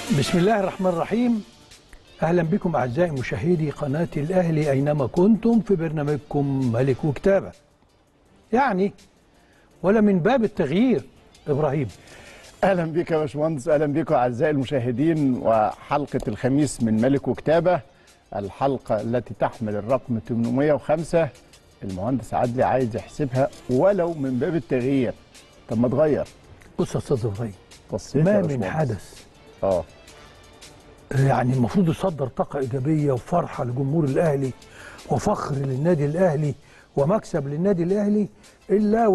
بسم الله الرحمن الرحيم اهلا بكم اعزائي مشاهدي قناه الاهلي اينما كنتم في برنامجكم ملك وكتابه. يعني ولا من باب التغيير ابراهيم اهلا بك يا باشمهندس اهلا بكم اعزائي المشاهدين وحلقه الخميس من ملك وكتابه الحلقه التي تحمل الرقم 805 المهندس عدلي عايز يحسبها ولو من باب التغيير طب ما تغير بص يا استاذ ابراهيم بصيت ما يا من باشمهندس. حدث اه يعني المفروض يصدر طاقه ايجابيه وفرحه لجمهور الاهلي وفخر للنادي الاهلي ومكسب للنادي الاهلي الا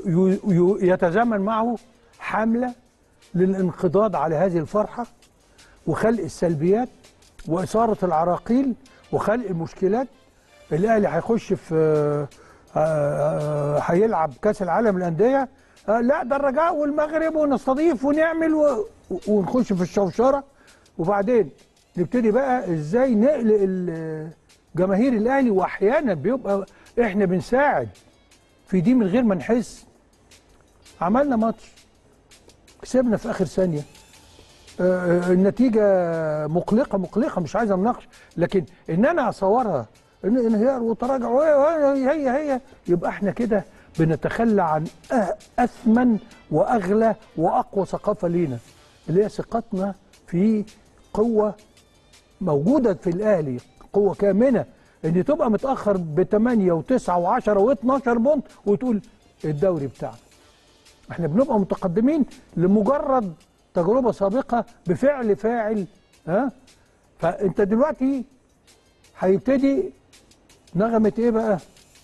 ويتزامن معه حمله للانقضاض على هذه الفرحه وخلق السلبيات واثاره العراقيل وخلق المشكلات الاهلي هيخش في آه، آه، هيلعب كاس العالم للانديه آه، لا ده الرجاء والمغرب ونستضيف ونعمل و- ونخش في الشوشره وبعدين نبتدي بقى ازاي نقلق ال- جماهير الاهلي واحيانا بيبقى احنا بنساعد في دي من غير ما نحس عملنا ماتش كسبنا في اخر ثانيه آه، آه، النتيجه مقلقه مقلقه مش عايز اناقش لكن ان انا اصورها ان انهيار وتراجع و- و- هي هي يبقى احنا كده بنتخلى عن أه- اثمن واغلى واقوى ثقافه لينا اللي هي ثقتنا في قوه موجوده في الاهلي قوه كامنه ان تبقى متاخر ب 8 و9 و10 و12 بونت وتقول الدوري بتاعنا احنا بنبقى متقدمين لمجرد تجربه سابقه بفعل فاعل ها فانت دلوقتي هيبتدي نغمه ايه بقى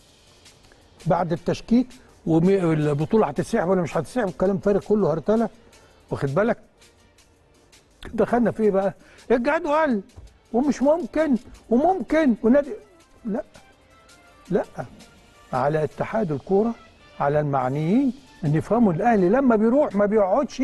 بعد التشكيك والبطوله هتتسحب ولا مش هتتسحب الكلام فارغ كله هرتله واخد بالك دخلنا في ايه بقى الجدول ومش ممكن وممكن ونادي لا لا على اتحاد الكوره على المعنيين ان يفهموا الاهلي لما بيروح ما بيقعدش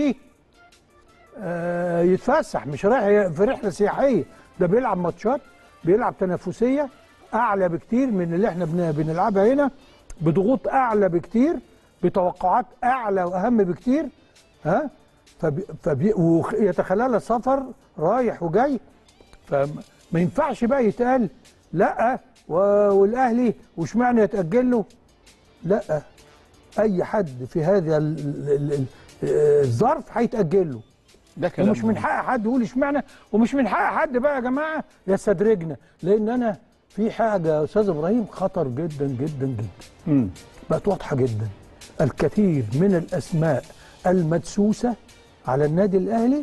آه، يتفسح مش رايح في رحله سياحيه ده بيلعب ماتشات بيلعب تنافسيه اعلى بكتير من اللي احنا بن- بنلعبها هنا بضغوط اعلى بكتير بتوقعات اعلى واهم بكتير ها فبي فبي ويتخللها سفر رايح وجاي فما ينفعش بقى يتقال لا و- والاهلي واشمعنى يتاجل له لا اي حد في هذا ال- ال- ال- الظرف هيتاجل له ده كلام ومش من مهم. حق حد يقول اشمعنى ومش من حق حد بقى يا جماعه يستدرجنا لان انا في حاجه يا استاذ ابراهيم خطر جدا جدا جدا مم. بقت واضحه جدا الكثير من الاسماء المدسوسه على النادي الاهلي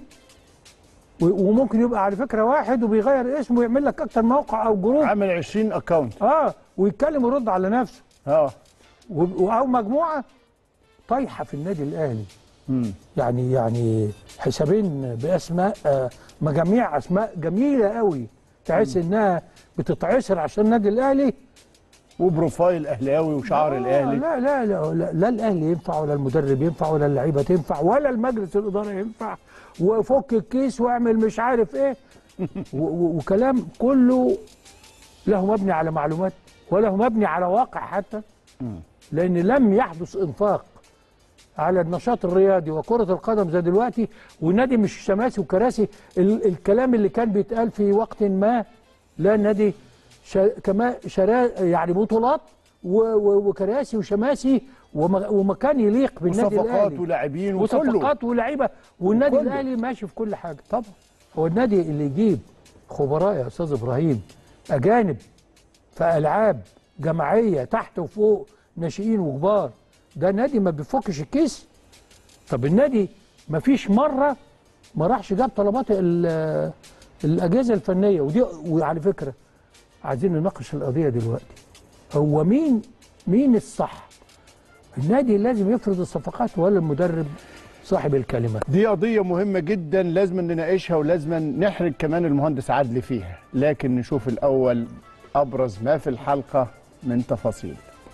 و- وممكن يبقى على فكره واحد وبيغير اسمه ويعمل لك اكتر موقع او جروب عامل 20 اكونت اه ويتكلم ويرد على نفسه اه و- او مجموعه طايحه في النادي الاهلي مم. يعني يعني حسابين باسماء آه، مجاميع اسماء جميله قوي تحس انها بتتعسر عشان النادي الاهلي وبروفايل اهلاوي وشعر آه، الاهلي لا لا لا لا, لا الاهلي ينفع ولا المدرب ينفع ولا اللعيبه تنفع ولا المجلس الاداره ينفع وفك الكيس واعمل مش عارف ايه و- و- وكلام كله له مبني على معلومات وله مبني على واقع حتى لان لم يحدث انفاق على النشاط الرياضي وكرة القدم زي دلوقتي والنادي مش شماسي وكراسي ال الكلام اللي كان بيتقال في وقت ما لا النادي شا كما شرا يعني بطولات و و وكراسي وشماسي وم ومكان يليق بالنادي وصفقات الاهلي ولاعبين وكله وصفقات ولاعيبه والنادي وكله. الاهلي ماشي في كل حاجه طبعا هو النادي اللي يجيب خبراء يا استاذ ابراهيم اجانب في العاب جماعيه تحت وفوق ناشئين وكبار ده نادي ما بيفكش الكيس طب النادي ما فيش مره ما راحش جاب طلبات ال- الاجهزه الفنيه ودي وعلى فكره عايزين نناقش القضيه دلوقتي هو مين مين الصح النادي لازم يفرض الصفقات ولا المدرب صاحب الكلمه دي قضية مهمة جدا لازم نناقشها ولازم نحرج كمان المهندس عدلي فيها لكن نشوف الأول أبرز ما في الحلقة من تفاصيل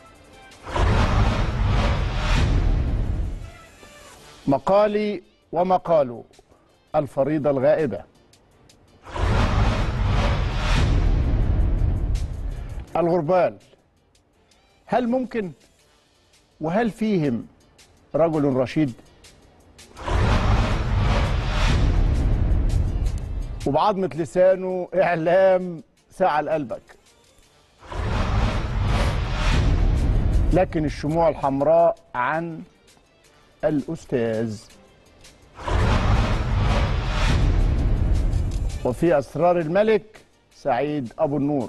مقالي ومقاله الفريضة الغائبة الغربال هل ممكن وهل فيهم رجل رشيد وبعظمه لسانه اعلام ساعه لقلبك لكن الشموع الحمراء عن الاستاذ وفي اسرار الملك سعيد ابو النور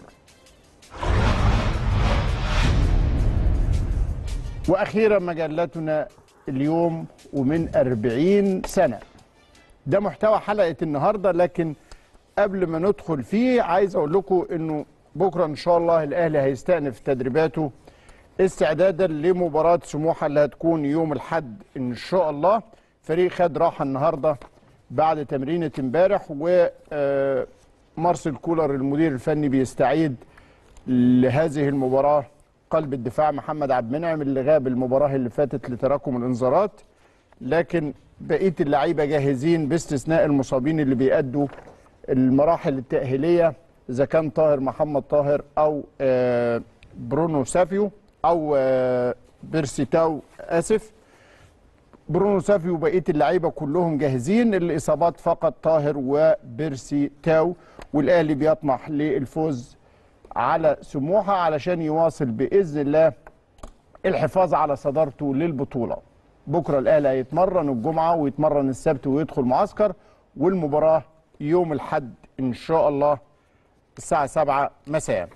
واخيرا مجلتنا اليوم ومن أربعين سنه ده محتوى حلقه النهارده لكن قبل ما ندخل فيه عايز اقول لكم انه بكره ان شاء الله الاهلي هيستأنف تدريباته استعدادا لمباراه سموحه اللي هتكون يوم الاحد ان شاء الله فريق خد راحه النهارده بعد تمرينه امبارح ومارسيل كولر المدير الفني بيستعيد لهذه المباراه قلب الدفاع محمد عبد المنعم اللي غاب المباراه اللي فاتت لتراكم الانذارات لكن بقيه اللعيبه جاهزين باستثناء المصابين اللي بيأدوا المراحل التأهيليه اذا كان طاهر محمد طاهر او آه، برونو سافيو او آه، بيرسيتاو اسف برونو سافيو وبقيه اللعيبه كلهم جاهزين الاصابات فقط طاهر وبيرسي تاو والاهلي بيطمح للفوز على سموحه علشان يواصل باذن الله الحفاظ على صدارته للبطوله بكره الاهلي هيتمرن الجمعه ويتمرن السبت ويدخل معسكر والمباراه يوم الاحد ان شاء الله الساعه 7 مساء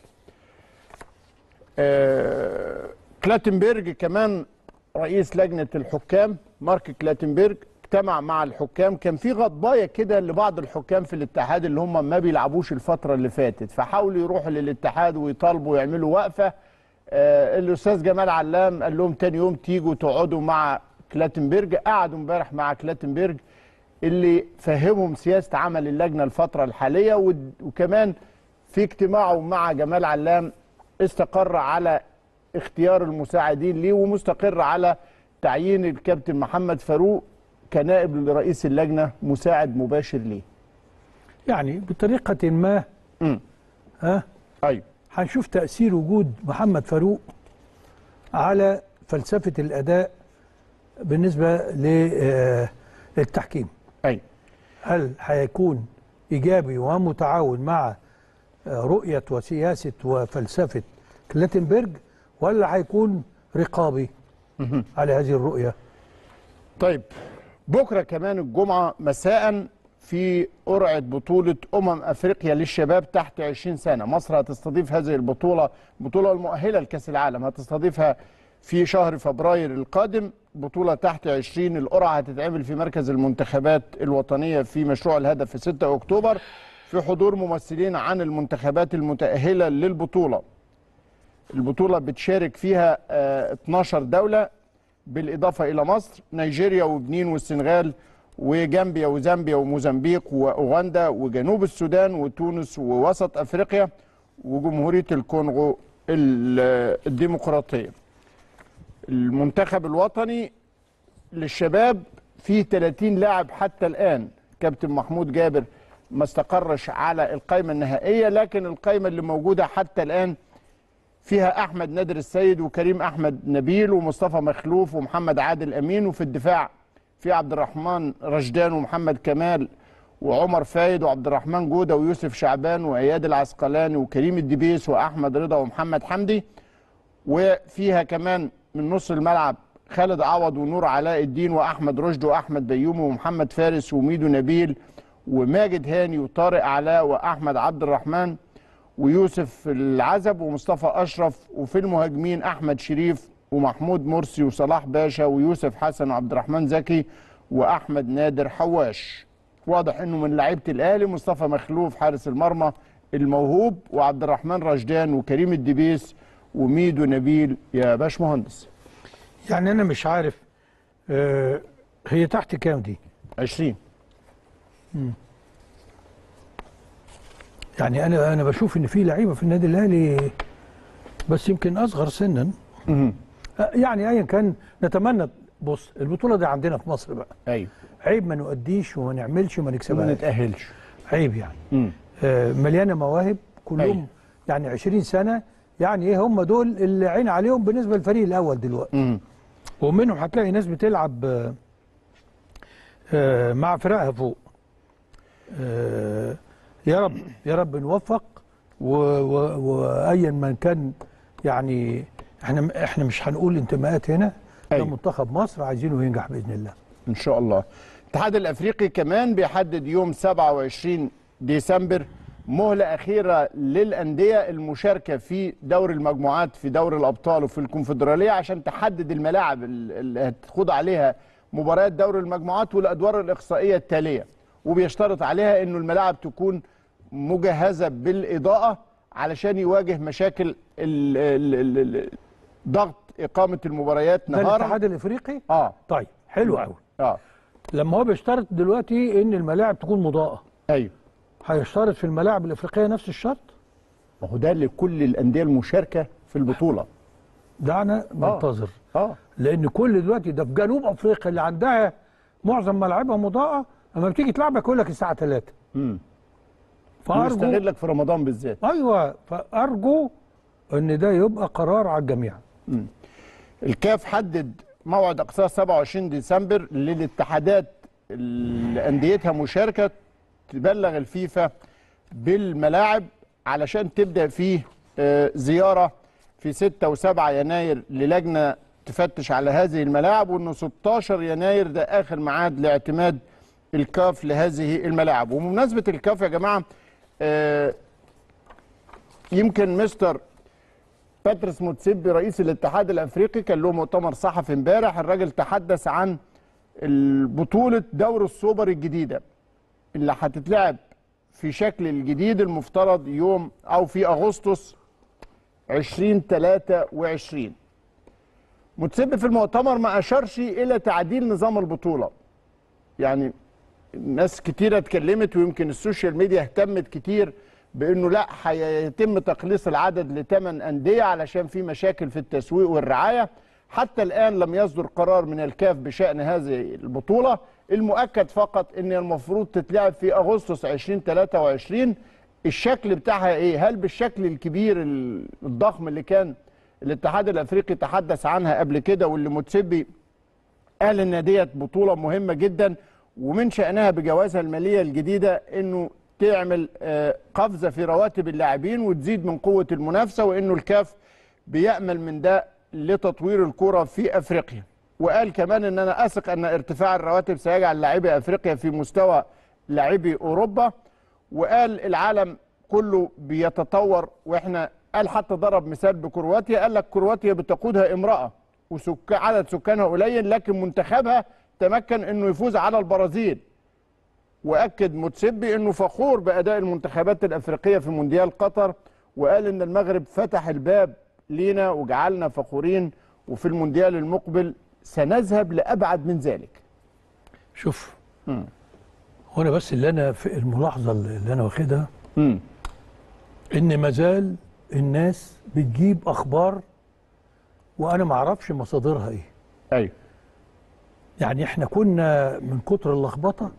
آه، كلاتنبرج كمان رئيس لجنه الحكام مارك كلاتنبرج اجتمع مع الحكام كان في غضبايه كده لبعض الحكام في الاتحاد اللي هم ما بيلعبوش الفتره اللي فاتت فحاولوا يروحوا للاتحاد ويطالبوا يعملوا وقفه آه الاستاذ جمال علام قال لهم تاني يوم تيجوا تقعدوا مع كلاتنبرج قعدوا امبارح مع كلاتنبرج اللي فهمهم سياسه عمل اللجنه الفتره الحاليه ود- وكمان في اجتماعه مع جمال علام استقر على اختيار المساعدين ليه ومستقر على تعيين الكابتن محمد فاروق كنائب لرئيس اللجنه مساعد مباشر ليه. يعني بطريقه ما امم ها ايوه هنشوف تاثير وجود محمد فاروق على فلسفه الاداء بالنسبه ل- آه، للتحكيم ايوه هل هيكون ايجابي ومتعاون مع آه، رؤيه وسياسه وفلسفه كلاتنبرج ولا هيكون رقابي على هذه الرؤيه طيب بكره كمان الجمعه مساء في قرعه بطوله امم افريقيا للشباب تحت 20 سنه مصر هتستضيف هذه البطوله البطوله المؤهله لكاس العالم هتستضيفها في شهر فبراير القادم بطوله تحت 20 القرعه هتتعمل في مركز المنتخبات الوطنيه في مشروع الهدف في 6 اكتوبر في حضور ممثلين عن المنتخبات المتاهله للبطوله البطوله بتشارك فيها آه، 12 دوله بالإضافة إلى مصر نيجيريا وبنين والسنغال وجامبيا وزامبيا وموزمبيق وأوغندا وجنوب السودان وتونس ووسط أفريقيا وجمهورية الكونغو ال- الديمقراطية المنتخب الوطني للشباب فيه 30 لاعب حتى الآن كابتن محمود جابر ما استقرش على القائمة النهائية لكن القائمة اللي موجودة حتى الآن فيها احمد نادر السيد وكريم احمد نبيل ومصطفى مخلوف ومحمد عادل امين وفي الدفاع في عبد الرحمن رشدان ومحمد كمال وعمر فايد وعبد الرحمن جوده ويوسف شعبان واياد العسقلاني وكريم الدبيس واحمد رضا ومحمد حمدي وفيها كمان من نص الملعب خالد عوض ونور علاء الدين واحمد رشد واحمد بيومي ومحمد فارس وميدو نبيل وماجد هاني وطارق علاء واحمد عبد الرحمن ويوسف العزب ومصطفى اشرف وفي المهاجمين احمد شريف ومحمود مرسي وصلاح باشا ويوسف حسن وعبد الرحمن زكي واحمد نادر حواش واضح انه من لعيبه الاهلي مصطفى مخلوف حارس المرمى الموهوب وعبد الرحمن رشدان وكريم الدبيس وميدو نبيل يا باش مهندس يعني انا مش عارف آه، هي تحت كام دي 20 يعني انا انا بشوف ان في لعيبه في النادي الاهلي بس يمكن اصغر سنا آه، يعني ايا كان نتمنى بص البطوله دي عندنا في مصر بقى ايوه عيب ما نؤديش وما نعملش وما ما نكسبهاش نتاهلش عيب يعني مم. آه، مليانه مواهب كلهم أيوة. يعني 20 سنه يعني ايه هم دول اللي عين عليهم بالنسبه للفريق الاول دلوقتي مم. ومنهم هتلاقي ناس بتلعب آه، آه، مع فرقها فوق آه، يا رب يا رب نوفق و- و- وايا من كان يعني احنا احنا مش هنقول انتماءات هنا ده أيوة. منتخب مصر عايزينه ينجح باذن الله ان شاء الله الاتحاد الافريقي كمان بيحدد يوم 27 ديسمبر مهله اخيره للانديه المشاركه في دور المجموعات في دور الابطال وفي الكونفدراليه عشان تحدد الملاعب ال- اللي هتخوض عليها مباريات دور المجموعات والادوار الاقصائيه التاليه وبيشترط عليها انه الملاعب تكون مجهزه بالاضاءه علشان يواجه مشاكل ال- ال- ال- ال- ضغط اقامه المباريات ده نهارا الاتحاد الافريقي اه طيب حلو قوي اه لما هو بيشترط دلوقتي ان الملاعب تكون مضاءه ايوه هيشترط في الملاعب الافريقيه نفس الشرط ما هو ده لكل الانديه المشاركه في البطوله دعنا ننتظر اه لان كل دلوقتي ده في جنوب افريقيا اللي عندها معظم ملاعبها مضاءه اما بتيجي تلعبك يقول لك الساعه 3 امم فارجو نستغلك في رمضان بالذات ايوه فارجو ان ده يبقى قرار على الجميع الكاف حدد موعد اقصاء 27 ديسمبر للاتحادات اللي انديتها مشاركه تبلغ الفيفا بالملاعب علشان تبدا فيه آه، زياره في 6 و7 يناير للجنه تفتش على هذه الملاعب وانه 16 يناير ده اخر ميعاد لاعتماد الكاف لهذه الملاعب وبمناسبه الكاف يا جماعه آه، يمكن مستر باتريس موتسيبي رئيس الاتحاد الافريقي كان له مؤتمر صحفي امبارح الراجل تحدث عن بطوله دور السوبر الجديده اللي هتتلعب في شكل الجديد المفترض يوم او في اغسطس 2023 موتسيبي في المؤتمر ما اشارش الى تعديل نظام البطوله يعني ناس كتيرة اتكلمت ويمكن السوشيال ميديا اهتمت كتير بانه لا هيتم تقليص العدد لثمان انديه علشان في مشاكل في التسويق والرعايه حتى الان لم يصدر قرار من الكاف بشان هذه البطوله المؤكد فقط ان المفروض تتلعب في اغسطس 2023 الشكل بتاعها ايه هل بالشكل الكبير الضخم اللي كان الاتحاد الافريقي تحدث عنها قبل كده واللي متسبي قال ان ديت بطوله مهمه جدا ومن شانها بجوازها الماليه الجديده انه تعمل آه، قفزه في رواتب اللاعبين وتزيد من قوه المنافسه وانه الكاف بيامل من ده لتطوير الكره في افريقيا وقال كمان ان انا اثق ان ارتفاع الرواتب سيجعل لاعبي افريقيا في مستوى لاعبي اوروبا وقال العالم كله بيتطور واحنا قال حتى ضرب مثال بكرواتيا قال لك كرواتيا بتقودها امراه وسك عدد سكانها قليل لكن منتخبها تمكن انه يفوز على البرازيل واكد متسبي انه فخور باداء المنتخبات الافريقيه في مونديال قطر وقال ان المغرب فتح الباب لينا وجعلنا فخورين وفي المونديال المقبل سنذهب لابعد من ذلك شوف هنا بس اللي انا في الملاحظه اللي انا واخدها امم ان مازال الناس بتجيب اخبار وانا ما اعرفش مصادرها ايه ايوه يعني احنا كنا من كتر اللخبطه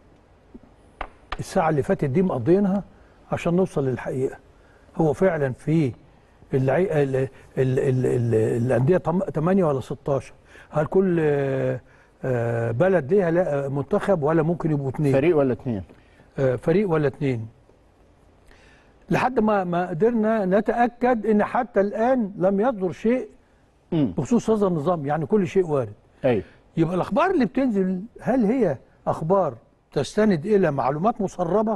الساعه اللي فاتت دي مقضينها عشان نوصل للحقيقه هو فعلا في اللعي... ال... ال... ال... ال... الانديه 8 ولا 16 هل كل آه، آه، بلد ليها لا- منتخب ولا ممكن يبقوا اثنين فريق ولا اثنين آه، فريق ولا اتنين لحد ما ما قدرنا نتاكد ان حتى الان لم يصدر شيء امم بخصوص هذا النظام يعني كل شيء وارد ايوه يبقى الاخبار اللي بتنزل هل هي اخبار تستند الى معلومات مسربه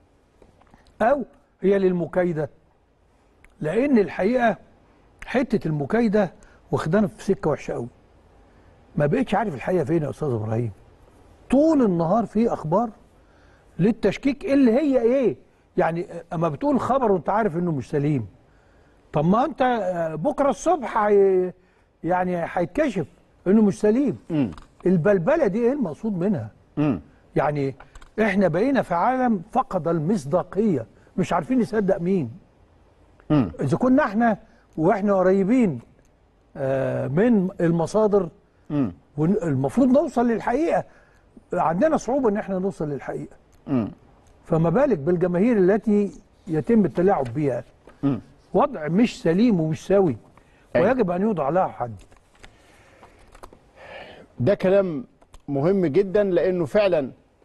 او هي للمكايده لان الحقيقه حته المكايده واخدانا في سكه وحشه قوي ما بقتش عارف الحقيقه فين يا استاذ ابراهيم طول النهار في اخبار للتشكيك اللي هي ايه يعني اما بتقول خبر وانت عارف انه مش سليم طب ما انت آه، بكره الصبح هي يعني هيتكشف انه مش سليم امم البلبله دي ايه المقصود منها امم يعني احنا بقينا في عالم فقد المصداقيه مش عارفين نصدق مين امم اذا كنا احنا واحنا قريبين آه، من المصادر امم والمفروض نوصل للحقيقه عندنا صعوبه ان احنا نوصل للحقيقه امم فما بالك بالجماهير التي يتم التلاعب بها امم وضع مش سليم ومش سوي أيوة. ويجب ان يوضع لها حد ده كلام مهم جدا لانه فعلا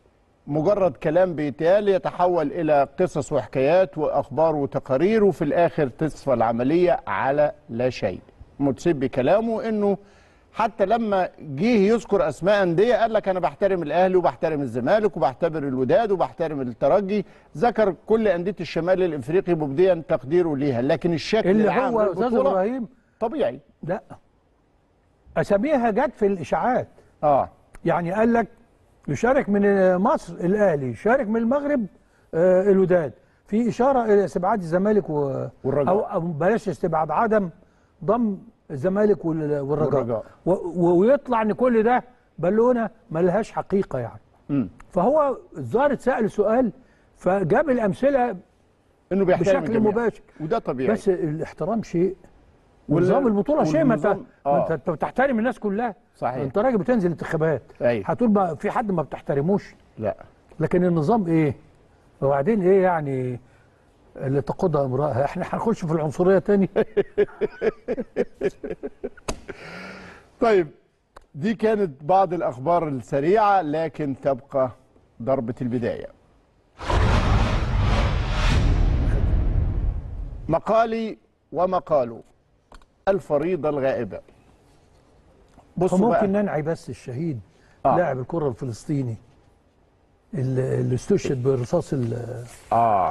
مجرد كلام بيتقال يتحول الى قصص وحكايات واخبار وتقارير وفي الاخر تصفى العمليه على لا شيء متسبي كلامه انه حتى لما جه يذكر اسماء انديه قال لك انا بحترم الاهلي وبحترم الزمالك وبحتبر الوداد وبحترم الترجي ذكر كل انديه الشمال الافريقي مبديا تقديره ليها لكن الشكل اللي العام هو استاذ للبطولة ابراهيم طبيعي لا اساميها جت في الاشاعات اه يعني قال لك يشارك من مصر الاهلي يشارك من المغرب آه، الوداد في اشاره الى استبعاد الزمالك و... والرجاء. او أو بلاش استبعاد عدم ضم الزمالك وال- والرجاء, والرجاء. و... و- ويطلع ان كل ده بالونه ملهاش حقيقه يعني مم. فهو الظاهر اتسال سؤال فجاب الامثله انه بيحترم بشكل الجميع. مباشر وده طبيعي بس الاحترام شيء وال- ونظام البطوله شيء ما انت والنظام- ما آه. انت أنت بتحترم الناس كلها صحيح. انت راجل بتنزل انتخابات أيوة. هتقول ما في حد ما بتحترموش لا لكن النظام ايه وبعدين ايه يعني اللي تقودها امراه احنا هنخش في العنصريه تاني طيب دي كانت بعض الأخبار السريعة لكن تبقى ضربة البداية مقالي ومقاله الفريضة الغائبة بصوا بقى فممكن ننعي بس الشهيد آه. لاعب الكره الفلسطيني اللي اللي استشهد بالرصاص ال- آه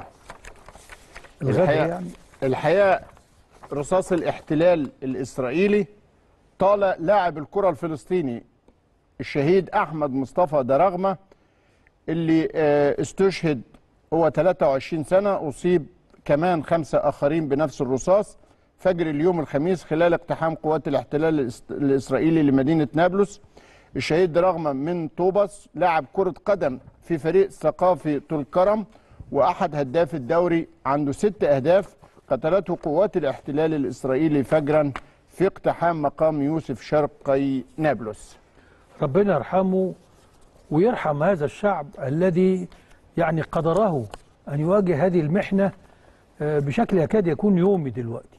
الغدر الحقيقة- يعني الحقيقة رصاص الاحتلال الإسرائيلي طال لاعب الكرة الفلسطيني الشهيد أحمد مصطفى درغمة اللي آه، استشهد هو 23 سنة أصيب كمان خمسة آخرين بنفس الرصاص فجر اليوم الخميس خلال اقتحام قوات الاحتلال الإس- الإسرائيلي لمدينة نابلس الشهيد درغمة من طوبس لاعب كرة قدم في فريق ثقافي طولكرم وأحد هداف الدوري عنده ست أهداف قتلته قوات الاحتلال الإسرائيلي فجرا في اقتحام مقام يوسف شرقي نابلس ربنا يرحمه ويرحم هذا الشعب الذي يعني قدره ان يواجه هذه المحنه آه، بشكل يكاد يكون يومي دلوقتي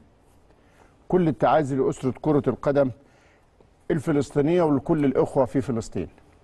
كل التعازي لأسرة كرة القدم الفلسطينية ولكل الإخوة في فلسطين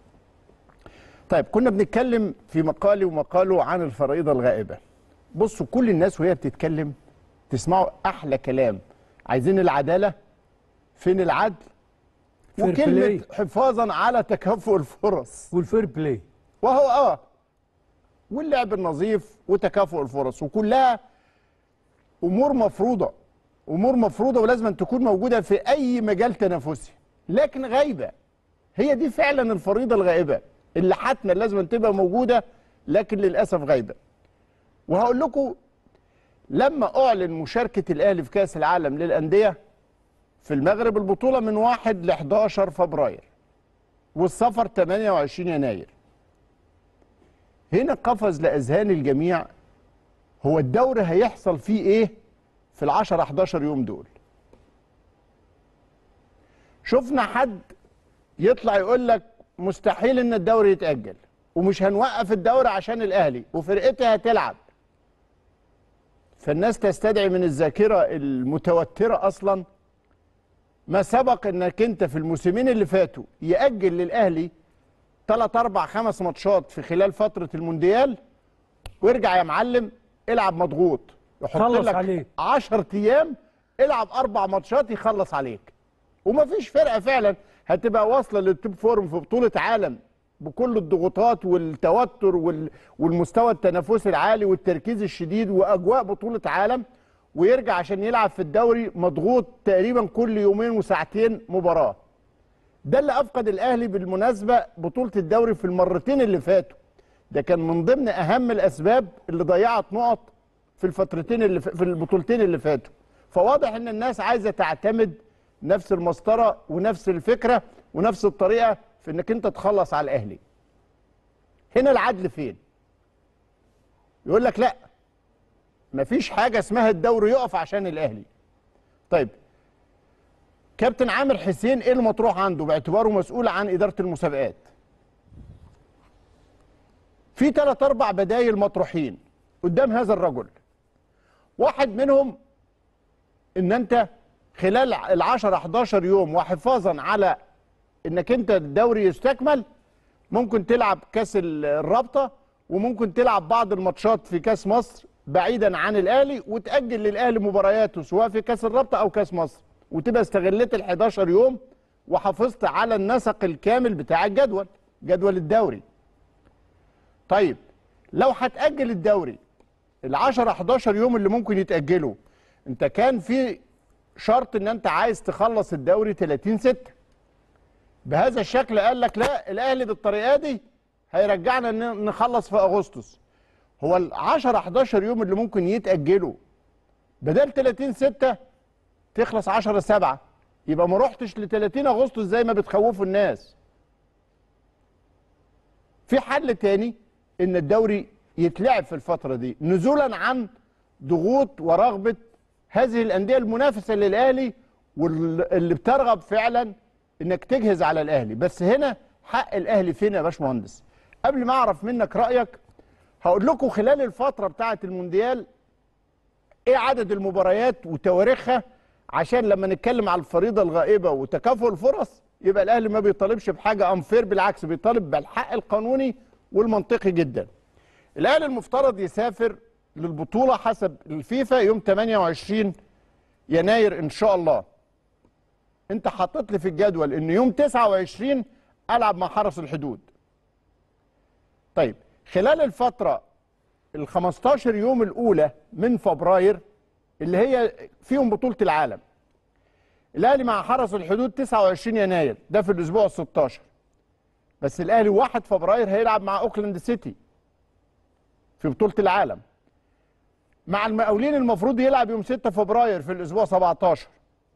طيب كنا بنتكلم في مقالي ومقاله عن الفرائضة الغائبة بصوا كل الناس وهي بتتكلم تسمعوا أحلى كلام عايزين العدالة فين العدل فير وكلمة بلاي. حفاظا على تكافؤ الفرص والفير بلاي وهو اه واللعب النظيف وتكافؤ الفرص وكلها امور مفروضه امور مفروضه ولازم أن تكون موجوده في اي مجال تنافسي لكن غايبه هي دي فعلا الفريضه الغائبه اللي حتما لازم أن تبقى موجوده لكن للاسف غايبه وهقول لكم لما اعلن مشاركه الاهلي في كاس العالم للانديه في المغرب البطوله من 1 ل 11 فبراير والسفر 28 يناير هنا قفز لاذهان الجميع هو الدوري هيحصل فيه ايه في ال 10 11 يوم دول شفنا حد يطلع يقول لك مستحيل ان الدوري يتاجل ومش هنوقف الدوري عشان الاهلي وفرقتي هتلعب فالناس تستدعي من الذاكره المتوتره اصلا ما سبق انك انت في الموسمين اللي فاتوا ياجل للاهلي ثلاث اربع خمس ماتشات في خلال فتره المونديال وارجع يا معلم العب مضغوط يحط خلص لك عليك. 10 ايام العب اربع ماتشات يخلص عليك ومفيش فرقه فعلا هتبقى واصله للتوب فورم في بطوله عالم بكل الضغوطات والتوتر وال... والمستوى التنافسي العالي والتركيز الشديد واجواء بطوله عالم ويرجع عشان يلعب في الدوري مضغوط تقريبا كل يومين وساعتين مباراه ده اللي افقد الاهلي بالمناسبه بطوله الدوري في المرتين اللي فاتوا ده كان من ضمن اهم الاسباب اللي ضيعت نقط في الفترتين اللي ف... في البطولتين اللي فاتوا فواضح ان الناس عايزه تعتمد نفس المسطره ونفس الفكره ونفس الطريقه في انك انت تخلص على الاهلي هنا العدل فين يقول لك لا مفيش حاجه اسمها الدوري يقف عشان الاهلي طيب كابتن عامر حسين ايه المطروح عنده باعتباره مسؤول عن اداره المسابقات في ثلاث اربع بدايل مطروحين قدام هذا الرجل واحد منهم ان انت خلال ال 10 11 يوم وحفاظا على انك انت الدوري يستكمل ممكن تلعب كاس ال- الرابطه وممكن تلعب بعض الماتشات في كاس مصر بعيدا عن الاهلي وتاجل للاهلي مبارياته سواء في كاس الرابطه او كاس مصر وتبقى استغلت ال 11 يوم وحافظت على النسق الكامل بتاع الجدول جدول الدوري طيب لو هتاجل الدوري ال 10 11 يوم اللي ممكن يتاجلوا انت كان في شرط ان انت عايز تخلص الدوري 30 6 بهذا الشكل قال لك لا الاهلي بالطريقه دي هيرجعنا ن- نخلص في اغسطس هو ال 10 11 يوم اللي ممكن يتاجلوا بدل 30 6 تخلص 10 7 يبقى ما رحتش ل 30 اغسطس زي ما بتخوفوا الناس في حل تاني ان الدوري يتلعب في الفتره دي نزولا عن ضغوط ورغبه هذه الانديه المنافسه للاهلي واللي بترغب فعلا انك تجهز على الاهلي بس هنا حق الاهلي فين يا باشمهندس قبل ما اعرف منك رايك هقول لكم خلال الفتره بتاعه المونديال ايه عدد المباريات وتواريخها عشان لما نتكلم على الفريضه الغائبه وتكافؤ الفرص يبقى الاهلي ما بيطالبش بحاجه انفير بالعكس بيطالب بالحق القانوني والمنطقي جدا الاهلي المفترض يسافر للبطوله حسب الفيفا يوم 28 يناير ان شاء الله انت حاطط لي في الجدول ان يوم 29 العب مع حرس الحدود طيب خلال الفتره ال 15 يوم الاولى من فبراير اللي هي فيهم بطوله العالم الاهلي مع حرس الحدود 29 يناير ده في الاسبوع ال 16 بس الاهلي 1 فبراير هيلعب مع اوكلاند سيتي في بطوله العالم مع المقاولين المفروض يلعب يوم 6 فبراير في الاسبوع 17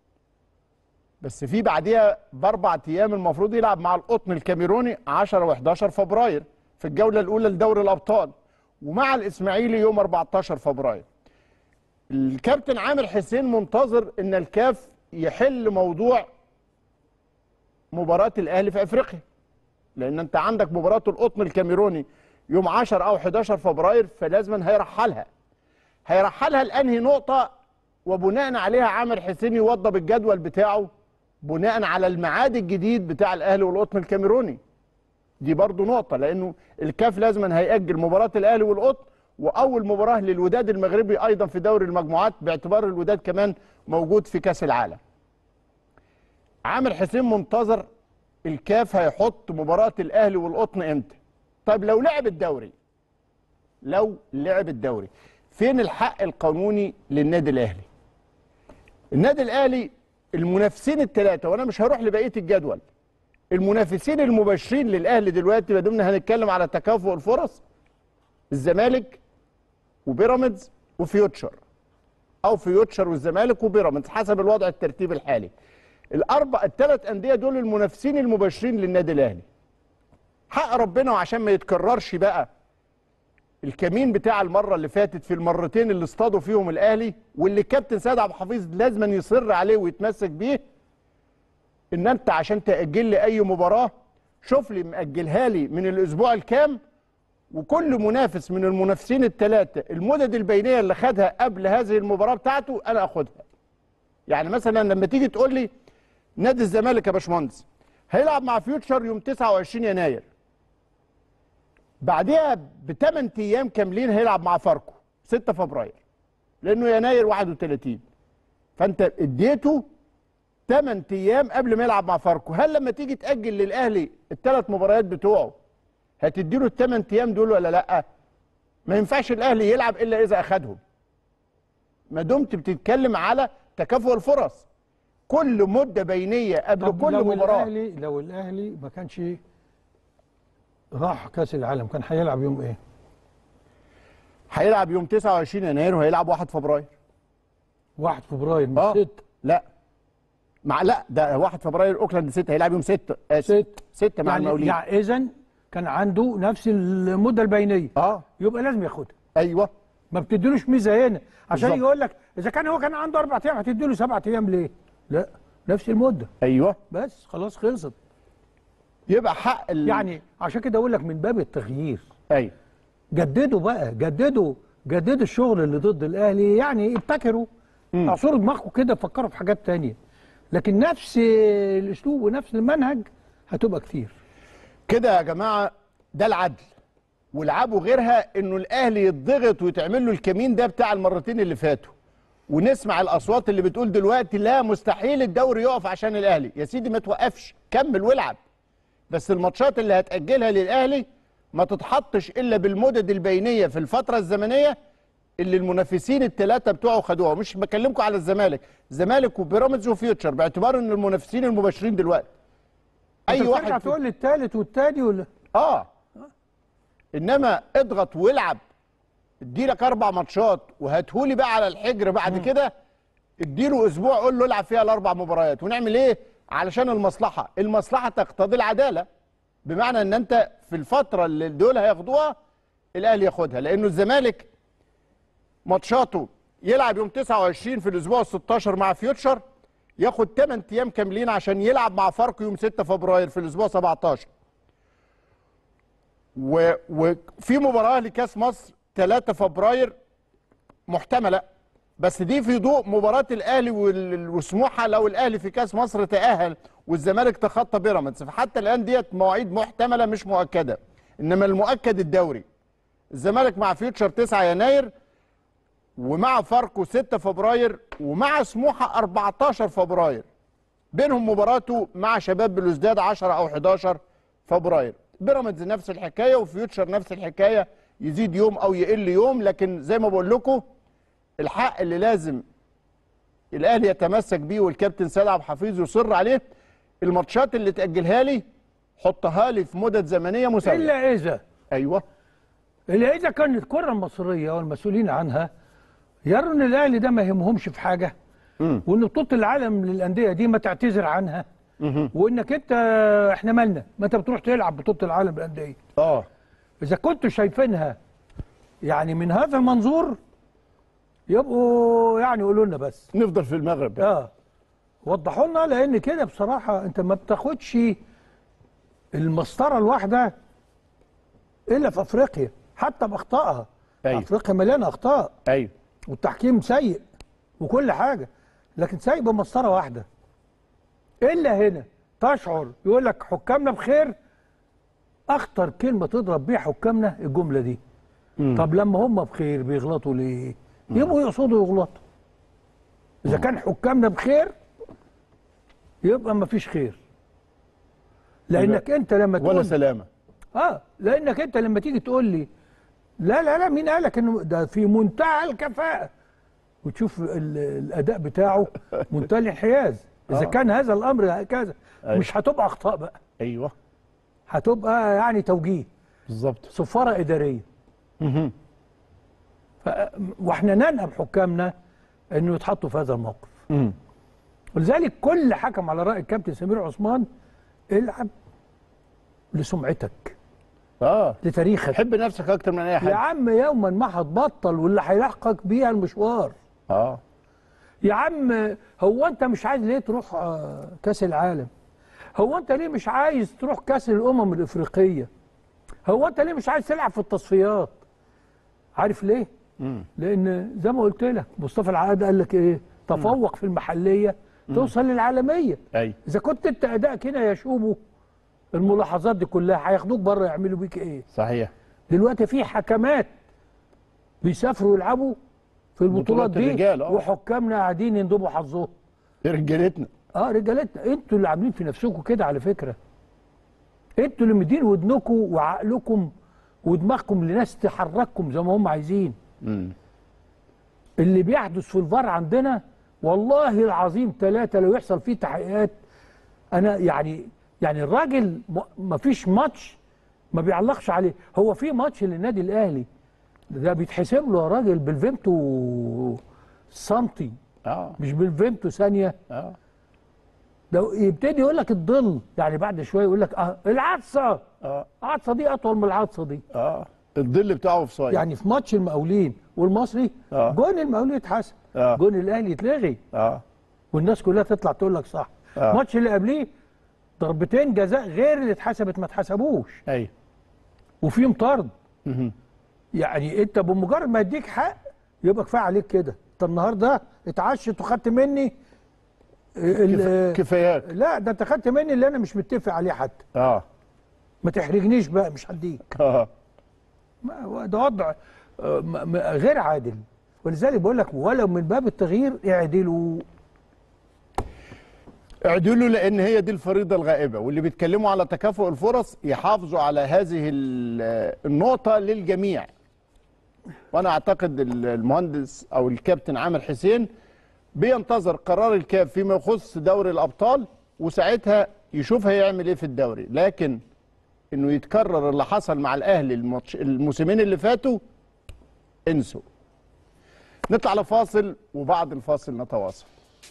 بس في بعديها باربع ايام المفروض يلعب مع القطن الكاميروني 10 و11 فبراير في الجوله الاولى لدوري الابطال ومع الاسماعيلي يوم 14 فبراير الكابتن عامر حسين منتظر ان الكاف يحل موضوع مباراه الاهلي في افريقيا لان انت عندك مباراه القطن الكاميروني يوم 10 او 11 فبراير فلازم هيرحلها هيرحلها لانهي نقطه وبناء عليها عامر حسين يوضب الجدول بتاعه بناء على الميعاد الجديد بتاع الاهلي والقطن الكاميروني دي برضو نقطه لانه الكاف لازما هيأجل مباراه الاهلي والقطن واول مباراه للوداد المغربي ايضا في دوري المجموعات باعتبار الوداد كمان موجود في كاس العالم عامر حسين منتظر الكاف هيحط مباراه الاهلي والقطن امتى طيب لو لعب الدوري لو لعب الدوري فين الحق القانوني للنادي الاهلي النادي الاهلي المنافسين الثلاثه وانا مش هروح لبقيه الجدول المنافسين المباشرين للاهلي دلوقتي ما دمنا هنتكلم على تكافؤ الفرص الزمالك وبيراميدز وفيوتشر او فيوتشر والزمالك وبيراميدز حسب الوضع الترتيب الحالي الاربع الثلاث انديه دول المنافسين المباشرين للنادي الاهلي حق ربنا وعشان ما يتكررش بقى الكمين بتاع المره اللي فاتت في المرتين اللي اصطادوا فيهم الاهلي واللي الكابتن سيد عبد الحفيظ لازما يصر عليه ويتمسك بيه ان انت عشان تاجل لي اي مباراه شوف لي ماجلها لي من الاسبوع الكام وكل منافس من المنافسين الثلاثه المدد البينيه اللي خدها قبل هذه المباراه بتاعته انا اخدها يعني مثلا لما تيجي تقول لي نادي الزمالك يا باشمهندس هيلعب مع فيوتشر يوم 29 يناير بعدها بثمان ايام كاملين هيلعب مع فاركو 6 فبراير لانه يناير 31 فانت اديته 8 ايام قبل ما يلعب مع فاركو هل لما تيجي تاجل للاهلي الثلاث مباريات بتوعه هتديله الثمان ايام دول ولا لا ما ينفعش الاهلي يلعب الا اذا اخدهم ما دمت بتتكلم على تكافؤ الفرص كل مده بينيه قبل طب كل لو مباراه الاهلي لو الاهلي ما كانش راح كاس العالم كان هيلعب يوم ايه؟ هيلعب يوم 29 يناير وهيلعب 1 فبراير 1 فبراير مش اه 6 لا مع لا ده 1 فبراير اوكلاند 6 هيلعب يوم 6 6 6 مع يعني المقاولين يعني اذا كان عنده نفس المده البينيه اه يبقى لازم ياخدها ايوه ما بتديلوش ميزه هنا عشان بالظبط. يقول لك اذا كان هو كان عنده اربع ايام هتديله سبعة ايام ليه؟ لا نفس المده ايوه بس خلاص خلصت يبقى حق ال... يعني عشان كده اقول لك من باب التغيير ايوه جددوا بقى جددوا جددوا الشغل اللي ضد الاهلي يعني ابتكروا اعصروا دماغكم كده فكروا في حاجات تانية لكن نفس الاسلوب ونفس المنهج هتبقى كتير كده يا جماعه ده العدل والعبوا غيرها انه الاهلي يتضغط ويتعمل له الكمين ده بتاع المرتين اللي فاتوا ونسمع الاصوات اللي بتقول دلوقتي لا مستحيل الدوري يقف عشان الاهلي يا سيدي ما توقفش كمل والعب بس الماتشات اللي هتاجلها للاهلي ما تتحطش الا بالمدد البينيه في الفتره الزمنيه اللي المنافسين الثلاثه بتوعه خدوها مش بكلمكم على الزمالك الزمالك وبيراميدز وفيوتشر باعتبار ان المنافسين المباشرين دلوقتي اي واحد في- تقول لي الثالث والثاني ولا اه انما اضغط والعب اديلك اربع ماتشات وهاتهولي بقى على الحجر بعد كده اديله اسبوع قول له العب فيها الاربع مباريات ونعمل ايه علشان المصلحه المصلحه تقتضي العداله بمعنى ان انت في الفتره اللي دول هياخدوها الاهلي ياخدها لانه الزمالك ماتشاته يلعب يوم 29 في الاسبوع ال 16 مع فيوتشر ياخد 8 ايام كاملين عشان يلعب مع فاركو يوم 6 فبراير في الاسبوع 17 و- وفي مباراه لكاس مصر 3 فبراير محتمله بس دي في ضوء مباراه الاهلي وال- وسموحه لو الاهلي في كاس مصر تاهل والزمالك تخطى بيراميدز فحتى الان ديت مواعيد محتمله مش مؤكده انما المؤكد الدوري الزمالك مع فيوتشر 9 يناير ومع فاركو 6 فبراير ومع سموحه 14 فبراير بينهم مباراته مع شباب بلوزداد 10 او 11 فبراير بيراميدز نفس الحكايه وفيوتشر نفس الحكايه يزيد يوم او يقل يوم لكن زي ما بقول لكم الحق اللي لازم الاهلي يتمسك بيه والكابتن سيد عبد الحفيظ يصر عليه الماتشات اللي تاجلها لي حطها لي في مدد زمنيه مساويه الا اذا ايوه الا اذا كانت الكره المصريه والمسؤولين عنها يروا ان الاهلي ده ما يهمهمش في حاجه وان بطوله العالم للانديه دي ما تعتذر عنها وانك انت احنا مالنا ما انت بتروح تلعب بطوله العالم للانديه اه اذا كنتوا شايفينها يعني من هذا المنظور يبقوا يعني قولوا لنا بس نفضل في المغرب اه وضحوا لنا لان كده بصراحه انت ما بتاخدش المسطره الواحده الا في افريقيا حتى باخطائها أيوة. افريقيا مليانه اخطاء ايوه والتحكيم سيء وكل حاجه لكن سيء بمسطره واحده الا هنا تشعر يقول لك حكامنا بخير اخطر كلمه تضرب بيها حكامنا الجمله دي طب لما هم بخير بيغلطوا ليه يبقوا يقصدوا يغلطوا اذا كان حكامنا بخير يبقى ما فيش خير لانك انت لما ولا تقول سلامه اه لانك انت لما تيجي تقول لي لا لا لا مين قالك انه ده في منتهى الكفاءه وتشوف ال- الاداء بتاعه منتهى الانحياز اذا آه. كان هذا الامر هكذا أيوة. مش هتبقى اخطاء بقى ايوه هتبقى يعني توجيه بالظبط صفاره اداريه ف... واحنا ننأم حكامنا انه يتحطوا في هذا الموقف ولذلك كل حكم على راي الكابتن سمير عثمان العب لسمعتك اه لتاريخك حب نفسك اكتر من اي يا حد عم يوما ما هتبطل واللي هيلاحقك بيها المشوار اه يا عم هو انت مش عايز ليه تروح آه، كاس العالم هو انت ليه مش عايز تروح كاس الامم الافريقيه هو انت ليه مش عايز تلعب في التصفيات عارف ليه لان زي ما قلت لك مصطفى العقاد قال لك ايه تفوق في المحليه توصل للعالميه ايوه اذا كنت انت ادائك هنا يا شوبو الملاحظات دي كلها هياخدوك بره يعملوا بيك ايه صحيح دلوقتي في حكمات بيسافروا يلعبوا في البطولات بطولات دي الرجال، آه. وحكامنا قاعدين يندبوا حظهم رجالتنا اه رجالتنا انتوا اللي عاملين في نفسكم كده على فكره انتوا اللي مدين ودنكم وعقلكم ودماغكم لناس تحرككم زي ما هم عايزين اللي بيحدث في الفار عندنا والله العظيم ثلاثة لو يحصل فيه تحقيقات أنا يعني يعني الراجل ما فيش ماتش ما بيعلقش عليه هو في ماتش للنادي الأهلي ده بيتحسب له يا راجل بالفيمتو سنتي اه مش بالفيمتو ثانية اه ده يبتدي يقول لك الظل يعني بعد شوية يقول لك اه العطسة اه العطسة دي أطول من العطسة دي اه الظل بتاعه في صايد يعني في ماتش المقاولين والمصري آه. جون المقاولين يتحسب آه. جون الأهلي يتلغي اه والناس كلها تطلع تقول لك صح آه. الماتش اللي قبليه ضربتين جزاء غير اللي اتحسبت ما اتحسبوش ايوه وفيهم طرد يعني انت بمجرد ما يديك حق يبقى كفايه عليك كده انت النهارده اتعشت وخدت مني ال- كف- كفايات لا ده انت خدت مني اللي انا مش متفق عليه حتى اه ما تحرجنيش بقى مش هديك اه ما هو ده وضع آه، م- م- غير عادل ولذلك بقول لك ولو من باب التغيير اعدلوا اعدلوا لان هي دي الفريضه الغائبه واللي بيتكلموا على تكافؤ الفرص يحافظوا على هذه ال- النقطه للجميع وانا اعتقد ال- المهندس او الكابتن عامر حسين بينتظر قرار الكاب فيما يخص دوري الابطال وساعتها يشوف هيعمل ايه في الدوري لكن انه يتكرر اللي حصل مع الاهلي الماتش الموسمين اللي فاتوا انسوا نطلع لفاصل وبعد الفاصل نتواصل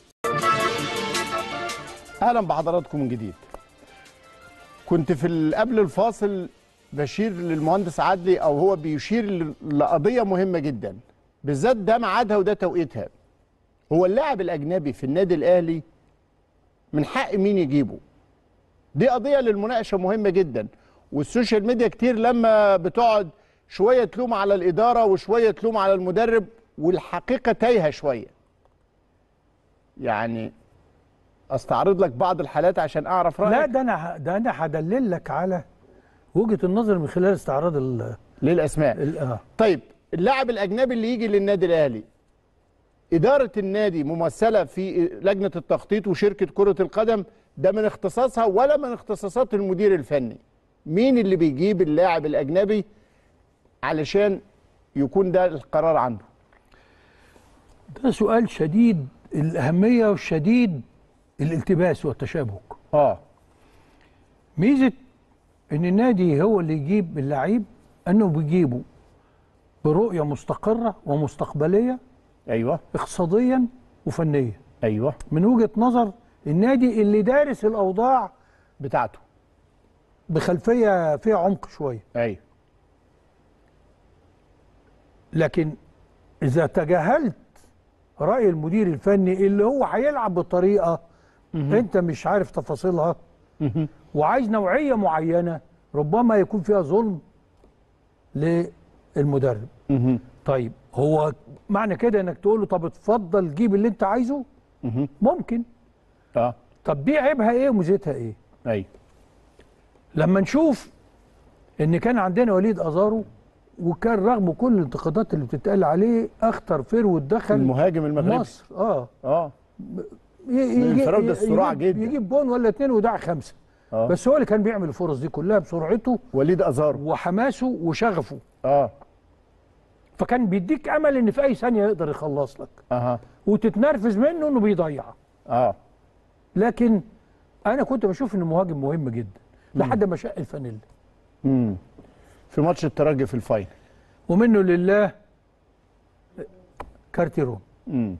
اهلا بحضراتكم من جديد كنت في ال- قبل الفاصل بشير للمهندس عدلي او هو بيشير ل- لقضيه مهمه جدا بالذات ده ميعادها وده توقيتها هو اللاعب الاجنبي في النادي الاهلي من حق مين يجيبه دي قضيه للمناقشه مهمه جدا والسوشيال ميديا كتير لما بتقعد شويه تلوم على الاداره وشويه تلوم على المدرب والحقيقه تايهه شويه يعني استعرض لك بعض الحالات عشان اعرف رايك لا ده انا ه- ده انا هدلل لك على وجهه النظر من خلال استعراض ال للاسماء ال- اه طيب اللاعب الاجنبي اللي يجي للنادي الاهلي اداره النادي ممثله في لجنه التخطيط وشركه كره القدم ده من اختصاصها ولا من اختصاصات المدير الفني مين اللي بيجيب اللاعب الاجنبي علشان يكون ده القرار عنده ده سؤال شديد الاهميه والشديد الالتباس والتشابك اه ميزه ان النادي هو اللي يجيب اللعيب انه بيجيبه برؤيه مستقره ومستقبليه ايوه اقتصاديا وفنيا ايوه من وجهه نظر النادي اللي دارس الاوضاع بتاعته بخلفيه فيها عمق شويه ايوه لكن اذا تجاهلت راي المدير الفني اللي هو هيلعب بطريقه انت مش عارف تفاصيلها وعايز نوعيه معينه ربما يكون فيها ظلم للمدرب طيب هو معنى كده انك تقول له طب اتفضل جيب اللي انت عايزه ممكن اه طب دي عيبها ايه وميزتها ايه ايوه لما نشوف ان كان عندنا وليد ازارو وكان رغم كل الانتقادات اللي بتتقال عليه اخطر فيرو دخل المهاجم المغربي مصر اه اه ي- يجي- انفراد ي- الصراع يجيب جدا. يجيب جون ولا اتنين ودع خمسه اه بس هو اللي كان بيعمل الفرص دي كلها بسرعته وليد ازارو وحماسه وشغفه اه فكان بيديك امل ان في اي ثانيه يقدر يخلص لك اها وتتنرفز منه انه بيضيع اه لكن انا كنت بشوف انه مهاجم مهم جدا لحد ما شق الفانيلا امم في ماتش الترجي في الفاينل ومنه لله كارتيرون امم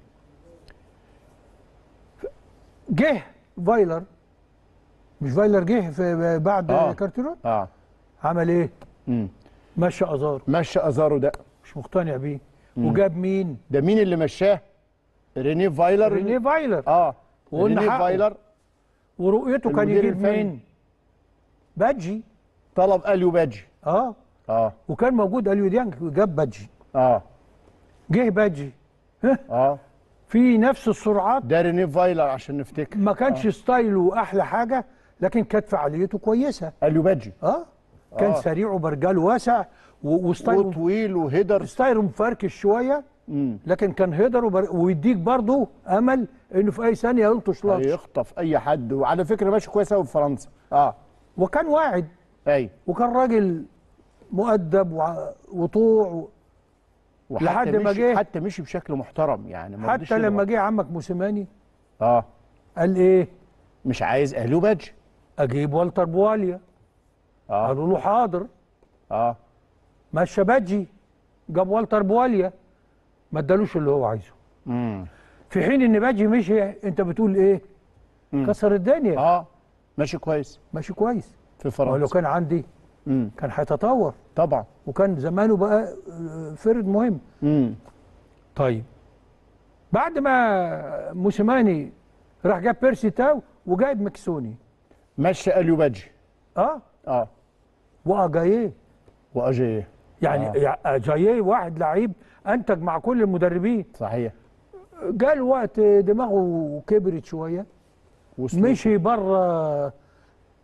جه فايلر مش فايلر جه في بعد آه. كارتيرون اه عمل ايه امم مشى ازار مشى ازارو ده مش مقتنع بيه وجاب مين ده مين اللي مشاه رينيه فايلر رينيه فايلر اه وقلنا رينيه حقه. فايلر ورؤيته كان المدير يجيب الفني. مين بادجي طلب اليو باجي اه اه وكان موجود اليو ديانج جاب بادجي اه جه بادجي ها اه في نفس السرعات ده رينيه فايلر عشان نفتكر ما كانش ستايله احلى حاجه لكن كانت فعاليته كويسه اليو باجي اه كان آه. سريع وبرجال واسع و- وستايله وطويل وهيدر ستايله مفركش شويه امم لكن كان هيدر وبر... ويديك برضه امل انه في اي ثانيه يلطش لطش هيخطف اي حد وعلى فكره ماشي كويس قوي في فرنسا اه وكان واعد ايوه وكان راجل مؤدب وع- وطوع و... وحتى لحد ما مشي جه- حتى مشي بشكل محترم يعني ما رضيش حتى لما يضغط. جه عمك موسيماني اه قال ايه مش عايز اليو باجي اجيب والتر بواليا اه قالوا له حاضر اه مشى بادجي جاب والتر بواليا ما ادالوش اللي هو عايزه امم في حين ان بادجي مشي انت بتقول ايه مم. كسر الدنيا اه ماشي كويس ماشي كويس في ولو فرنسا كان عندي امم كان هيتطور طبعا وكان زمانه بقى آه، فرد مهم امم طيب بعد ما موسيماني راح جاب بيرسي تاو وجايب مكسوني مشى اليو باجي اه اه واجاييه واجاييه يعني آه. يع- اجاييه واحد لعيب انتج مع كل المدربين صحيح جاء الوقت دماغه كبرت شويه وصلوا. مشي بره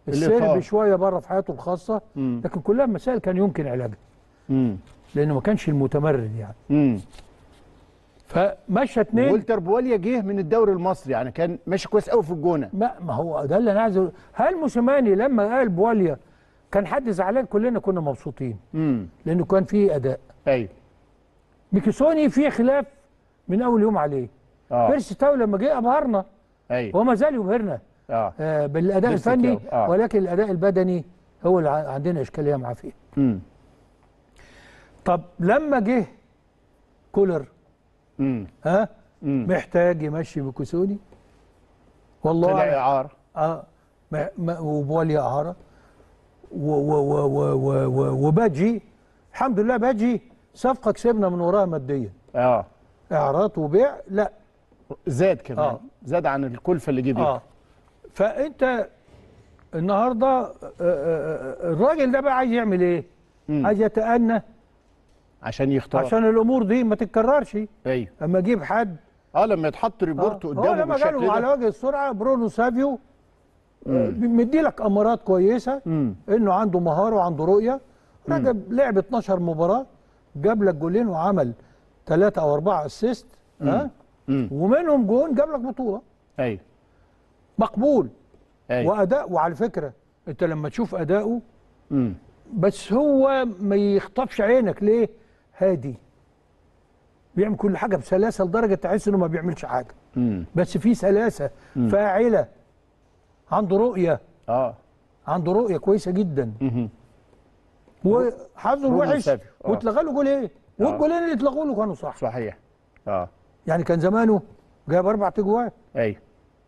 السرب الإطار. شويه بره في حياته الخاصه مم. لكن كلها مسائل كان يمكن علاجها امم لانه ما كانش المتمرد يعني امم فمشى اتنين والتر بواليا جه من الدوري المصري يعني كان ماشي كويس قوي في الجونه ما, ما هو ده اللي انا عايز أقوله. هل موسيماني لما قال بواليا كان حد زعلان كلنا كنا مبسوطين امم لانه كان فيه اداء ايوه ميكيسوني فيه خلاف من اول يوم عليه اه بيرسي تاو لما جه ابهرنا ايوه وما زال يبهرنا اه آه بالاداء بيرسي الفني تاو، آه. ولكن الاداء البدني هو اللي ع- عندنا اشكاليه معاه فيه امم طب لما جه كولر امم ها امم محتاج يمشي ميكيسوني والله طلع أعلم. اعاره اه ما- ما- وبواليا اعاره و- و- و- و- و- و- وباجي الحمد لله باجي صفقه كسبنا من وراها ماديا اه اعارات وبيع لا زاد كمان آه. زاد عن الكلفه اللي جه بيها اه فانت النهارده آه، آه، آه، الراجل ده بقى عايز يعمل ايه؟ مم. عايز يتأنى عشان يختار عشان الامور دي ما تتكررش ايوه اما اجيب حد اه لما يتحط ريبورت هو قدامه لما بالشكل جاله على ده وجه السرعه برونو سافيو مدي لك امارات كويسه امم انه عنده مهاره وعنده رؤيه راجل لعب 12 مباراه جاب لك جولين وعمل ثلاثه او اربعه اسيست ها امم ومنهم جون جاب لك بطوله ايوه مقبول ايوه واداء وعلى فكره انت لما تشوف اداؤه امم بس هو ما يخطفش عينك ليه هادي بيعمل كل حاجه بسلاسه لدرجه تحس انه ما بيعملش حاجه امم بس في سلاسه فاعله عنده رؤيه اه عنده رؤيه كويسه جدا مهم. وحظه برونو الوحش سافيو. آه. واتلغى له جولين والجولين اللي اتلغوا له كانوا صح صحيح اه يعني كان زمانه جاب اربع تجوان ايوه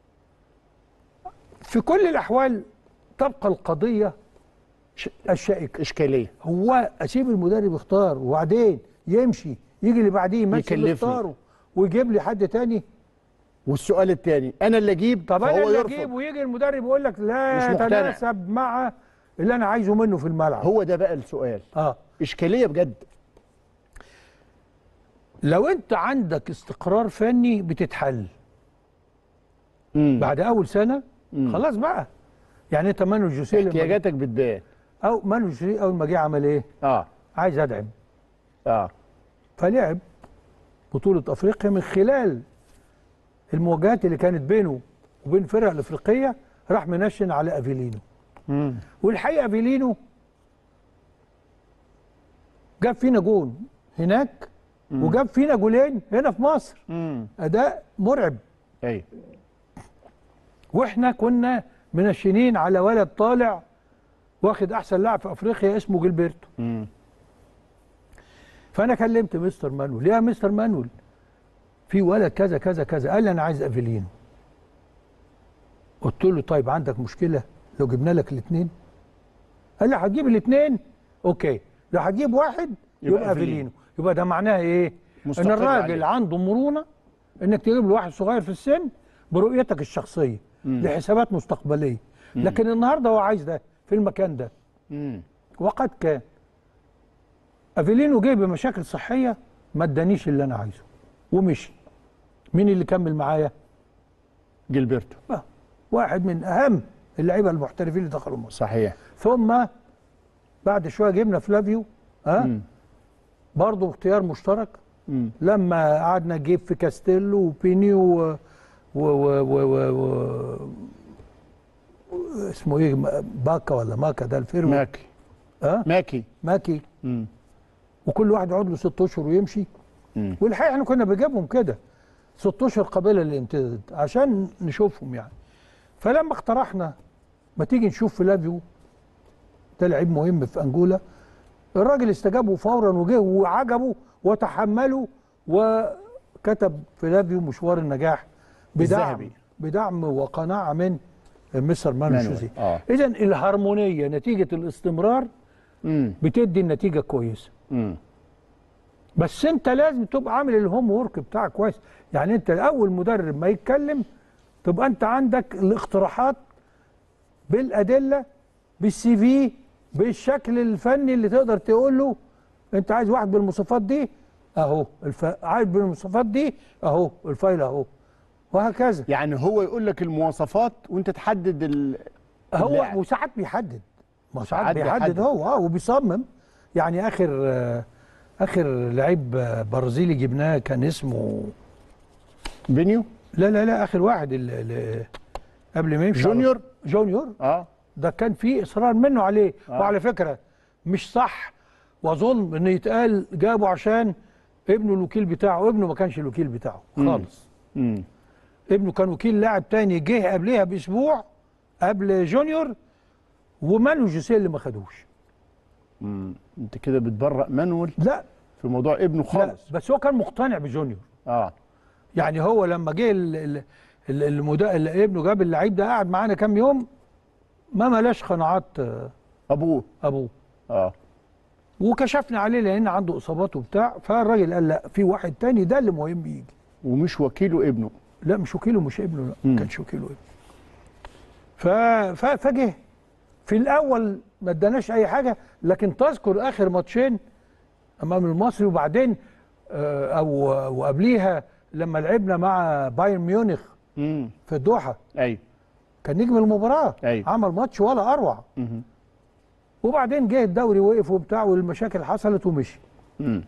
في كل الاحوال تبقى القضيه ش- الشائكه اشكاليه هو اسيب المدرب يختار وبعدين يمشي يجي اللي بعديه يمشي اللي يكلفني. يختاره ويجيب لي حد تاني والسؤال الثاني انا اللي اجيب طب انا فهو اللي يرفض اجيب ويجي المدرب يقول لك لا مش مقتنع. يتناسب مع اللي انا عايزه منه في الملعب هو ده بقى السؤال اه اشكاليه بجد لو انت عندك استقرار فني بتتحل امم بعد اول سنه مم. خلاص بقى يعني انت مانو جوسيه لما- احتياجاتك بتبان او مانو جوسيه اول ما جه عمل ايه؟ اه عايز ادعم اه فلعب بطوله افريقيا من خلال المواجهات اللي كانت بينه وبين الفرق الافريقيه راح منشن على افيلينو امم والحقيقه افيلينو جاب فينا جون هناك وجاب فينا جولين هنا في مصر امم اداء مرعب ايوه واحنا كنا منشنين على ولد طالع واخد احسن لاعب في افريقيا اسمه جilberto امم فانا كلمت مستر مانويل يا مستر مانويل في ولد كذا كذا كذا قال لي انا عايز افيلينو قلت له طيب عندك مشكله لو جبنا لك الاثنين قال لي هتجيب الاثنين اوكي لو هتجيب واحد يبقى يبقى أفيلينو. افيلينو يبقى ده معناه ايه ان مستقر الراجل عليه. عنده مرونه انك تجيب له واحد صغير في السن برؤيتك الشخصيه لحسابات مستقبليه لكن النهارده هو عايز ده في المكان ده امم وقد كان افيلينو جه بمشاكل صحيه ما ادانيش اللي انا عايزه ومشي مين اللي كمل معايا جilberto آه، واحد من اهم اللعيبه المحترفين اللي دخلوا مصر صحيح ثم بعد شويه جبنا فلافيو ها مم. برضه اختيار مشترك امم لما قعدنا نجيب في كاستيلو وبيني و و و و, و, و اسمه ايه باكا ولا ماكا ده الفيرو ماكي ها ماكي ماكي امم وكل واحد يقعد له ست اشهر ويمشي مم. والحقيقه احنا كنا بنجيبهم كده ست اشهر قبيله الامتداد عشان نشوفهم يعني فلما اقترحنا ما تيجي نشوف فلافيو ده لعيب مهم في انجولا الراجل استجابه فورا وجه وعجبه وتحمله وكتب فلافيو مشوار النجاح بدعم الذهبي. بدعم وقناعه من مستر مانو مانويل. جوزيه آه. اذا الهارمونيه نتيجه الاستمرار امم بتدي النتيجه كويسه امم بس انت لازم تبقى عامل الهوم وورك بتاعك كويس يعني انت اول مدرب ما يتكلم تبقى انت عندك الاقتراحات بالادله بالسي في بالشكل الفني اللي تقدر تقول له انت عايز واحد بالمواصفات دي اهو الف... عايز بالمواصفات دي اهو الفايل اهو وهكذا يعني هو يقول لك المواصفات وانت تحدد ال... هو اللاعب. وساعات بيحدد ما هو ساعات ساعات بيحدد بيحدد. هو اه وبيصمم يعني اخر آه، اخر لعيب آه، برازيلي جبناه كان اسمه بينيو لا لا لا اخر واحد اللي اللي قبل ما يمشي جونيور جونيور اه ده كان في اصرار منه عليه آه. وعلى فكره مش صح واظن ان يتقال جابه عشان ابنه الوكيل بتاعه ابنه ما كانش الوكيل بتاعه مم. خالص امم ابنه كان وكيل لاعب تاني جه قبلها باسبوع قبل جونيور ومانو جوسيه اللي ما خدوش امم انت كده بتبرأ مانويل لا في موضوع ابنه لا خالص بس هو كان مقتنع بجونيور اه يعني هو لما جه ال- ال- ال- المدا... اللي ابنه جاب اللعيب ده قعد معانا كام يوم ما ملاش قناعات آه، ابوه ابوه اه وكشفنا عليه لان عنده اصابات وبتاع فالراجل قال لا في واحد تاني ده اللي مهم يجي ومش وكيله ابنه لا مش وكيله مش ابنه لا مم. ما كانش وكيله ابنه ف... ف... فجه في الاول ما اداناش اي حاجه لكن تذكر اخر ماتشين امام المصري وبعدين آه، او وقبليها لما لعبنا مع بايرن ميونخ امم في الدوحه ايوه كان نجم المباراه أيوة. عمل ماتش ولا اروع مهم. وبعدين جه الدوري وقف وبتاع والمشاكل حصلت ومشي امم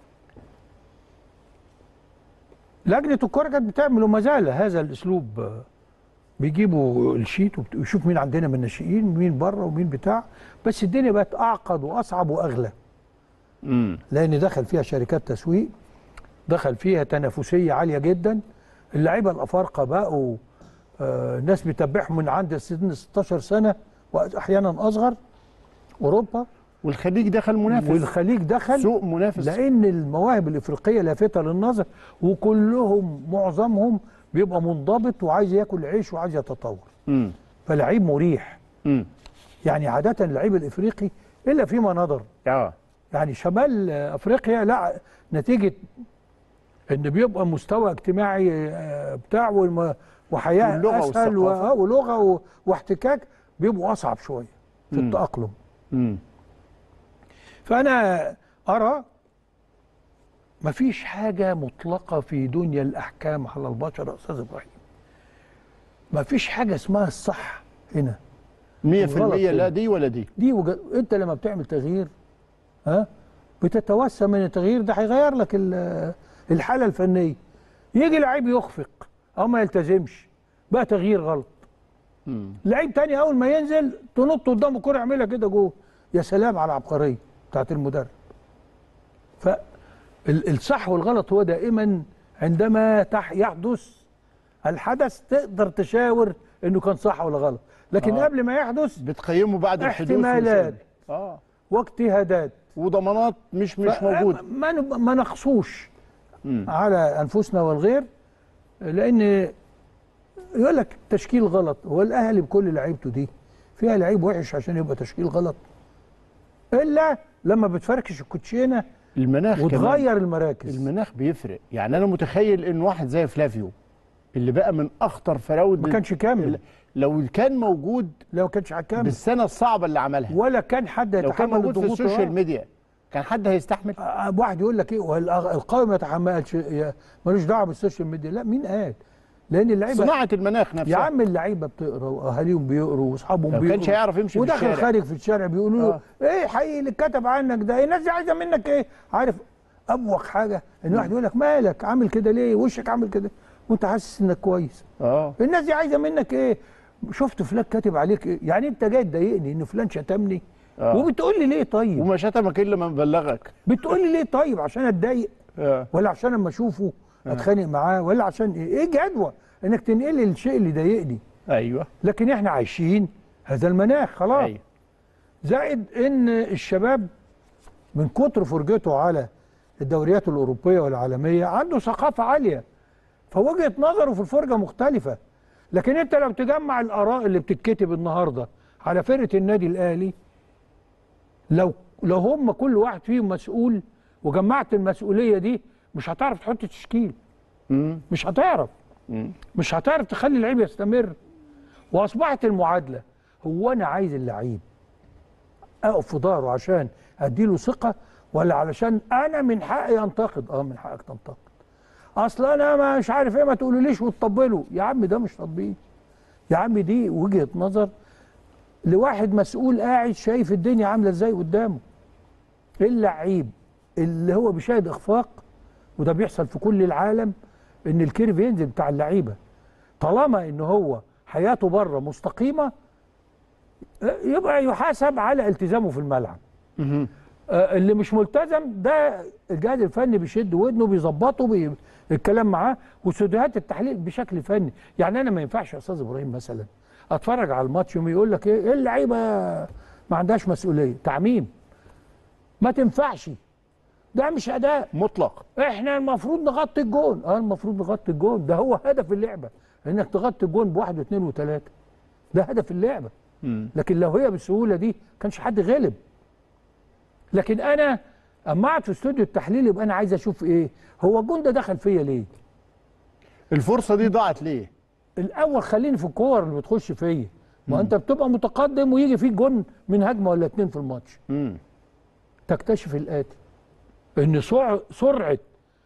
لجنه الكره كانت بتعمل وما زال هذا الاسلوب آه، بيجيبوا الشيت وبت- ويشوف مين عندنا من الناشئين مين بره ومين بتاع بس الدنيا بقت اعقد واصعب واغلى امم لان دخل فيها شركات تسويق دخل فيها تنافسيه عاليه جدا اللعيبه الافارقه بقوا آه، ناس بتتبعهم من عند سن 16 سنه واحيانا اصغر اوروبا والخليج دخل منافس والخليج دخل سوق منافس لان المواهب الافريقيه لافته للنظر وكلهم معظمهم بيبقى منضبط وعايز ياكل عيش وعايز يتطور امم فلعيب مريح امم يعني عاده اللعيب الافريقي الا فيما نظر اه يعني شمال افريقيا لا نتيجه ان بيبقى مستوى اجتماعي آه، بتاع والم- وحياه واللغة اسهل و- والثقافة. آه، ولغه و- واحتكاك بيبقوا اصعب شويه في مم. التاقلم امم فانا ارى مفيش حاجه مطلقه في دنيا الاحكام على البشر يا استاذ ابراهيم مفيش حاجه اسمها الصح هنا 100% غلط لا كده. دي ولا دي دي وج... انت لما بتعمل تغيير ها بتتوسم من التغيير ده هيغير لك ال- الحاله الفنيه يجي لعيب يخفق او ما يلتزمش بقى تغيير غلط امم لعيب تاني اول ما ينزل تنط قدامه كرة يعملها كده جوه يا سلام على العبقريه بتاعت المدرب فالصح والغلط هو دائما عندما تح يحدث الحدث تقدر تشاور انه كان صح ولا غلط لكن آه. قبل ما يحدث بتقيمه بعد الحدوث احتمالات. والسبب. اه واجتهادات وضمانات مش مش ف- موجوده ما ن- ما نقصوش مم. على انفسنا والغير لان يقول لك تشكيل غلط هو الاهلي بكل لعيبته دي فيها لعيب وحش عشان يبقى تشكيل غلط الا لما بتفركش الكوتشينه المناخ كمان وتغير المراكز المناخ بيفرق يعني انا متخيل ان واحد زي فلافيو اللي بقى من اخطر فراود ما كانش كامل لو كان موجود لو كانش هكمل بالسنه الصعبه اللي عملها ولا كان حد لو كان يتحمل موجود في الضغوط السوشيال ميديا كان حد هيستحمل آه، واحد يقول لك ايه والأغ- القوي ما يتحملش يا- ملوش دعوه بالسوشيال ميديا لا مين قال لان اللعيبه صناعه المناخ نفسها يا عم اللعيبه بتقرا واهاليهم بيقروا واصحابهم لو بيقروا كانش هيعرف يمشي في وداخل الشارع. خارج في الشارع بيقولوا له آه. ايه حقيقي اللي اتكتب عنك ده الناس دي عايزه منك ايه عارف ابوخ حاجه ان واحد يقول لك مالك عامل كده ليه وشك عامل كده وانت حاسس انك كويس اه الناس دي عايزه منك ايه شفت فلان كاتب عليك ايه يعني انت جاي تضايقني ان فلان شتمني آه. وبتقول لي ليه طيب وما شتمك الا من بلغك بتقول لي ليه طيب عشان اتضايق اه ولا عشان اما اشوفه اتخانق معاه ولا عشان ايه ايه جدوى انك تنقل لي الشيء اللي ضايقني ايوه لكن احنا عايشين هذا المناخ خلاص ايوه زائد ان الشباب من كتر فرجته على الدوريات الاوروبيه والعالميه عنده ثقافه عاليه فوجهه نظره في الفرجه مختلفه لكن انت لو تجمع الاراء اللي بتتكتب النهارده على فرقه النادي الاهلي لو لو هم كل واحد فيهم مسؤول وجمعت المسؤوليه دي مش هتعرف تحط تشكيل امم مش هتعرف مم. مش هتعرف تخلي اللعيب يستمر واصبحت المعادله هو انا عايز اللعيب اقف في ظهره عشان اديله ثقه ولا علشان انا من حقي انتقد اه من حقك تنتقد اصل انا مش عارف ايه ما تقولوليش وتطبله يا عم ده مش تطبيل يا عم دي وجهه نظر لواحد مسؤول قاعد شايف الدنيا عامله ازاي قدامه اللعيب اللي هو بيشاهد اخفاق وده بيحصل في كل العالم ان الكيرف ينزل بتاع اللعيبه طالما ان هو حياته بره مستقيمه آه، يبقى يحاسب على التزامه في الملعب مهم. آه، اللي مش ملتزم ده الجهاز الفني بيشد ودنه بيظبطه بي... الكلام معاه واستوديوهات التحليل بشكل فني يعني انا ما ينفعش يا استاذ ابراهيم مثلا اتفرج على الماتش يوم يقول لك ايه إيه اللعيبه ما عندهاش مسؤوليه تعميم ما تنفعش ده مش اداء مطلق احنا المفروض نغطي الجون اه المفروض نغطي الجون ده هو هدف اللعبه انك تغطي الجون بواحد واثنين وثلاثه ده هدف اللعبه مم. لكن لو هي بالسهوله دي كانش حد غلب لكن انا اما اقعد في استوديو التحليل يبقى انا عايز اشوف ايه هو الجون ده دخل فيا ليه الفرصه دي ضاعت ليه الاول خليني في الكور اللي بتخش فيا ما انت بتبقى متقدم ويجي فيك جون من هجمه ولا اتنين في الماتش مم. تكتشف الاتي ان سرع- سرعه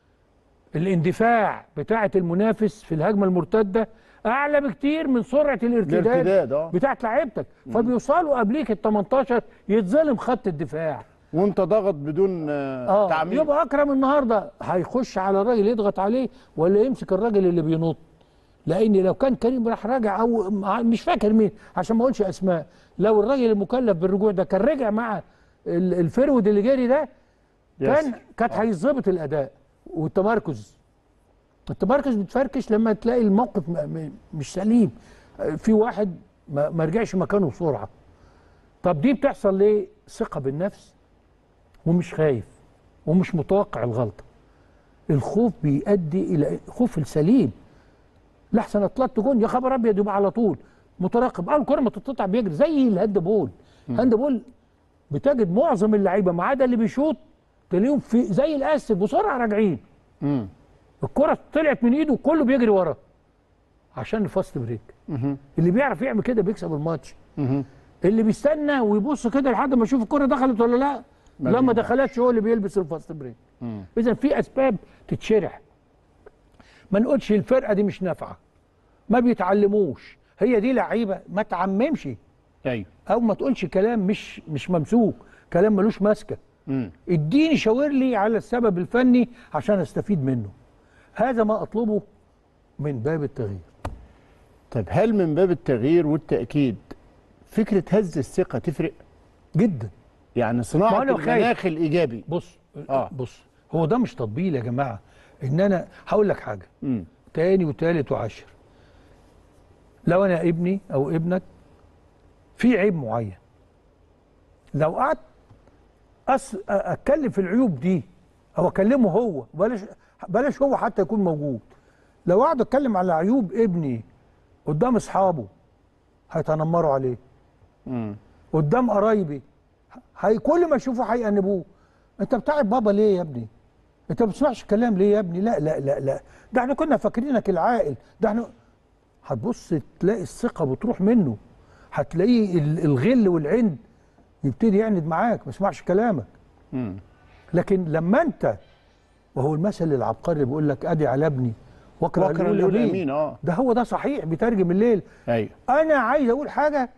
الاندفاع بتاعه المنافس في الهجمه المرتده اعلى بكتير من سرعه الارتداد الارتداد اه بتاعت لعيبتك فبيوصلوا قبليك ال 18 يتظلم خط الدفاع وانت ضغط بدون آه اه تعميم يبقى اكرم النهارده هيخش على الراجل يضغط عليه ولا يمسك الراجل اللي بينط لان لو كان كريم راح راجع او مع- مش فاكر مين عشان ما اقولش اسماء لو الراجل المكلف بالرجوع ده كان رجع مع ال- الفرود اللي جاري ده كان ياسر. كانت هيظبط الاداء والتمركز التمركز بتفركش لما تلاقي الموقف م- م- مش سليم آه، في واحد ما ما رجعش مكانه بسرعه طب دي بتحصل ليه ثقه بالنفس ومش خايف ومش متوقع الغلطه الخوف بيؤدي الى خوف السليم لحسن اطلقت جون يا خبر ابيض يبقى على طول مترقب اول كره ما تتقطع بيجري زي الهاند بول هاند بول بتجد معظم اللعيبه ما عدا اللي بيشوط تلاقيهم في زي الاسد بسرعه راجعين مم. الكره طلعت من ايده وكله بيجري وراه عشان الفاست بريك مهم. اللي بيعرف يعمل كده بيكسب الماتش مهم. اللي بيستنى ويبص كده لحد ما يشوف الكره دخلت ولا لا ما لا ما بينفعش. دخلتش هو اللي بيلبس الفاست بريك مم. اذا في اسباب تتشرح ما نقولش الفرقه دي مش نافعه ما بيتعلموش هي دي لعيبه ما تعممش ايوه او ما تقولش كلام مش مش ممسوك كلام ملوش ماسكه مم. اديني شاور لي على السبب الفني عشان استفيد منه هذا ما اطلبه من باب التغيير طيب هل من باب التغيير والتاكيد فكره هز الثقه تفرق جدا يعني ما صناعه أنا خايف. المناخ الايجابي بص آه. بص هو ده مش تطبيل يا جماعه ان انا هقول لك حاجه مم. تاني وتالت وعشر لو انا ابني او ابنك في عيب معين لو قعدت أس... أ- اتكلم في العيوب دي او اكلمه هو بلاش بلاش هو حتى يكون موجود لو قعد اتكلم على عيوب ابني قدام اصحابه هيتنمروا عليه مم. قدام قرايبي هي كل ما يشوفوا هيأنبوه انت بتاعب بابا ليه يا ابني انت ما بتسمعش الكلام ليه يا ابني لا لا لا لا ده احنا كنا فاكرينك العاقل ده احنا هتبص تلاقي الثقه بتروح منه هتلاقيه ال- الغل والعند يبتدي يعند معاك ما يسمعش كلامك مم. لكن لما انت وهو المثل العبقري اللي بيقول لك ادي على ابني واقرا واقرا اللي الليل يقول امين اه ده هو ده صحيح بيترجم الليل ايوه انا عايز اقول حاجه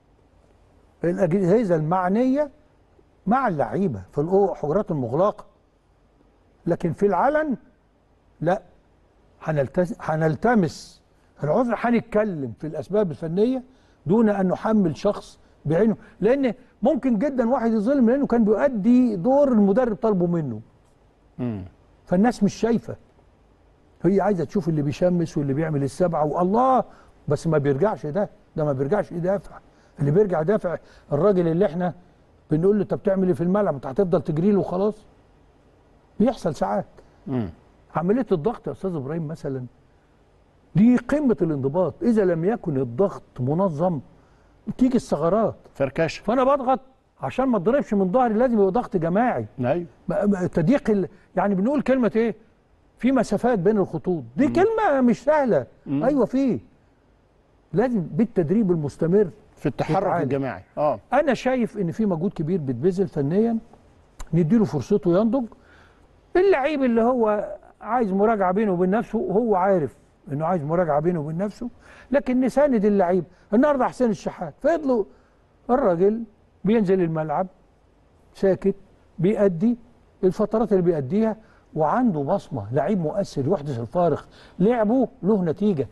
الاجهزه المعنيه مع اللعيبه في الحجرات المغلقه لكن في العلن لا هنلتز- هنلتمس العذر هنتكلم في الاسباب الفنيه دون ان نحمل شخص بعينه لان ممكن جدا واحد يظلم لانه كان بيؤدي دور المدرب طالبه منه مم. فالناس مش شايفه هي عايزه تشوف اللي بيشمس واللي بيعمل السبعه والله بس ما بيرجعش ده ده ما بيرجعش يدافع اللي بيرجع دافع الراجل اللي احنا بنقول له انت بتعمل ايه في الملعب انت هتفضل تجري له وخلاص بيحصل ساعات مم. عمليه الضغط يا استاذ ابراهيم مثلا دي قمه الانضباط اذا لم يكن الضغط منظم تيجي الثغرات فركشه فانا بضغط عشان ما اتضربش من ظهري لازم يبقى ضغط جماعي ايوه ما- ما- تضييق ال... يعني بنقول كلمة ايه؟ في مسافات بين الخطوط، دي كلمة مش سهلة، مم. ايوه في لازم بالتدريب المستمر، في التحرك تتعالج. الجماعي اه انا شايف ان في مجهود كبير بيتبذل فنيا نديله فرصته ينضج اللعيب اللي هو عايز مراجعة بينه وبين نفسه وهو عارف انه عايز مراجعة بينه وبين نفسه، لكن نساند اللعيب، النهارده حسين الشحات فضلوا الراجل بينزل الملعب ساكت بيأدي الفترات اللي بيأديها وعنده بصمة لعيب مؤثر يحدث الفارق لعبه له نتيجة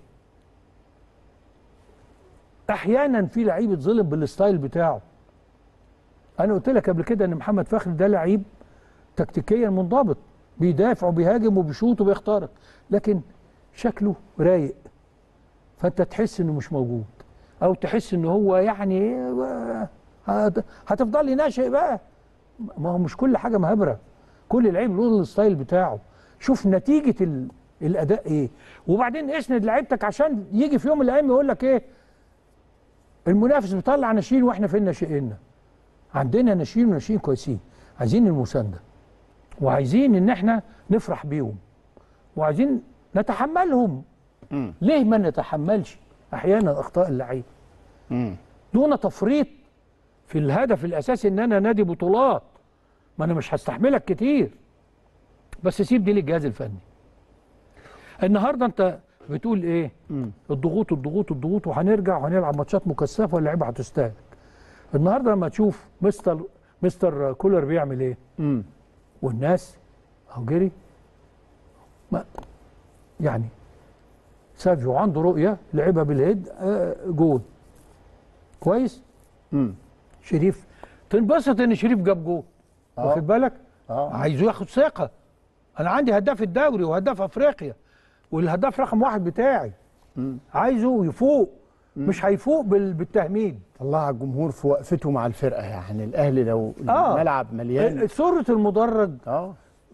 احيانا في لعيب اتظلم بالستايل بتاعه انا قلت لك قبل كده ان محمد فخري ده لعيب تكتيكيا منضبط بيدافع وبيهاجم وبيشوط وبيخترق لكن شكله رايق فانت تحس انه مش موجود او تحس ان هو يعني آه، هت- هتفضل ناشئ بقى ما هو مش كل حاجه مهبره كل لعيب له الستايل بتاعه شوف نتيجه ال... الاداء ايه وبعدين اسند لعيبتك عشان يجي في يوم من الايام يقول لك ايه المنافس بيطلع ناشئين واحنا فين ناشئيننا عندنا ناشئين وناشئين كويسين عايزين المسانده وعايزين ان احنا نفرح بيهم وعايزين نتحملهم مم. ليه ما نتحملش احيانا اخطاء اللعيب مم. دون تفريط في الهدف الاساسي ان انا نادي بطولات ما انا مش هستحملك كتير بس سيب دي للجهاز الفني النهارده انت بتقول ايه مم. الضغوط الضغوط الضغوط وهنرجع وهنلعب ماتشات مكثفه واللعيبه هتستهلك النهارده لما تشوف مستر مستر كولر بيعمل ايه مم. والناس اهو جري ما يعني سافيو عنده رؤيه لعبها بالهيد آه، جول كويس مم. شريف تنبسط ان شريف جاب جول آه. واخد بالك اه عايزه ياخد ثقه انا عندي هداف الدوري وهداف افريقيا والهداف رقم واحد بتاعي مم. عايزه يفوق مش هيفوق بال- بالتهميد طلع الجمهور في وقفته مع الفرقه يعني الاهلي لو آه. الملعب مليان صورة المدرج اه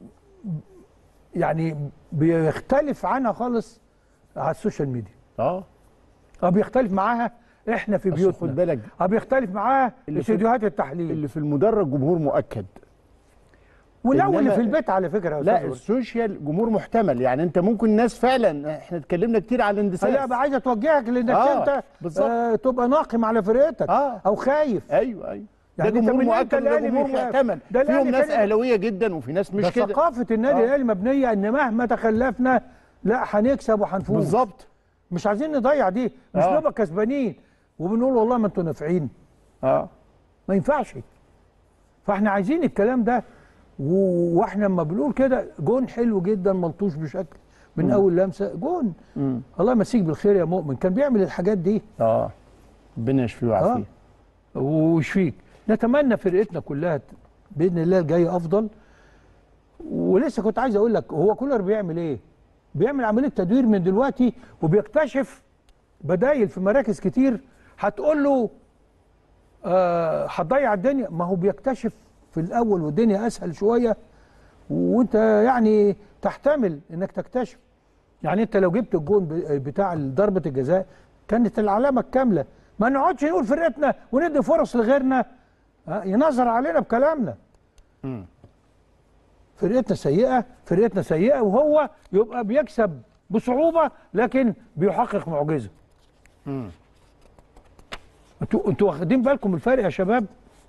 يعني بيختلف عنها خالص على السوشيال ميديا اه اه بيختلف معاها احنا في بس بيوتنا خد بالك اه بيختلف معاها اللي في- استديوهات التحليل اللي في المدرج جمهور مؤكد ولو اللي إنما- في البيت على فكره يا لا استاذ السوشيال جمهور محتمل يعني انت ممكن ناس فعلا احنا اتكلمنا كتير على الاندساس لا بقى عايزه توجهك لانك آه، انت بالظبط. آه تبقى ناقم على فرقتك آه. او خايف ايوه ايوه يعني ده أنت جمهور من إمتى مؤكد وده الأهلي جمهور بيخاف؟ محتمل ده فيهم الأهلي ناس كان- اهلاويه جدا وفي ناس ده مش كده ثقافه النادي آه. الاهلي مبنيه ان مهما تخلفنا لا هنكسب وهنفوز بالظبط مش عايزين نضيع دي مش آه. نبقى كسبانين وبنقول والله ما انتوا نافعين اه ما ينفعش فاحنا عايزين الكلام ده و- واحنا لما بنقول كده جون حلو جدا ملطوش بشكل من اول لمسه جون مم. الله يمسيك بالخير يا مؤمن كان بيعمل الحاجات دي اه ربنا يشفيه ويعافيه ويشفيك نتمنى فرقتنا كلها ت- باذن الله الجاي افضل ولسه كنت عايز اقول لك هو كولر بيعمل ايه بيعمل عمليه تدوير من دلوقتي وبيكتشف بدايل في مراكز كتير هتقول له آه، هتضيع الدنيا ما هو بيكتشف في الاول والدنيا اسهل شويه وانت يعني تحتمل انك تكتشف يعني انت لو جبت الجون ب- بتاع ضربه الجزاء كانت العلامه الكامله ما نقعدش نقول فرقتنا وندي فرص لغيرنا ها، ينظر علينا بكلامنا مم. فرقتنا سيئه فرقتنا سيئه وهو يبقى بيكسب بصعوبه لكن بيحقق معجزه مم. انتوا انتوا واخدين بالكم من الفرق يا شباب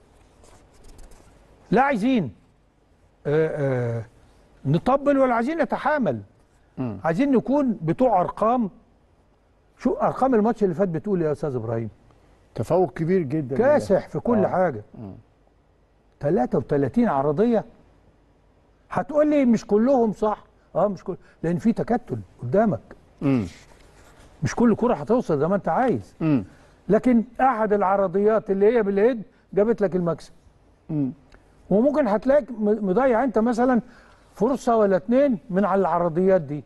لا عايزين آه آه نطبل ولا عايزين نتحامل مم. عايزين نكون بتوع ارقام شو ارقام الماتش اللي فات بتقول يا استاذ ابراهيم تفوق كبير جدا كاسح في كل آه. حاجه مم. 33 عرضيه هتقول لي مش كلهم صح اه مش كل لان في تكتل قدامك مم. مش كل كره هتوصل زي ما انت عايز مم. لكن احد العرضيات اللي هي بالهيد جابت لك المكسب مم. وممكن هتلاقيك م- مضيع انت مثلا فرصه ولا اتنين من على العرضيات دي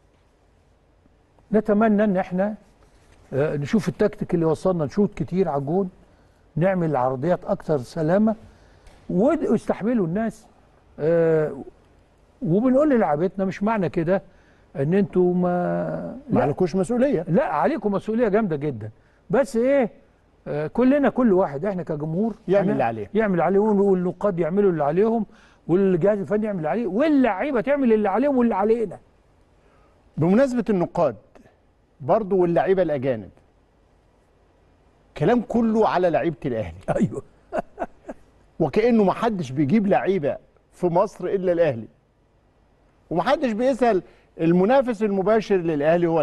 نتمنى ان احنا آه، نشوف التكتيك اللي وصلنا نشوط كتير على الجون نعمل عرضيات اكثر سلامه ود- ويستحملوا الناس آه، وبنقول للاعبتنا مش معنى كده ان انتوا ما ما لا, عليكوش مسؤوليه لا عليكم مسؤوليه جامده جدا بس ايه آه، كلنا كل واحد احنا كجمهور يعمل أنا- اللي عليه. يعمل عليه والنقاد يعملوا اللي عليهم والجهاز الفني يعمل اللي عليه واللعيبه تعمل اللي عليهم واللي علينا بمناسبه النقاد برضه واللعيبه الاجانب كلام كله على لعيبه الاهلي ايوه وكانه ما حدش بيجيب لعيبه في مصر الا الاهلي ومحدش بيسال المنافس المباشر للاهلي هو نادي الزمالك طب انا عندي سامسون اكينيولا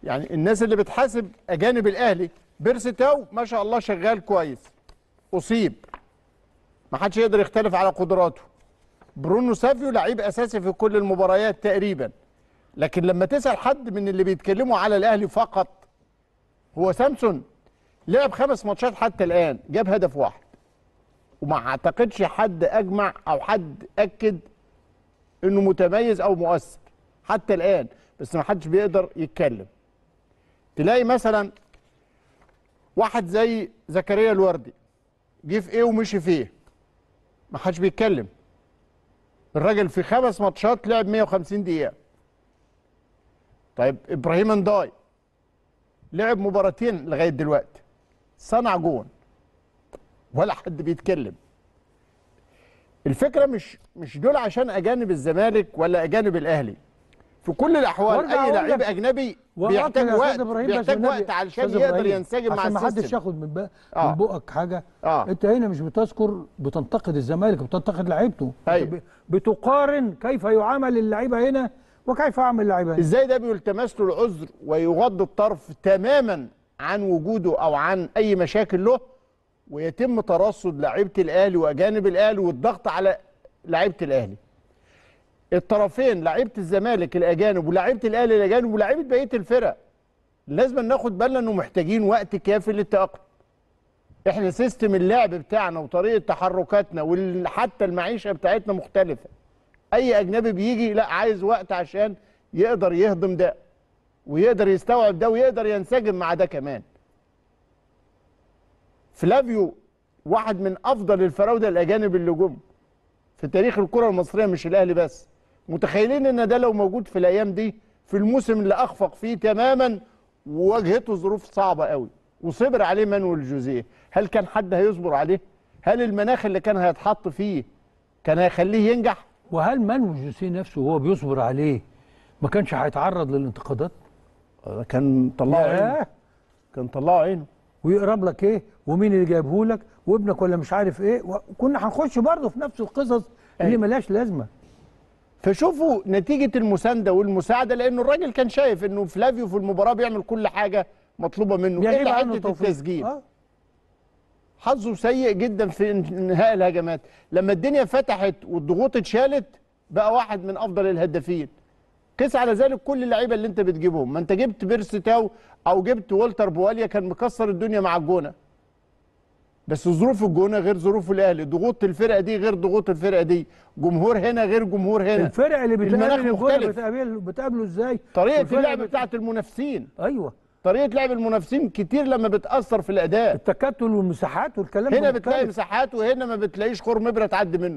يعني الناس اللي بتحاسب اجانب الاهلي بيرسي تاو ما شاء الله شغال كويس اصيب ما حدش يقدر يختلف على قدراته برونو سافيو لعيب اساسي في كل المباريات تقريبا لكن لما تسال حد من اللي بيتكلموا على الاهلي فقط هو سامسون لعب خمس ماتشات حتى الان جاب هدف واحد وما اعتقدش حد اجمع او حد اكد انه متميز او مؤثر حتى الان بس ما حدش بيقدر يتكلم تلاقي مثلا واحد زي زكريا الوردي جه في ايه ومشي في ايه ما حدش بيتكلم الراجل في خمس ماتشات لعب 150 دقيقه طيب ابراهيم انداي لعب مباراتين لغايه دلوقتي صنع جون ولا حد بيتكلم الفكره مش مش دول عشان اجانب الزمالك ولا اجانب الاهلي في كل الاحوال وارجع اي أقول لعيب لك- اجنبي وأقول بيحتاج يا أستاذ وقت إبراهيم بس بيحتاج والنبي- وقت علشان أستاذ يقدر إبراهيم، ينسجم مع عشان ما حدش السيستم ياخد من بق- آه. من بقك حاجه آه. انت هنا مش بتذكر بتنتقد الزمالك بتنتقد لعيبته أيوة. أنت ب- بتقارن كيف يعامل اللعيبه هنا وكيف يعامل اللعيبه هنا ازاي ده بيلتمس له العذر ويغض الطرف تماما عن وجوده او عن اي مشاكل له ويتم ترصد لعيبه الاهلي واجانب الاهلي والضغط على لعيبه الاهلي الطرفين لعيبه الزمالك الاجانب ولاعيبه الاهلي الاجانب ولاعيبه بقيه الفرق لازم ناخد بالنا انه محتاجين وقت كافي للتاقلم احنا سيستم اللعب بتاعنا وطريقه تحركاتنا وحتى المعيشه بتاعتنا مختلفه اي اجنبي بيجي لا عايز وقت عشان يقدر يهضم ده ويقدر يستوعب ده ويقدر ينسجم مع ده كمان فلافيو واحد من افضل الفراوده الاجانب اللي جم في تاريخ الكره المصريه مش الاهلي بس متخيلين ان ده لو موجود في الايام دي في الموسم اللي اخفق فيه تماما وواجهته ظروف صعبه قوي وصبر عليه مانويل جوزيه هل كان حد هيصبر عليه هل المناخ اللي كان هيتحط فيه كان هيخليه ينجح وهل مانويل جوسيه نفسه وهو بيصبر عليه ما كانش هيتعرض للانتقادات كان طلعوا عينه ياه. كان طلعوا عينه ويقرب لك ايه ومين اللي جايبه لك وابنك ولا مش عارف ايه وكنا هنخش برضه في نفس القصص اللي أيوة. ملهاش لازمه فشوفوا نتيجة المساندة والمساعدة لأنه الراجل كان شايف إنه فلافيو في المباراة بيعمل كل حاجة مطلوبة منه بيغيب إلا عنه حتة توفيق. التسجيل آه. حظه سيء جدا في انهاء الهجمات لما الدنيا فتحت والضغوط اتشالت بقى واحد من أفضل الهدافين قيس على ذلك كل اللعيبة اللي أنت بتجيبهم ما أنت جبت بيرسي تاو أو جبت والتر بواليا كان مكسر الدنيا مع الجونة بس ظروف الجونه غير ظروف الاهلي ضغوط الفرقه دي غير ضغوط الفرقه دي جمهور هنا غير جمهور هنا الفرق اللي المناخ بتقابل الجونه مختلف. بتقابل بتقابله ازاي طريقه والفرق اللعب بت- بتاعت المنافسين ايوه طريقه لعب المنافسين كتير لما بتاثر في الاداء التكتل والمساحات والكلام هنا ده بتلاقي مختلف. مساحات وهنا ما بتلاقيش خور مبره تعدي منه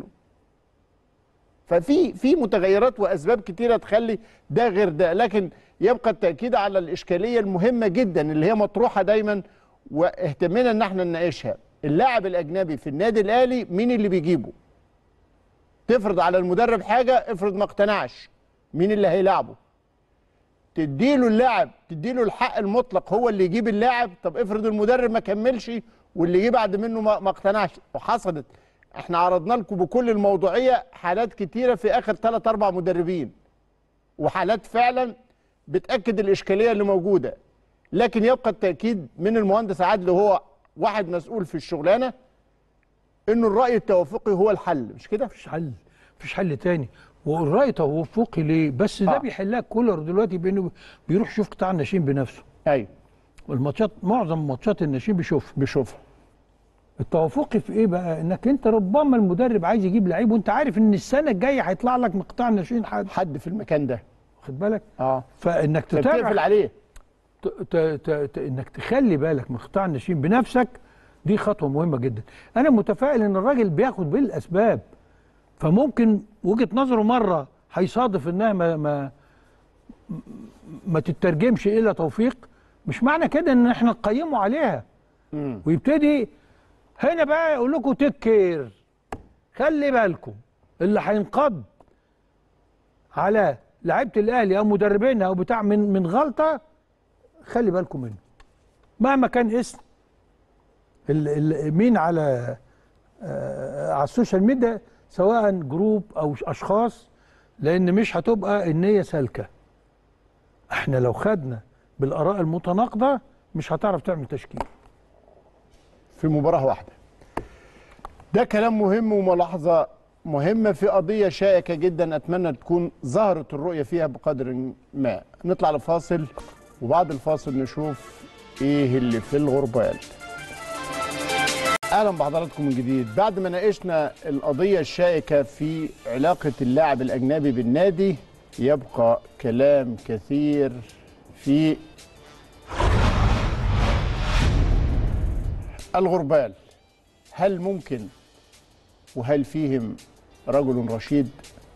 ففي في متغيرات واسباب كتيره تخلي ده غير ده لكن يبقى التاكيد على الاشكاليه المهمه جدا اللي هي مطروحه دايما واهتمنا ان احنا نناقشها اللاعب الاجنبي في النادي الاهلي مين اللي بيجيبه تفرض على المدرب حاجه افرض ما اقتنعش مين اللي هيلاعبه تديله اللاعب تديله الحق المطلق هو اللي يجيب اللاعب طب افرض المدرب ما كملش واللي جه بعد منه ما ما اقتنعش وحصلت احنا عرضنا لكم بكل الموضوعيه حالات كتيره في اخر ثلاث اربع مدربين وحالات فعلا بتاكد الاشكاليه اللي موجوده لكن يبقى التاكيد من المهندس عادل هو واحد مسؤول في الشغلانه انه الراي التوافقي هو الحل مش كده مفيش حل مفيش حل تاني والراي توافقي ليه بس ده آه. بيحلها كولر دلوقتي بانه بيروح يشوف قطاع الناشئين بنفسه ايوه والماتشات معظم ماتشات الناشئين بيشوفها بيشوفها التوافقي في ايه بقى انك انت ربما المدرب عايز يجيب لعيب وانت عارف ان السنه الجايه هيطلع لك من قطاع الناشئين حد حد في المكان ده واخد بالك اه فانك فبتقفل تتابع عليه ت... ت... ت... ت... انك تخلي بالك من قطاع الناشئين بنفسك دي خطوه مهمه جدا انا متفائل ان الراجل بياخد بالاسباب فممكن وجهه نظره مره هيصادف انها ما ما ما تترجمش الى توفيق مش معنى كده ان احنا نقيمه عليها مم. ويبتدي هنا بقى يقول لكم تيك كير خلي بالكم اللي هينقض على لعيبه الاهلي او مدربينها او بتاع من من غلطه خلي بالكم منه مهما كان اسم ال ال مين على آه على السوشيال ميديا سواء جروب او اشخاص لان مش هتبقى النيه سالكه احنا لو خدنا بالاراء المتناقضه مش هتعرف تعمل تشكيل في مباراة واحدة ده كلام مهم وملاحظة مهمة في قضية شائكة جدا أتمنى تكون ظهرت الرؤية فيها بقدر ما نطلع لفاصل وبعد الفاصل نشوف إيه اللي في الغربال أهلا بحضراتكم من جديد بعد ما ناقشنا القضية الشائكة في علاقة اللاعب الأجنبي بالنادي يبقى كلام كثير في الغربال هل ممكن وهل فيهم رجل رشيد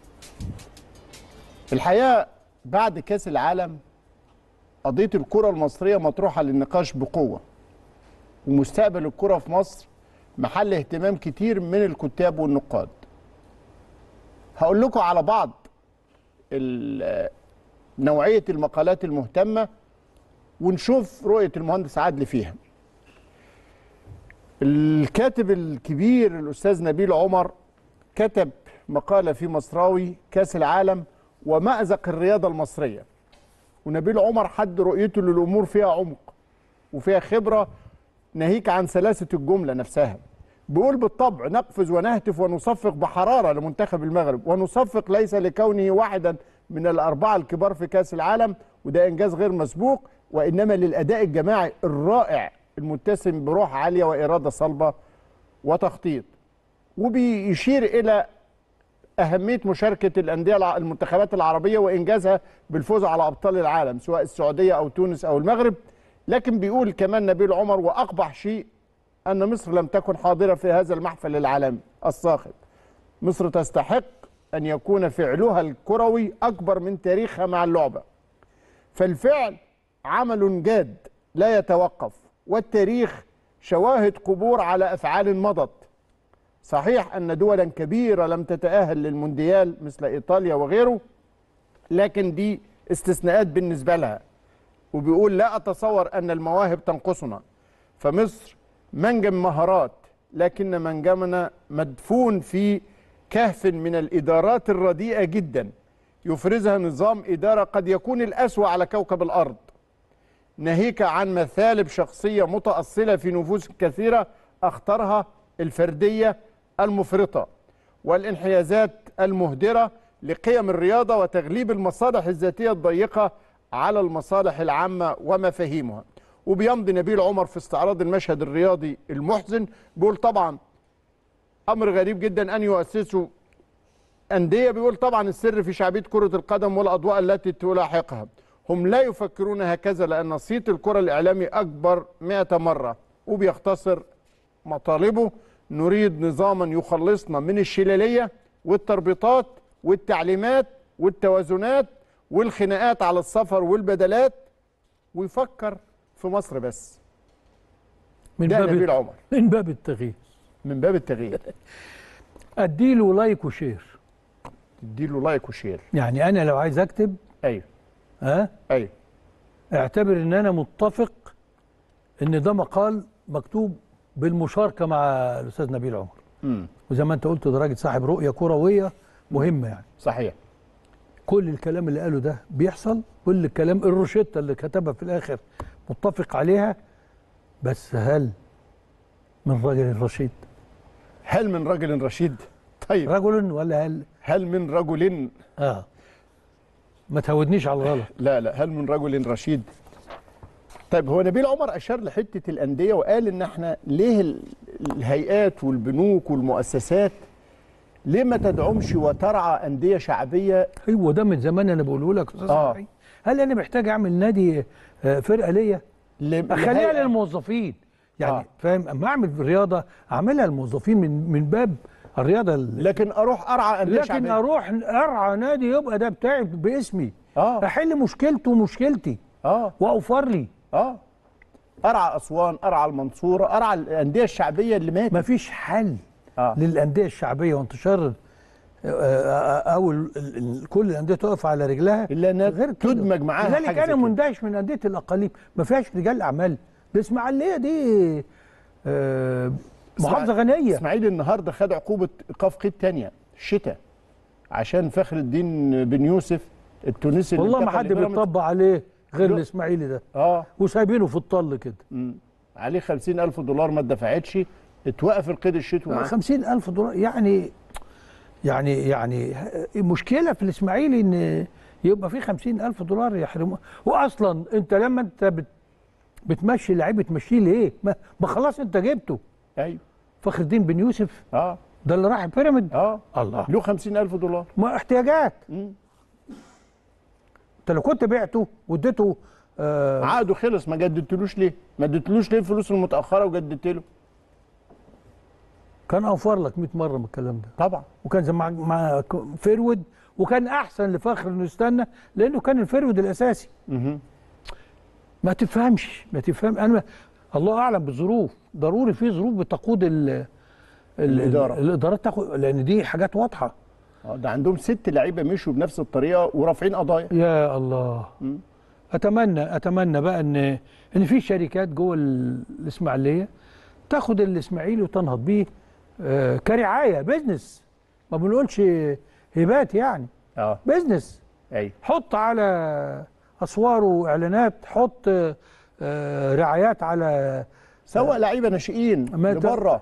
الحقيقه بعد كاس العالم قضيه الكره المصريه مطروحه للنقاش بقوه ومستقبل الكره في مصر محل اهتمام كتير من الكتاب والنقاد هقول لكم على بعض ال- نوعيه المقالات المهتمه ونشوف رؤيه المهندس عادل فيها الكاتب الكبير الاستاذ نبيل عمر كتب مقاله في مصراوي كاس العالم ومأزق الرياضه المصريه ونبيل عمر حد رؤيته للامور فيها عمق وفيها خبره ناهيك عن سلاسه الجمله نفسها بيقول بالطبع نقفز ونهتف ونصفق بحراره لمنتخب المغرب ونصفق ليس لكونه واحدا من الاربعه الكبار في كاس العالم وده انجاز غير مسبوق وانما للاداء الجماعي الرائع المتسم بروح عاليه واراده صلبه وتخطيط وبيشير الى اهميه مشاركه الانديه الع- المنتخبات العربيه وانجازها بالفوز على ابطال العالم سواء السعوديه او تونس او المغرب لكن بيقول كمان نبيل عمر واقبح شيء ان مصر لم تكن حاضره في هذا المحفل العالمي الصاخب مصر تستحق ان يكون فعلها الكروي اكبر من تاريخها مع اللعبه فالفعل عمل جاد لا يتوقف والتاريخ شواهد قبور على افعال مضت صحيح ان دولا كبيره لم تتاهل للمونديال مثل ايطاليا وغيره لكن دي استثناءات بالنسبه لها وبيقول لا اتصور ان المواهب تنقصنا فمصر منجم مهارات لكن منجمنا مدفون في كهف من الادارات الرديئه جدا يفرزها نظام اداره قد يكون الاسوا على كوكب الارض ناهيك عن مثالب شخصيه متاصله في نفوس كثيره اختارها الفرديه المفرطه والانحيازات المهدره لقيم الرياضه وتغليب المصالح الذاتيه الضيقه على المصالح العامه ومفاهيمها وبيمضي نبيل عمر في استعراض المشهد الرياضي المحزن بيقول طبعا امر غريب جدا ان يؤسسوا أندية بيقول طبعا السر في شعبية كرة القدم والأضواء التي تلاحقها هم لا يفكرون هكذا لأن صيت الكرة الإعلامي أكبر مئة مرة وبيختصر مطالبه نريد نظاما يخلصنا من الشلالية والتربيطات والتعليمات والتوازنات والخناقات على السفر والبدلات ويفكر في مصر بس من ده باب نبيل عمر من باب التغيير من باب التغيير اديله لايك وشير تديله لايك وشير يعني انا لو عايز اكتب ايوه ها ايوه اعتبر ان انا متفق ان ده مقال مكتوب بالمشاركه مع الاستاذ نبيل عمر امم وزي ما انت قلت ده راجل صاحب رؤيه كرويه مهمه يعني صحيح كل الكلام اللي قاله ده بيحصل كل الكلام الروشته اللي كتبها في الاخر متفق عليها بس هل من رجل رشيد هل من رجل رشيد طيب رجل ولا هل هل من رجل اه ما تهودنيش على الغلط لا لا هل من رجل رشيد طيب هو نبيل عمر اشار لحته الانديه وقال ان احنا ليه ال- الهيئات والبنوك والمؤسسات ليه ما تدعمش وترعى انديه شعبيه ايوه ده من زمان انا بقوله لك استاذ آه. صبحي هل انا محتاج اعمل نادي آه، فرقه ليا ل- اخليها لهيئة- للموظفين يعني آه. آه. فاهم اما اعمل رياضه اعملها للموظفين من من باب الرياضه ال- لكن اروح ارعى انديه لكن شعبيه اروح ارعى نادي يبقى ده بتاعي باسمي اه احل مشكلته ومشكلتي اه واوفر لي اه ارعى اسوان ارعى المنصوره ارعى الانديه الشعبيه اللي ماتت مفيش حل آه. للانديه الشعبيه وانتشار آه، آه، او ال- ال- ال- كل الانديه تقف على رجلها إلا إنها غير كده. تدمج معاها لذلك حاجة زي انا كده. مندهش من انديه الاقاليم ما فيهاش رجال اعمال الاسماعيليه دي آه، محافظه غنيه اسماعيل النهارده خد عقوبه ايقاف قيد تانية الشتاء عشان فخر الدين بن يوسف التونسي اللي والله ما انتقل حد لبيراميدز. بيطبق عليه غير لا. الاسماعيلي ده اه وسايبينه في الطل كده مم. عليه 50000 دولار ما اتدفعتش اتوقف القيد الشتوي معاه 50 ألف دولار يعني يعني يعني مشكلة في الإسماعيلي إن يبقى في 50 ألف دولار يحرموا وأصلا أنت لما أنت بت بتمشي لعيب بتمشيه ليه؟ ما, ما خلاص أنت جبته ايوه فخر الدين بن يوسف اه ده اللي راح بيراميد اه الله له 50000 دولار ما احتياجات مم. أنت لو كنت بعته واديته آه عقده خلص ما جددتلوش ليه؟ ما اديتلوش ليه الفلوس المتاخره وجددت له؟ كان أوفر لك 100 مرة من الكلام ده طبعا وكان زي مع مع فيرود وكان أحسن لفخر إنه يستنى لأنه كان الفيرود الأساسي مهم. ما تفهمش ما تفهم انا الله اعلم بالظروف ضروري في ظروف بتقود ال ال- الإدارة. الادارات تاخد لان دي حاجات واضحه اه ده عندهم ست لعيبه مشوا بنفس الطريقه ورافعين قضايا يا الله مم. اتمنى اتمنى بقى ان ان في شركات جوه ال- الاسماعيليه تاخد الاسماعيلي وتنهض بيه آه، كرعايه بيزنس ما بنقولش هبات يعني اه بيزنس ايوه حط على اسوار واعلانات حط آه، رعايات على سوق لعيبه ناشئين ما ت- لبره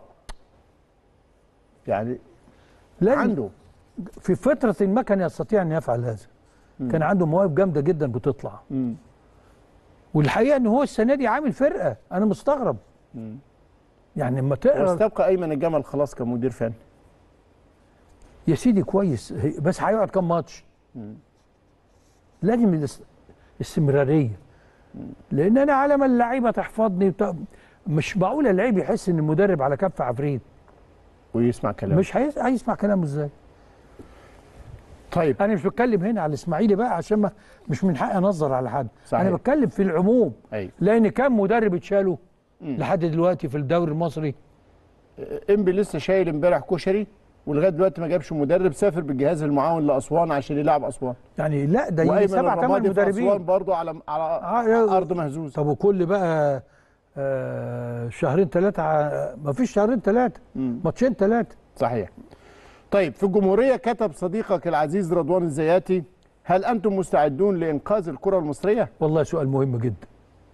يعني لازم عنده في فترة ما كان يستطيع أن يفعل هذا كان عنده مواهب جامدة جدا بتطلع مم. والحقيقة أن هو السنة دي عامل فرقة أنا مستغرب مم. يعني لما تقرا واستبقى ايمن الجمل خلاص كمدير فني يا سيدي كويس هي- بس هيقعد كام ماتش مم. لازم الاس- الاستمرارية لأن أنا على ما اللعيبة تحفظني وت... مش معقول اللعيب يحس إن المدرب على كف عفريت ويسمع كلام مش هيس- هيسمع كلامه إزاي طيب أنا مش بتكلم هنا على الإسماعيلي بقى عشان ما مش من حقي أنظر على حد صحيح. أنا بتكلم في العموم ايوه لان كام مدرب اتشالوا مم. لحد دلوقتي في الدوري المصري انبي لسه شايل امبارح كشري ولغايه دلوقتي ما جابش مدرب سافر بالجهاز المعاون لاسوان عشان يلعب اسوان يعني لا ده يجي وايمن سبع ثمان الرمادي في اسوان مدربين برضه على على آه، ارض مهزوز طب وكل بقى آه شهرين ثلاثه ما فيش شهرين ثلاثه مم. ماتشين ثلاثه صحيح طيب في الجمهوريه كتب صديقك العزيز رضوان الزياتي هل انتم مستعدون لانقاذ الكره المصريه والله سؤال مهم جدا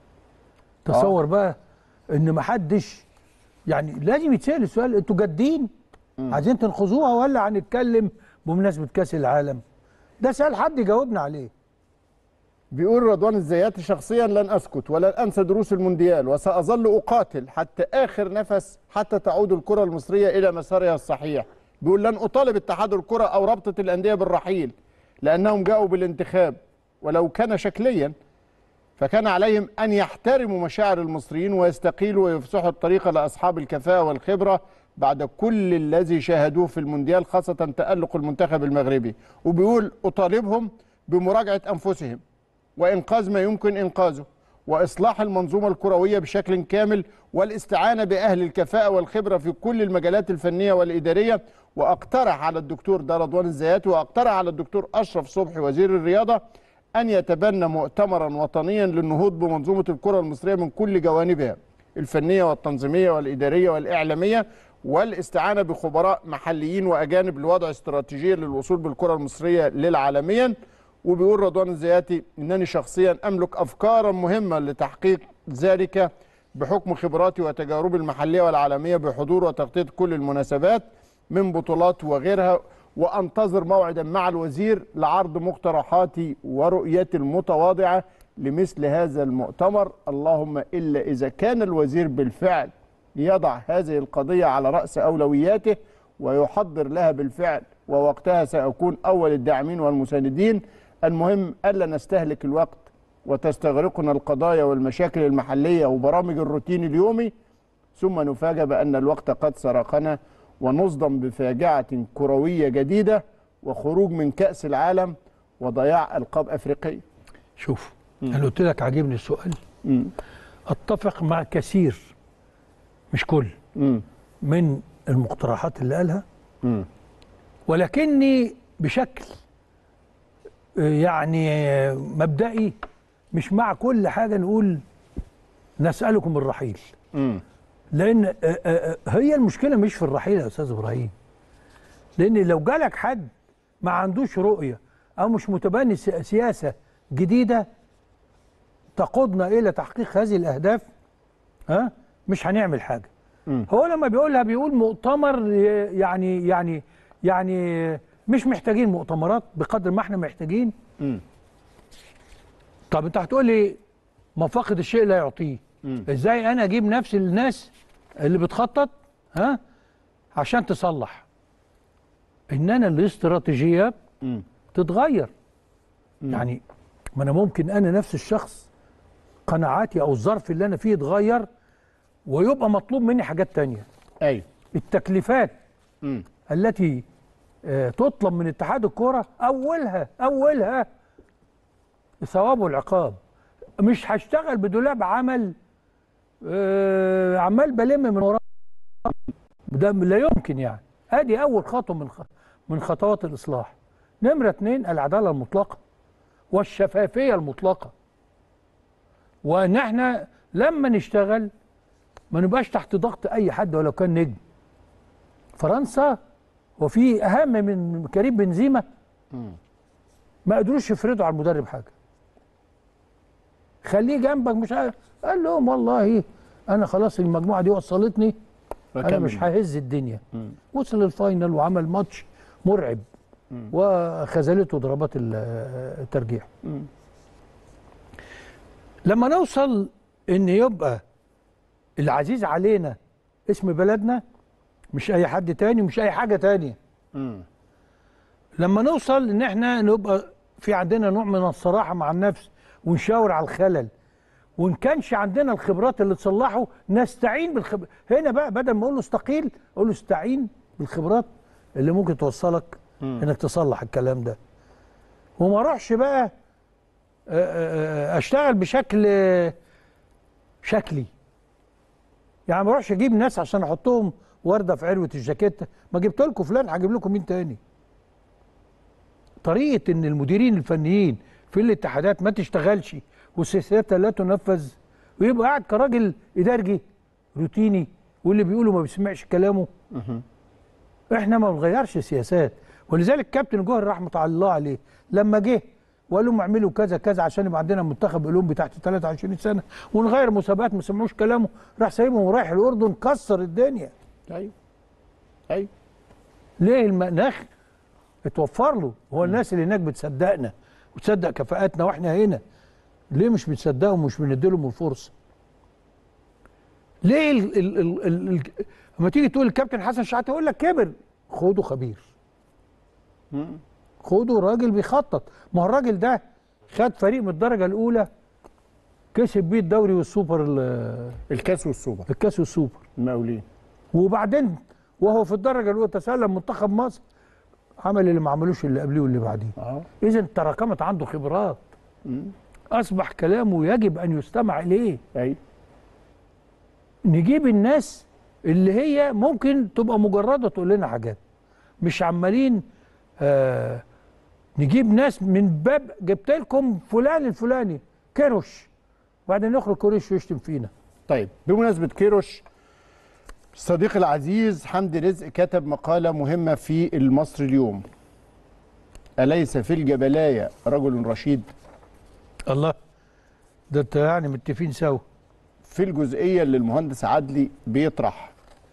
تصور بقى ان ما حدش يعني لازم يتسال السؤال انتوا جادين عايزين تنقذوها ولا هنتكلم بمناسبه كاس العالم ده سؤال حد يجاوبنا عليه بيقول رضوان الزياتي شخصيا لن اسكت ولن انسى دروس المونديال وساظل اقاتل حتى اخر نفس حتى تعود الكره المصريه الى مسارها الصحيح بيقول لن اطالب اتحاد الكره او رابطه الانديه بالرحيل لانهم جاءوا بالانتخاب ولو كان شكليا فكان عليهم ان يحترموا مشاعر المصريين ويستقيلوا ويفسحوا الطريق لاصحاب الكفاءه والخبره بعد كل الذي شاهدوه في المونديال خاصه تالق المنتخب المغربي وبيقول اطالبهم بمراجعه انفسهم وانقاذ ما يمكن انقاذه واصلاح المنظومه الكرويه بشكل كامل والاستعانه باهل الكفاءه والخبره في كل المجالات الفنيه والاداريه واقترح على الدكتور ده رضوان الزياتي واقترح على الدكتور اشرف صبحي وزير الرياضه ان يتبنى مؤتمرا وطنيا للنهوض بمنظومه الكره المصريه من كل جوانبها الفنيه والتنظيميه والاداريه والاعلاميه والاستعانه بخبراء محليين واجانب لوضع استراتيجيه للوصول بالكره المصريه للعالميا وبيقول رضوان الزياتي انني شخصيا املك افكارا مهمه لتحقيق ذلك بحكم خبراتي وتجاربي المحليه والعالميه بحضور وتغطيه كل المناسبات من بطولات وغيرها وانتظر موعدا مع الوزير لعرض مقترحاتي ورؤيتي المتواضعه لمثل هذا المؤتمر اللهم الا اذا كان الوزير بالفعل يضع هذه القضيه على راس اولوياته ويحضر لها بالفعل ووقتها ساكون اول الداعمين والمساندين المهم الا نستهلك الوقت وتستغرقنا القضايا والمشاكل المحليه وبرامج الروتين اليومي ثم نفاجأ بأن الوقت قد سرقنا ونصدم بفاجعة كروية جديدة وخروج من كأس العالم وضياع ألقاب أفريقية شوف انا قلت لك عاجبني السؤال مم. اتفق مع كثير مش كل مم. من المقترحات اللي قالها مم. ولكني بشكل آه، يعني آه، مبدئي مش مع كل حاجه نقول نسالكم الرحيل مم. لان آه، آه، آه، هي المشكله مش في الرحيل يا استاذ ابراهيم لان لو جالك حد ما عندوش رؤيه او مش متبني سي- سياسه جديده تقودنا الى تحقيق هذه الاهداف ها مش هنعمل حاجه مم. هو لما بيقولها بيقول مؤتمر يعني يعني يعني مش محتاجين مؤتمرات بقدر ما احنا محتاجين مم. طب انت هتقول لي ما فاقد الشيء لا يعطيه مم. ازاي انا اجيب نفس الناس اللي بتخطط ها عشان تصلح اننا الاستراتيجيات مم. تتغير يعني ما انا ممكن انا نفس الشخص قناعاتي او الظرف اللي انا فيه يتغير ويبقى مطلوب مني حاجات تانية ايوه التكليفات مم. التي آه، تطلب من اتحاد الكرة أولها أولها الثواب والعقاب مش هشتغل بدولاب عمل آه، عمال بلم من وراه ده لا يمكن يعني ادي اول خطوه من خ- من خطوات الاصلاح نمره اتنين العداله المطلقه والشفافيه المطلقه وان احنا لما نشتغل ما نبقاش تحت ضغط اي حد ولو كان نجم فرنسا وفي اهم من كريم بنزيما ما قدروش يفرضوا على المدرب حاجه خليه جنبك مش عارف قال لهم والله انا خلاص المجموعه دي وصلتني انا فكمل. مش ههز الدنيا مم. وصل الفاينل وعمل ماتش مرعب وخذلته ضربات ال- الترجيح مم. لما نوصل ان يبقى العزيز علينا اسم بلدنا مش اي حد تاني مش اي حاجه تانية مم. لما نوصل ان احنا نبقى في عندنا نوع من الصراحه مع النفس ونشاور على الخلل وان كانش عندنا الخبرات اللي تصلحه نستعين بالخبرات هنا بقى بدل ما اقول له استقيل اقول له استعين بالخبرات اللي ممكن توصلك انك تصلح الكلام ده وما اروحش بقى آه، آه، آه، اشتغل بشكل آه، شكلي يعني ما اروحش اجيب ناس عشان احطهم ورده في عروه الجاكيت ما جبت لكم فلان هجيب لكم مين تاني طريقه ان المديرين الفنيين في الاتحادات ما تشتغلش وسياساتها لا تنفذ ويبقى قاعد كراجل ادارجي روتيني واللي بيقوله ما بيسمعش كلامه احنا ما بنغيرش سياسات ولذلك كابتن جوهر رحمه الله عليه لما جه وقال لهم اعملوا كذا كذا عشان يبقى عندنا منتخب اولمبي تحت 23 سنه ونغير مسابقات ما سمعوش كلامه راح سايبهم ورايح الاردن كسر الدنيا ايوه ايوه ليه المناخ اتوفر له هو الناس اللي هناك بتصدقنا وتصدق كفاءاتنا واحنا هنا ليه مش بتصدقهم ومش بنديلهم الفرصه ليه ال ال ال ال ال لما تيجي تقول الكابتن حسن شحاته يقول لك كبر خده خبير خده راجل بيخطط ما هو الراجل ده خد فريق من الدرجه الاولى كسب بيه الدوري والسوبر ال- الكاس والسوبر الكاس والسوبر المقاولين وبعدين وهو في الدرجه الاولى تسلم منتخب مصر عمل اللي ما عملوش اللي قبليه واللي بعديه اه اذا تراكمت عنده خبرات اصبح كلامه يجب ان يستمع اليه ايوه نجيب الناس اللي هي ممكن تبقى مجرده تقول لنا حاجات مش عمالين آه نجيب ناس من باب جبت لكم فلان الفلاني كيروش وبعدين يخرج كوريش ويشتم فينا طيب بمناسبة كيروش صديقي العزيز حمدي رزق كتب مقالة مهمة في المصري اليوم أليس في الجبلاية رجل رشيد الله ده انت يعني متفقين سوا في الجزئية اللي المهندس عدلي بيطرح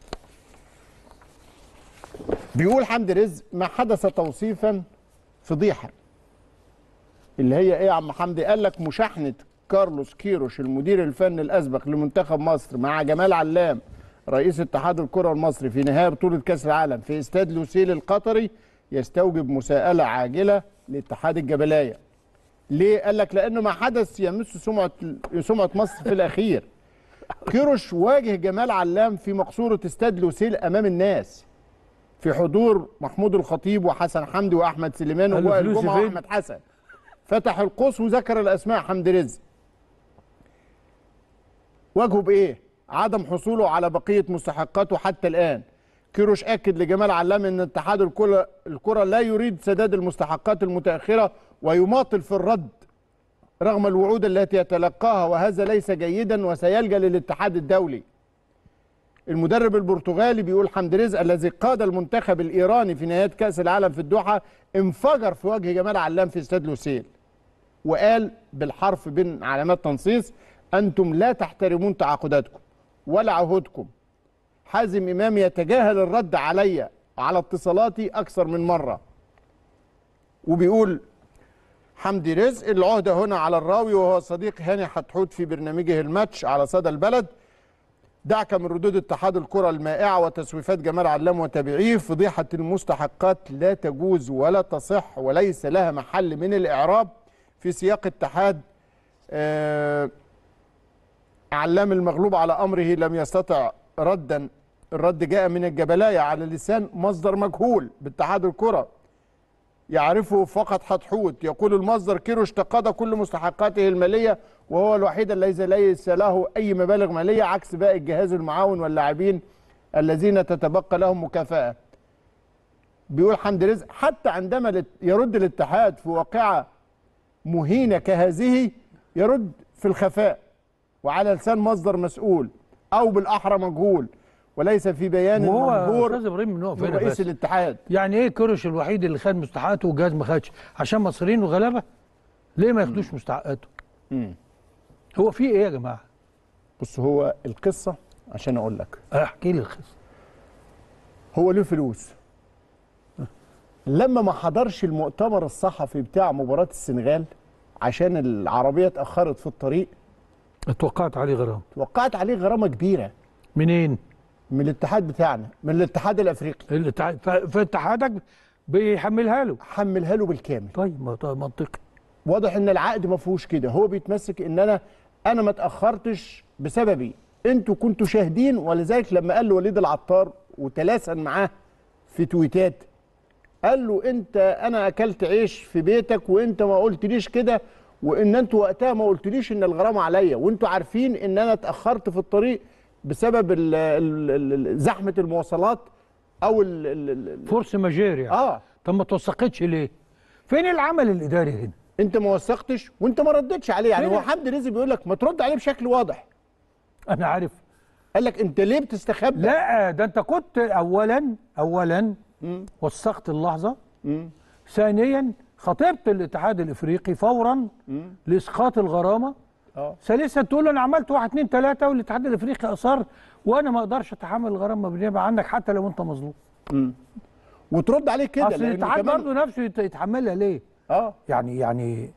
بيقول حمدي رزق ما حدث توصيفا فضيحة اللي هي ايه يا عم حمدي قال لك مشاحنة كارلوس كيروش المدير الفني الأسبق لمنتخب مصر مع جمال علام رئيس اتحاد الكرة المصري في نهاية بطولة كأس العالم في استاد لوسيل القطري يستوجب مساءلة عاجلة لاتحاد الجبلاية ليه؟ قال لك لأنه ما حدث يمس سمعة سمعة مصر في الأخير كيروش واجه جمال علام في مقصورة استاد لوسيل أمام الناس في حضور محمود الخطيب وحسن حمدي وأحمد سليمان قال له ووائل فلوسي جمعة فين؟ وأحمد حسن فتح القوس وذكر الأسماء حمدي رزق واجهه بإيه؟ عدم حصوله على بقية مستحقاته حتى الآن كيروش أكد لجمال علام أن اتحاد الكرة الكرة لا يريد سداد المستحقات المتأخرة ويماطل في الرد رغم الوعود التي يتلقاها وهذا ليس جيدا وسيلجا للاتحاد الدولي المدرب البرتغالي بيقول حمد رزق الذي قاد المنتخب الايراني في نهايه كاس العالم في الدوحه انفجر في وجه جمال علام في استاد لوسيل وقال بالحرف بين علامات تنصيص انتم لا تحترمون تعاقداتكم ولا عهودكم حازم امام يتجاهل الرد علي على اتصالاتي اكثر من مره وبيقول حمدي رزق العهدة هنا على الراوي وهو صديق هاني حتحوت في برنامجه الماتش على صدى البلد دعك من ردود اتحاد الكرة المائعة وتسويفات جمال علام وتابعيه فضيحة المستحقات لا تجوز ولا تصح وليس لها محل من الإعراب في سياق اتحاد آه، علام المغلوب على أمره لم يستطع ردا الرد جاء من الجبلاية على لسان مصدر مجهول باتحاد الكرة يعرفه فقط حتحوت يقول المصدر كيروش تقاضى كل مستحقاته المالية وهو الوحيد الذي ليس له أي مبالغ مالية عكس باقي الجهاز المعاون واللاعبين الذين تتبقى لهم مكافأة بيقول حمد رزق حتى عندما لت- يرد الاتحاد في واقعة مهينة كهذه يرد في الخفاء وعلى لسان مصدر مسؤول أو بالأحرى مجهول وليس في بيان وهو منظور استاذ ابراهيم من من رئيس الاتحاد يعني ايه كرش الوحيد اللي خد مستحقاته والجهاز ما خدش عشان مصريين وغلابه ليه ما ياخدوش مستحقاته هو في ايه يا جماعه بص هو القصة عشان أقول لك احكي لي القصه هو له فلوس لما ما حضرش المؤتمر الصحفي بتاع مباراة السنغال عشان العربية اتأخرت في الطريق اتوقعت عليه غرام وقعت عليه غرامة كبيرة منين من الاتحاد بتاعنا من الاتحاد الأفريقي الاتحاد ف- فاتحادك بيحملها له حملها له بالكامل طيب ما طيب منطقي واضح ان العقد ما فيهوش كده هو بيتمسك ان انا انا ما اتاخرتش بسببي انتوا كنتوا شاهدين ولذلك لما قال له وليد العطار وتلاسن معاه في تويتات قال له انت انا اكلت عيش في بيتك وانت ما قلتليش كده وان انتوا وقتها ما قلتليش ان الغرامه عليا وانتوا عارفين ان انا اتاخرت في الطريق بسبب ال ال ال زحمه المواصلات او ال ال ال فورس ماجير يعني اه طب ما توثقتش ليه فين العمل الاداري هنا انت ما وثقتش وانت ما ردتش عليه يعني فين هو ال- حمدي رزق بيقول لك ما ترد عليه بشكل واضح انا عارف قال لك انت ليه بتستخبى لا ده انت كنت اولا اولا مم. وثقت اللحظه مم. ثانيا خطبت الاتحاد الافريقي فورا مم. لاسقاط الغرامه اه ثالثا تقول له انا عملت واحد اتنين تلاته والاتحاد الافريقي اصر وانا ما اقدرش اتحمل الغرامه بالنيابه عنك حتى لو انت مظلوم وترد عليه كده اصل لأنه الاتحاد كمان- برضه نفسه يت- يتحملها ليه؟ اه يعني يعني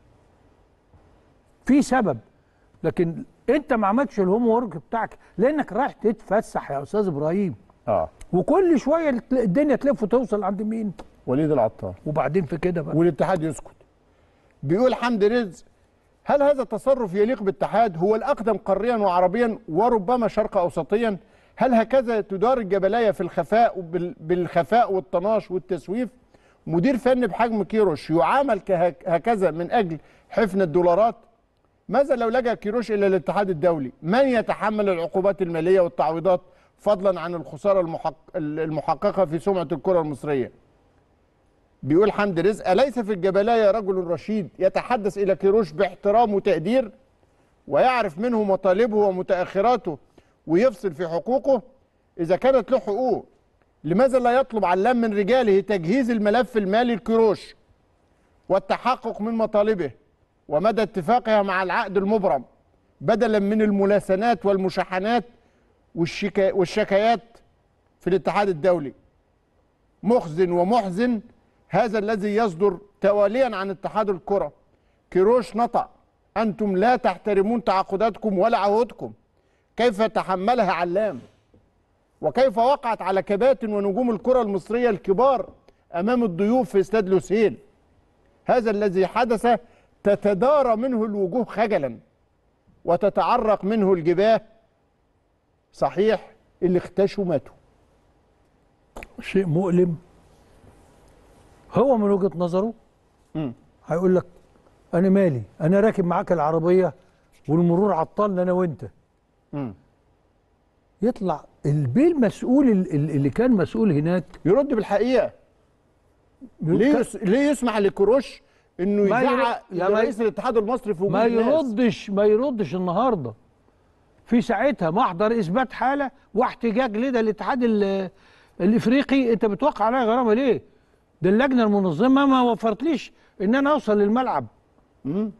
في سبب لكن انت ما عملتش الهوم ورك بتاعك لانك رايح تتفسح يا استاذ ابراهيم اه وكل شويه تل- الدنيا تلف وتوصل عند مين وليد العطار وبعدين في كده بقى والاتحاد يسكت بيقول حمدي رزق هل هذا تصرف يليق بالاتحاد هو الاقدم قاريا وعربيا وربما شرق اوسطيا هل هكذا تدار الجبلايه في الخفاء وبال- بالخفاء والطناش والتسويف مدير فني بحجم كيروش يعامل كهك- هكذا من اجل حفن الدولارات ماذا لو لجأ كيروش الى الاتحاد الدولي من يتحمل العقوبات الماليه والتعويضات فضلا عن الخساره المحق... المحققه في سمعه الكره المصريه بيقول حمد رزق أليس في الجبلاية رجل رشيد يتحدث إلى كيروش باحترام وتقدير ويعرف منه مطالبه ومتأخراته ويفصل في حقوقه إذا كانت له حقوق لماذا لا يطلب علام من رجاله تجهيز الملف المالي لكيروش والتحقق من مطالبه ومدى اتفاقها مع العقد المبرم بدلا من الملاسنات والمشاحنات والشكا والشكايات في الاتحاد الدولي محزن ومحزن هذا الذي يصدر تواليا عن اتحاد الكرة كيروش نطق أنتم لا تحترمون تعاقداتكم ولا عهودكم كيف تحملها علام وكيف وقعت على كباتن ونجوم الكرة المصرية الكبار أمام الضيوف في استاد لوسيل هذا الذي حدث تتدارى منه الوجوه خجلا وتتعرق منه الجباه صحيح اللي اختشوا ماتوا شيء مؤلم هو من وجهه نظره مم. هيقول لك انا مالي انا راكب معاك العربيه والمرور عطلنا انا وانت مم. يطلع البيه المسؤول ال- ال- اللي كان مسؤول هناك يرد بالحقيقة ليه يس... ليه يسمح لكروش انه ما ير- يزعق يا ما- لرئيس الاتحاد المصري في وجود ما الناس؟ يردش ما يردش النهارده في ساعتها محضر اثبات حاله واحتجاج لدى الاتحاد ال- الافريقي انت بتوقع عليا غرامه ليه؟ ده اللجنه المنظمه ما وفرتليش ان انا اوصل للملعب مم.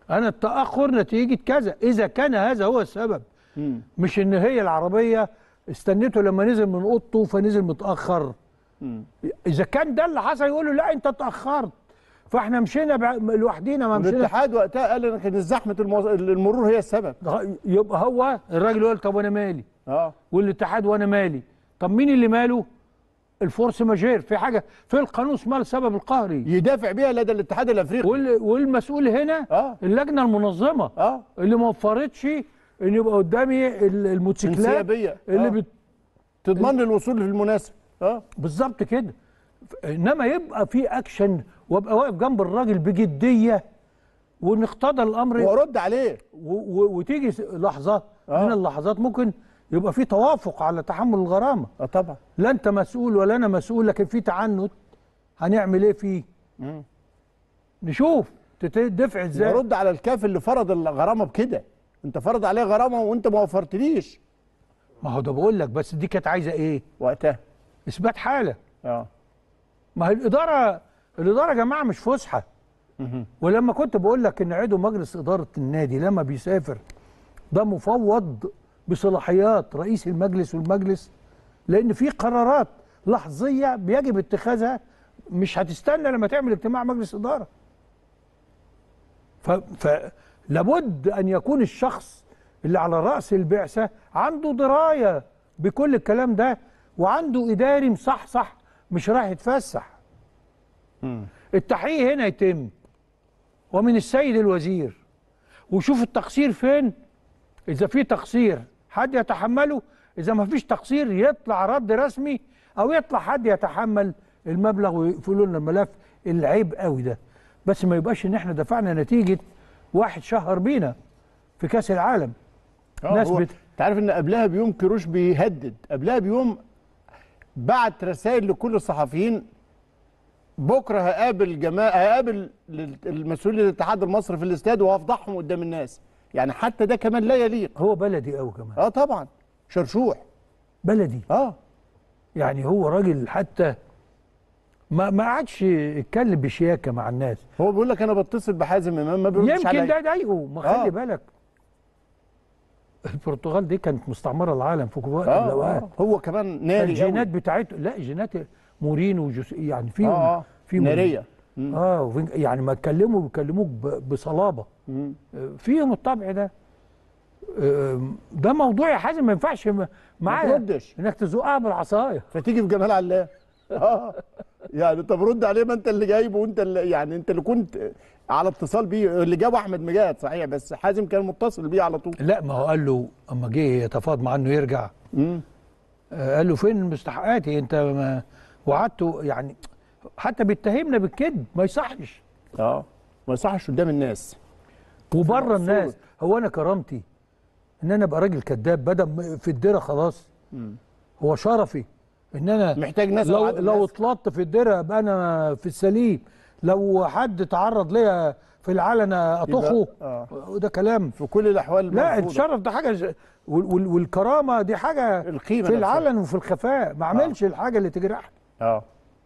انا التاخر نتيجه كذا اذا كان هذا هو السبب مم. مش ان هي العربيه استنيته لما نزل من اوضته فنزل متاخر مم. اذا كان ده اللي حصل يقول له لا انت اتاخرت فاحنا مشينا بع- لوحدينا ما مشينا والاتحاد وقتها قال ان كان زحمه الموز... المرور هي السبب يبقى هو الراجل يقول طب وانا مالي اه والاتحاد وانا مالي طب مين اللي ماله الفورس ماجير في حاجه في القانون اسمها السبب القهري يدافع بيها لدى الاتحاد الافريقي وال- والمسؤول هنا اه اللجنه المنظمه اه اللي ما وفرتش ان يبقى قدامي ال- الموتوسيكلات انسيابيه اللي آه. بت... تضمن لي الوصول في المناسب اه بالظبط كده ف- انما يبقى في اكشن وابقى واقف جنب الراجل بجديه ونقتضى الامر و... وارد عليه و... وتيجي س- لحظه آه. من اللحظات ممكن يبقى في توافق على تحمل الغرامه اه طبعا لا انت مسؤول ولا انا مسؤول لكن في تعنت هنعمل ايه فيه مم. نشوف تدفع ازاي وارد على الكاف اللي فرض الغرامه بكده انت فرض عليه غرامه وانت ما وفرتليش ما هو ده بقول لك بس دي كانت عايزه ايه وقتها اثبات حاله اه ما هي الاداره الاداره يا جماعه مش فسحه مهم. ولما كنت بقول لك ان عضو مجلس اداره النادي لما بيسافر ده مفوض بصلاحيات رئيس المجلس والمجلس لان في قرارات لحظيه بيجب اتخاذها مش هتستنى لما تعمل اجتماع مجلس اداره ف... فلابد ان يكون الشخص اللي على راس البعثه عنده درايه بكل الكلام ده وعنده اداري مصحصح مش رايح يتفسح مم. التحقيق هنا يتم ومن السيد الوزير وشوف التقصير فين اذا في تقصير حد يتحمله اذا ما فيش تقصير يطلع رد رسمي او يطلع حد يتحمل المبلغ ويقفلوا لنا الملف العيب قوي ده بس ما يبقاش ان احنا دفعنا نتيجه واحد شهر بينا في كاس العالم آه ناس هو بت- انت عارف ان قبلها بيوم كيروش بيهدد قبلها بيوم بعت رسائل لكل الصحفيين بكره هقابل جماعه هقابل لل- المسؤولين الاتحاد المصري في الاستاد وهفضحهم قدام الناس يعني حتى ده كمان لا يليق هو بلدي قوي كمان اه طبعا شرشوح بلدي اه يعني هو راجل حتى ما ما قعدش يتكلم بشياكه مع الناس هو بيقول لك انا بتصل بحازم امام ما بيردش يمكن عليا ده ضايقه ما آه. خلي بالك البرتغال دي كانت مستعمره العالم في وقت آه, من الاوقات اه هو كمان ناري الجينات قوي. بتاعته لا جينات مورينو وجوس يعني فيهم اه اه فيهم ناريه مم. اه وفين- يعني ما اتكلموا بيكلموك ب- بصلابه مم. آه، فيهم الطبع ده آه، ده موضوع يا حازم ما ينفعش م- ما معاه تردش انك تزقها بالعصايه فتيجي في جمال علام اه يعني طب رد عليه ما انت اللي جايبه وانت اللي يعني انت اللي كنت على اتصال بيه اللي جابه احمد مجاهد صحيح بس حازم كان متصل بيه على طول لا ما هو قال له اما جه يتفاوض معاه انه يرجع امم آه، قال له فين مستحقاتي انت ما وعدته يعني حتى بيتهمنا بالكذب ما يصحش اه ما يصحش قدام الناس وبره المقصود. الناس هو انا كرامتي ان انا ابقى راجل كذاب بدل ما- في الدره خلاص مم. هو شرفي ان انا محتاج ناس لو أبعد لو الناس. اطلقت في الدره ابقى انا في السليم لو حد تعرض ليا في العلن اطخه يبقى- آه. وده كلام في كل الاحوال لا مرفوضة. الشرف ده حاجه ج- وال- وال- والكرامه دي حاجه القيمه في نفسها. العلن وفي الخفاء ما اعملش الحاجه اللي تجرحني اه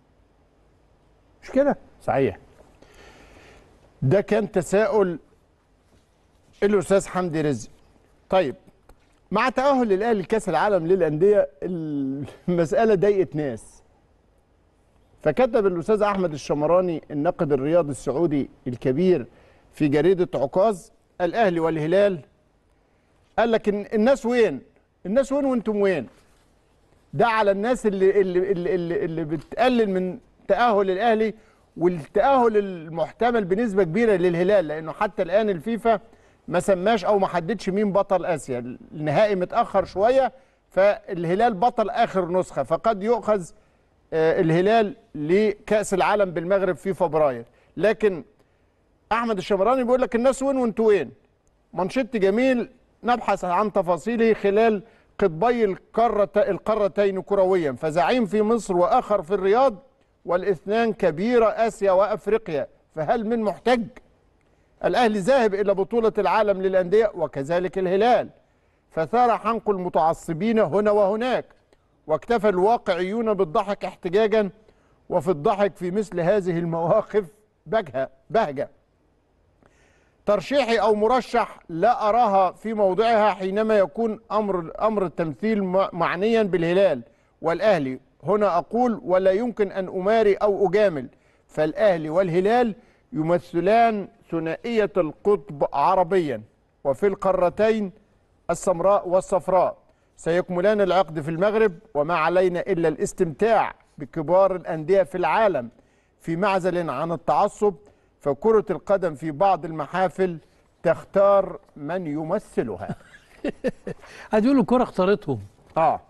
مش كده صحيح ده كان تساؤل الاستاذ حمدي رزق طيب مع تاهل الاهلي لكاس العالم للانديه المساله ضايقت ناس فكتب الاستاذ احمد الشمراني الناقد الرياضي السعودي الكبير في جريده عكاظ الاهلي والهلال قال لك إن الناس وين الناس وين وانتم وين ده على الناس اللي اللي اللي, اللي, اللي بتقلل من تأهل الأهلي والتأهل المحتمل بنسبة كبيرة للهلال لأنه حتى الآن الفيفا ما سماش أو ما حددش مين بطل آسيا النهائي متأخر شوية فالهلال بطل آخر نسخة فقد يؤخذ آه، الهلال لكأس العالم بالمغرب في فبراير لكن أحمد الشمراني بيقول لك الناس وين وانتوا وين منشط جميل نبحث عن تفاصيله خلال قطبي القارة القارتين كرويا فزعيم في مصر وآخر في الرياض والاثنان كبيرة آسيا وأفريقيا فهل من محتج؟ الأهلي ذاهب إلى بطولة العالم للأندية وكذلك الهلال فثار حنق المتعصبين هنا وهناك واكتفى الواقعيون بالضحك احتجاجا وفي الضحك في مثل هذه المواقف بجهة بهجة ترشيحي او مرشح لا اراها في موضعها حينما يكون امر امر التمثيل م- معنيا بالهلال والاهلي هنا اقول ولا يمكن ان اماري او اجامل فالاهلي والهلال يمثلان ثنائيه القطب عربيا وفي القارتين السمراء والصفراء سيكملان العقد في المغرب وما علينا الا الاستمتاع بكبار الانديه في العالم في معزل عن التعصب فكرة القدم في بعض المحافل تختار من يمثلها هتقولوا الكرة اختارتهم اه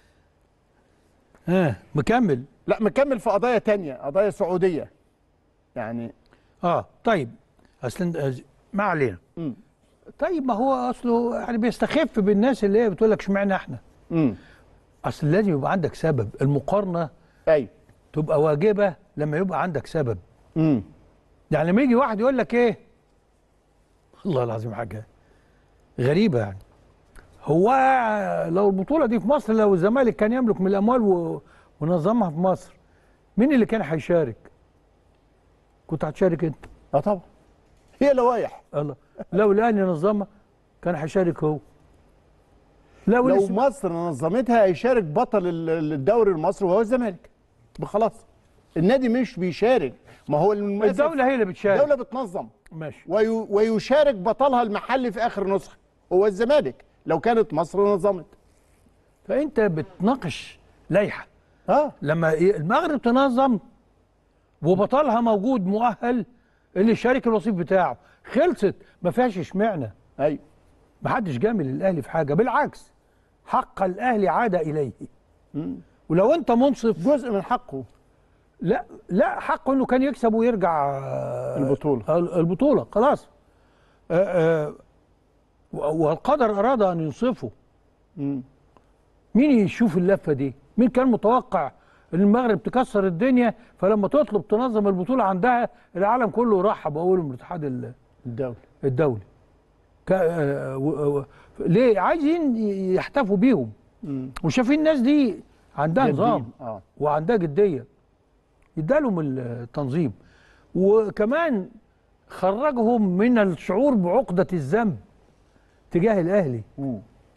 ها مكمل لا مكمل في قضايا تانية قضايا سعودية يعني اه طيب اصل أنت- ما علينا مم. طيب ما هو اصله يعني بيستخف بالناس اللي هي بتقول لك اشمعنى احنا امم اصل لازم يبقى عندك سبب المقارنه ايوه تبقى واجبه لما يبقى عندك سبب امم يعني لما يجي واحد يقول لك ايه والله العظيم حاجه غريبه يعني هو لو البطوله دي في مصر لو الزمالك كان يملك من الاموال و... ونظمها في مصر مين اللي كان هيشارك كنت هتشارك انت اه طبعا هي لوائح الله لو الاهلي نظمها كان هيشارك هو لو, لو الاسم- مصر نظمتها هيشارك بطل ال- الدوري المصري وهو الزمالك خلاص النادي مش بيشارك ما هو للأسف الدوله هي اللي بتشارك الدولة بتنظم ماشي وي... ويشارك بطلها المحلي في اخر نسخة هو الزمالك لو كانت مصر نظمت فانت بتناقش لائحه اه لما ي- المغرب تنظم وبطلها موجود مؤهل اللي يشارك الوصيف بتاعه خلصت ما فيهاش اشمعنى ايوه ما حدش جامل الاهلي في حاجه بالعكس حق الاهلي عاد اليه ولو انت منصف جزء من حقه لا لا حقه انه كان يكسب ويرجع آه، البطولة. ال- البطوله خلاص آه، آه، و- والقدر اراد ان ينصفه مم. مين يشوف اللفه دي مين كان متوقع ان المغرب تكسر الدنيا فلما تطلب تنظم البطوله عندها العالم كله يرحب اقول من الاتحاد ال- الدولة الدولي ك- آه، و- و- ليه عايزين يحتفوا بيهم مم. وشايفين الناس دي عندها جدين. نظام اه وعندها جديه يدالهم التنظيم وكمان خرجهم من الشعور بعقده الذنب تجاه الاهلي مم.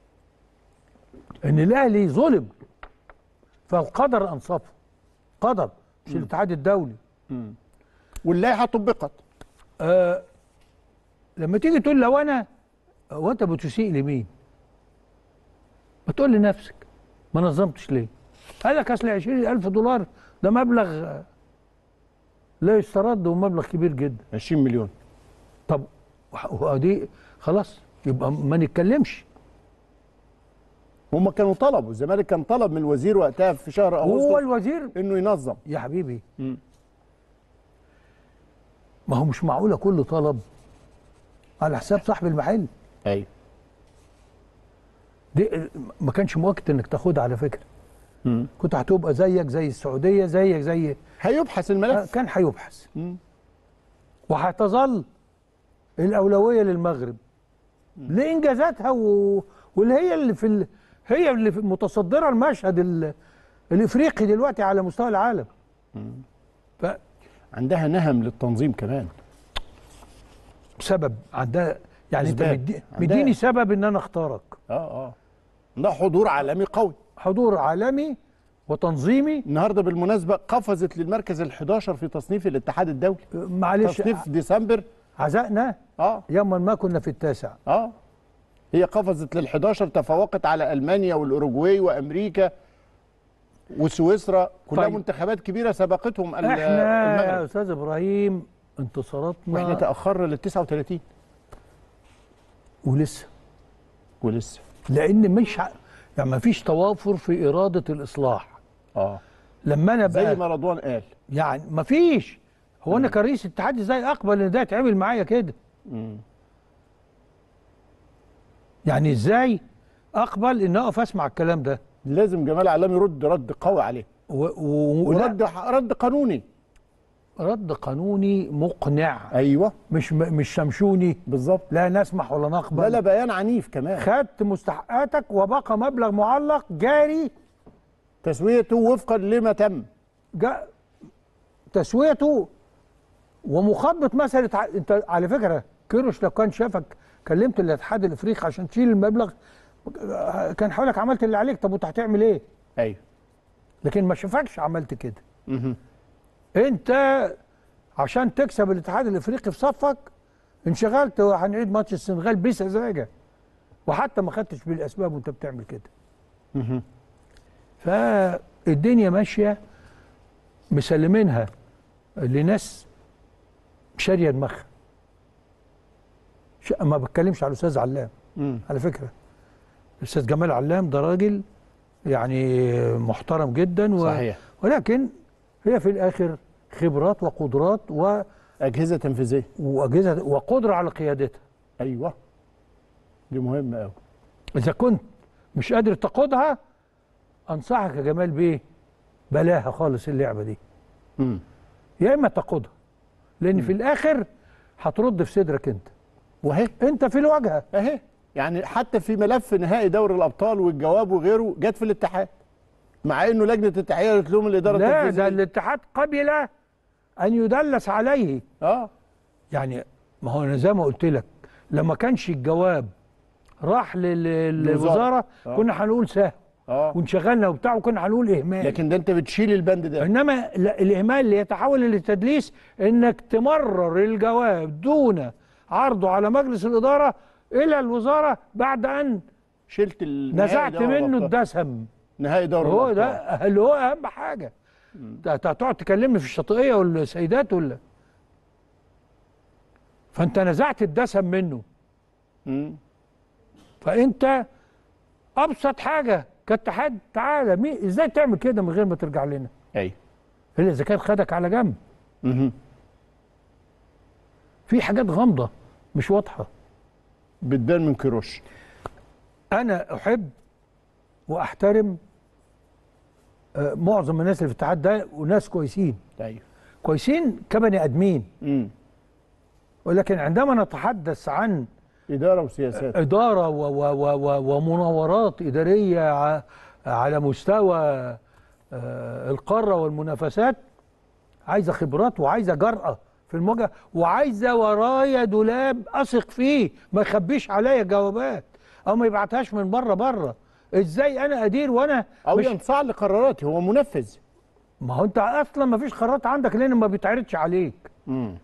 ان الاهلي ظلم فالقدر انصفه قدر مش الاتحاد الدولي واللائحة طبقت آه لما تيجي تقول لو انا هو انت بتسيء لمين؟ ما تقول لنفسك ما نظمتش ليه؟ قال لك اصل 20000 دولار ده مبلغ آه، لا يسترد ومبلغ كبير جدا 20 مليون طب وح- دي خلاص يبقى ما نتكلمش هم كانوا طلبوا الزمالك كان طلب من الوزير وقتها في شهر هو اغسطس الوزير انه ينظم يا حبيبي مم. ما هو مش معقوله كل طلب على حساب صاحب المحل ايوه دي ما كانش مؤكد انك تاخدها على فكره كنت هتبقى زيك زي السعوديه زيك زي هيبحث آه، الملف كان هيبحث مم. وهتظل الاولويه للمغرب لانجازاتها و... واللي هي اللي في ال... هي اللي في متصدره المشهد ال... الافريقي دلوقتي على مستوى العالم عندها نهم للتنظيم كمان فسبب عندها يعني انت أسباب. مدي... عندها- مديني سبب ان انا اختارك اه اه عندها حضور عالمي قوي حضور عالمي وتنظيمي النهارده بالمناسبه قفزت للمركز ال11 في تصنيف الاتحاد الدولي معلش تصنيف ديسمبر عزقنا اه يوما ما كنا في التاسع اه هي قفزت لل11 تفوقت على المانيا والاوروجواي وامريكا وسويسرا كلها طيب. منتخبات كبيره سبقتهم ال- احنا يا المغرب استاذ ابراهيم انتصاراتنا واحنا تاخرنا لل 39 ولسه ولسه لان مش ع... يعني ما فيش توافر في اراده الاصلاح اه لما انا زي بقى ما رضوان قال يعني ما فيش هو انا كرئيس اتحاد ازاي اقبل ان ده يتعمل معايا كده مم. يعني ازاي اقبل ان اقف اسمع الكلام ده لازم جمال علام يرد رد قوي عليه و... و... ولا ورد رد قانوني رد قانوني مقنع ايوه مش م... مش شمشوني بالظبط لا نسمح ولا نقبل لا لا بيان عنيف كمان خدت مستحقاتك وبقى مبلغ معلق جاري تسويته وفقا لما تم جاء تسويته ومخاطبه مساله ع- انت على فكره كيروش لو كان شافك كلمت الاتحاد الافريقي عشان تشيل المبلغ كان حولك عملت اللي عليك طب وانت هتعمل ايه؟ ايوه لكن ما شافكش عملت كده مهم. انت عشان تكسب الاتحاد الافريقي في صفك انشغلت وهنعيد ماتش السنغال بسذاجه وحتى ما خدتش بالاسباب وانت بتعمل كده مهم. فالدنيا ماشيه مسلمينها لناس شاريه دماغها ش- ما بتكلمش على الاستاذ علام مم. على فكره الاستاذ جمال علام ده راجل يعني محترم جدا و... صحيح ولكن هي في الاخر خبرات وقدرات و... اجهزه تنفيذيه واجهزه وقدره على قيادتها ايوه دي مهمه قوي اذا كنت مش قادر تقودها انصحك يا جمال بيه بلاها خالص اللعبه دي مم. يا اما تقودها لان في الاخر هترد في صدرك انت وهي انت في الواجهه اهي يعني حتى في ملف نهائي دوري الابطال والجواب وغيره جت في الاتحاد مع انه لجنه التحقيق قالت لهم الاداره لا التنفيذية. ده الاتحاد قبل ان يدلس عليه اه يعني ما هو انا زي ما قلت لك لما كانش الجواب راح لل- للوزاره آه. كنا هنقول سهل اه وانشغلنا وبتاع وكنا هنقول اهمال لكن ده انت بتشيل البند ده انما لا- الاهمال اللي يتحول للتدليس انك تمرر الجواب دون عرضه على مجلس الاداره الى الوزاره بعد ان شلت النهائي نزعت دوري منه الأبطال. الدسم نهائي دوري هو الأبطال. ده اللي هو اهم حاجه انت أنت هتقعد تكلمني في الشاطئيه والسيدات ولا فانت نزعت الدسم منه مم. فانت ابسط حاجه كاتحاد تعالى مين ازاي تعمل كده من غير ما ترجع لنا ايوه الا اذا كان خدك على جنب مهم. في حاجات غامضه مش واضحه بتبان من كيروش انا احب واحترم آه، معظم الناس اللي في الاتحاد ده وناس كويسين ايوه كويسين كبني ادمين مم. ولكن عندما نتحدث عن اداره وسياسات اداره و و و و ومناورات اداريه ع- على مستوى آه، القاره والمنافسات عايزه خبرات وعايزه جرأه في المواجهه وعايزه ورايا دولاب اثق فيه ما يخبيش عليا جوابات او ما يبعتهاش من بره بره ازاي انا ادير وانا او مش ينصاع لقراراتي هو منفذ ما هو انت اصلا ما فيش قرارات عندك لان ما بيتعرضش عليك مم.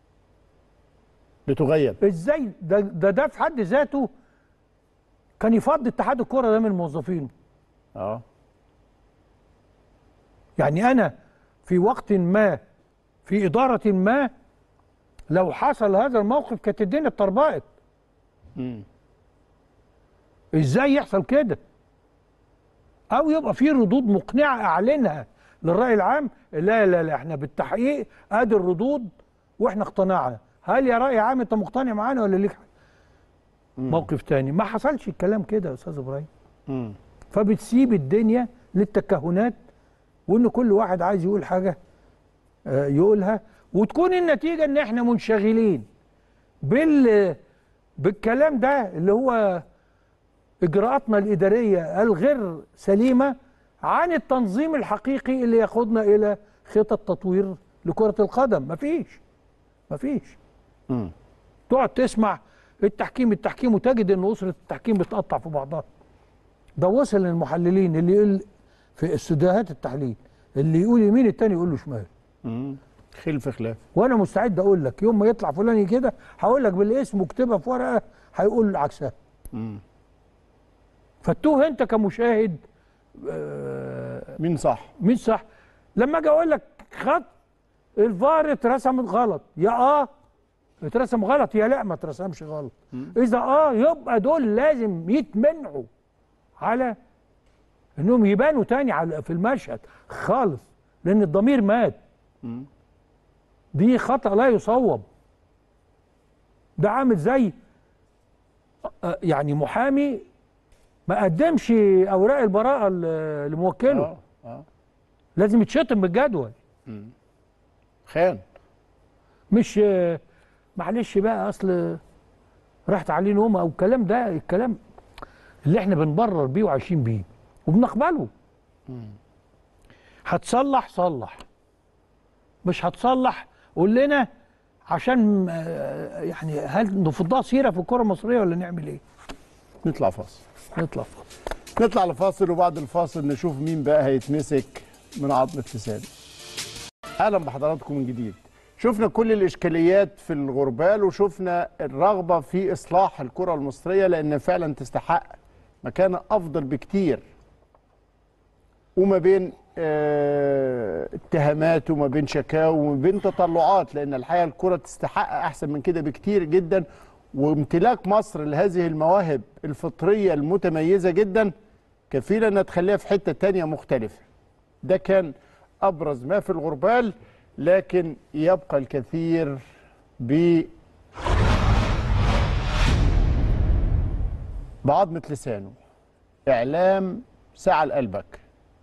بتغيب ازاي ده ده, ده في حد ذاته كان يفضي اتحاد الكره ده من موظفينه اه يعني انا في وقت ما في اداره ما لو حصل هذا الموقف كانت الدنيا اتطربقت مم. ازاي يحصل كده او يبقى في ردود مقنعه اعلنها للراي العام لا لا لا احنا بالتحقيق ادي الردود واحنا اقتنعنا هل يا راي عام انت مقتنع معانا ولا ليك موقف تاني ما حصلش الكلام كده يا استاذ ابراهيم مم. فبتسيب الدنيا للتكهنات وان كل واحد عايز يقول حاجه آه، يقولها وتكون النتيجه ان احنا منشغلين بال بالكلام ده اللي هو اجراءاتنا الاداريه الغير سليمه عن التنظيم الحقيقي اللي ياخدنا الى خطط تطوير لكره القدم مفيش مفيش مم. تقعد تسمع التحكيم التحكيم وتجد ان اسره التحكيم بتقطع في بعضها ده وصل للمحللين اللي يقول في استوديوهات التحليل اللي يقول يمين التاني يقول له شمال مم. خلف خلاف وانا مستعد اقول لك يوم ما يطلع فلان كده هقول لك بالاسم واكتبها في ورقه هيقول عكسها مم. فتوه انت كمشاهد آه، مين صح مين صح لما اجي اقول لك خط الفار اترسمت غلط يا اه اترسم غلط يا لا ما اترسمش غلط اذا اه يبقى دول لازم يتمنعوا على انهم يبانوا تاني على في المشهد خالص لان الضمير مات مم. دي خطأ لا يصوب ده عامل زي آه، يعني محامي ما قدمش اوراق البراءه ل- لموكله اه اه لازم يتشتم بالجدول خان مش آه، معلش بقى اصل راحت عليه نومه او الكلام ده الكلام اللي احنا بنبرر بيه وعايشين بيه وبنقبله هتصلح صلح مش هتصلح قول لنا عشان آه، يعني هل نفضها سيره في الكره المصريه ولا نعمل ايه؟ نطلع فاصل نطلع فاصل نطلع لفاصل وبعد الفاصل نشوف مين بقى هيتمسك من عظمة لسانه اهلا بحضراتكم من جديد شفنا كل الاشكاليات في الغربال وشفنا الرغبه في اصلاح الكره المصريه لان فعلا تستحق مكانه افضل بكتير وما بين آه، اتهامات وما بين شكاوى وما بين تطلعات لان الحقيقه الكره تستحق احسن من كده بكتير جدا وامتلاك مصر لهذه المواهب الفطريه المتميزه جدا كفيل انها تخليها في حته تانية مختلفه ده كان ابرز ما في الغربال لكن يبقى الكثير ب بعظمه لسانه اعلام سعى لقلبك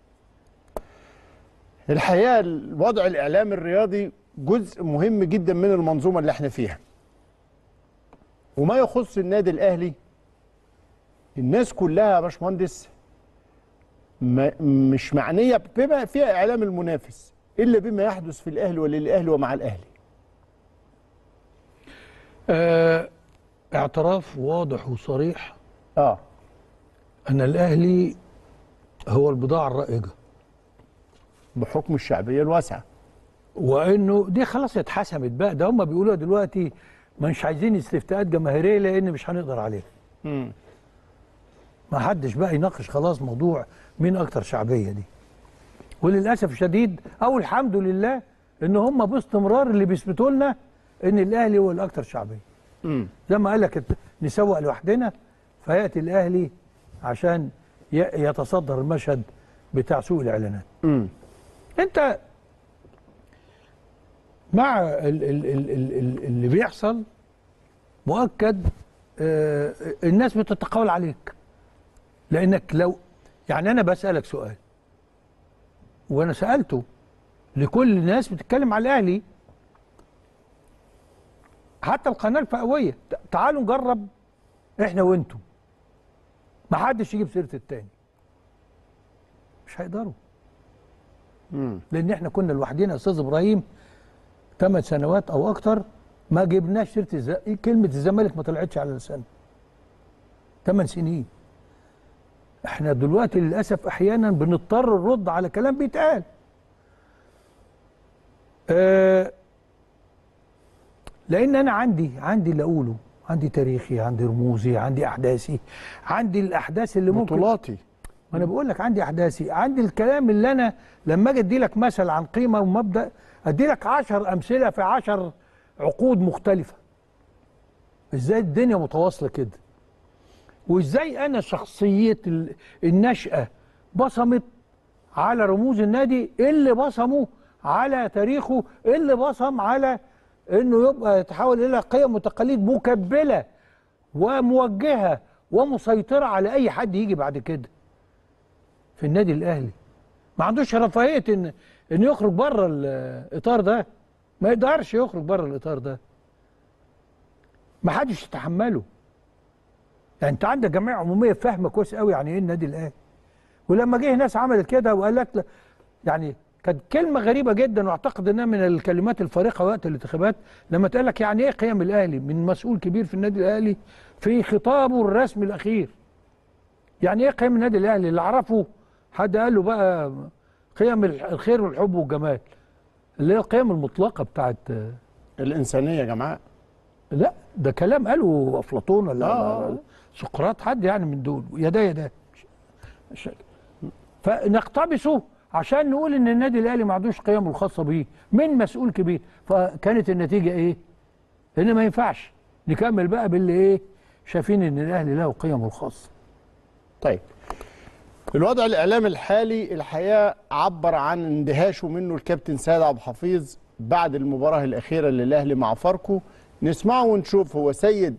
الحقيقه الوضع الاعلام الرياضي جزء مهم جدا من المنظومه اللي احنا فيها وما يخص النادي الاهلي الناس كلها يا باشمهندس ما- مش معنيه بما فيها اعلام المنافس الا بما يحدث في الاهلي وللاهلي ومع الاهلي آه اعتراف واضح وصريح اه ان الاهلي هو البضاعه الرائجه بحكم الشعبيه الواسعه وانه دي خلاص اتحسمت بقى ده هم بيقولوا دلوقتي مش عايزين استفتاءات جماهيريه لان مش هنقدر عليها ما حدش بقى يناقش خلاص موضوع مين اكتر شعبيه دي وللاسف الشديد او الحمد لله ان هم باستمرار اللي بيثبتوا لنا ان الاهلي هو الاكثر شعبيه امم زي ما قال لك الت- نسوق لوحدنا فياتي الاهلي عشان ي- يتصدر المشهد بتاع سوق الاعلانات امم انت مع ال ال ال ال ال اللي بيحصل مؤكد آه الناس بتتقول عليك لانك لو يعني انا بسالك سؤال وانا سالته لكل الناس بتتكلم على الاهلي حتى القناه الفئويه ت- تعالوا نجرب احنا وانتم ما حدش يجيب سيره التاني مش هيقدروا امم لان احنا كنا لوحدنا يا استاذ ابراهيم ثمان سنوات او اكتر ما جبناش سيره الز... كلمه الزمالك ما طلعتش على لساننا ثمان سنين احنا دلوقتي للاسف احيانا بنضطر نرد على كلام بيتقال آه لان انا عندي عندي اللي اقوله عندي تاريخي عندي رموزي عندي احداثي عندي الاحداث اللي ممكن بطولاتي ما انا بقول لك عندي احداثي عندي الكلام اللي انا لما اجي ادي لك مثل عن قيمه ومبدا ادي لك 10 امثله في 10 عقود مختلفه ازاي الدنيا متواصله كده وازاي انا شخصيه ال- النشأه بصمت على رموز النادي اللي بصموا على تاريخه اللي بصم على انه يبقى يتحول الى قيم وتقاليد مكبله وموجهه ومسيطره على اي حد يجي بعد كده في النادي الاهلي ما عندوش رفاهيه ان ان يخرج بره الاطار ده ما يقدرش يخرج بره الاطار ده ما حدش يتحمله يعني انت عندك جمعيه عموميه فاهمه كويس قوي يعني ايه النادي الاهلي ولما جه ناس عملت كده وقال لك لا- يعني كانت كلمه غريبه جدا واعتقد انها من الكلمات الفارقه وقت الانتخابات لما تقول لك يعني ايه قيم الاهلي من مسؤول كبير في النادي الاهلي في خطابه الرسمي الاخير يعني ايه قيم النادي الاهلي اللي اعرفه حد قال له بقى قيم الح- الخير والحب والجمال اللي هي القيم المطلقه بتاعت الانسانيه يا جماعه لا ده كلام قاله افلاطون ولا آه. ولا سقراط حد يعني من دول يدا يدا مش- فنقتبسه عشان نقول ان النادي الاهلي ما عندوش قيمه الخاصه بيه من مسؤول كبير فكانت النتيجه ايه؟ ان ما ينفعش نكمل بقى باللي ايه؟ شايفين ان الاهلي له قيمه الخاصه طيب الوضع الاعلامي الحالي الحقيقه عبر عن اندهاشه منه الكابتن سيد عبد الحفيظ بعد المباراه الاخيره للاهلي مع فاركو نسمعه ونشوف هو سيد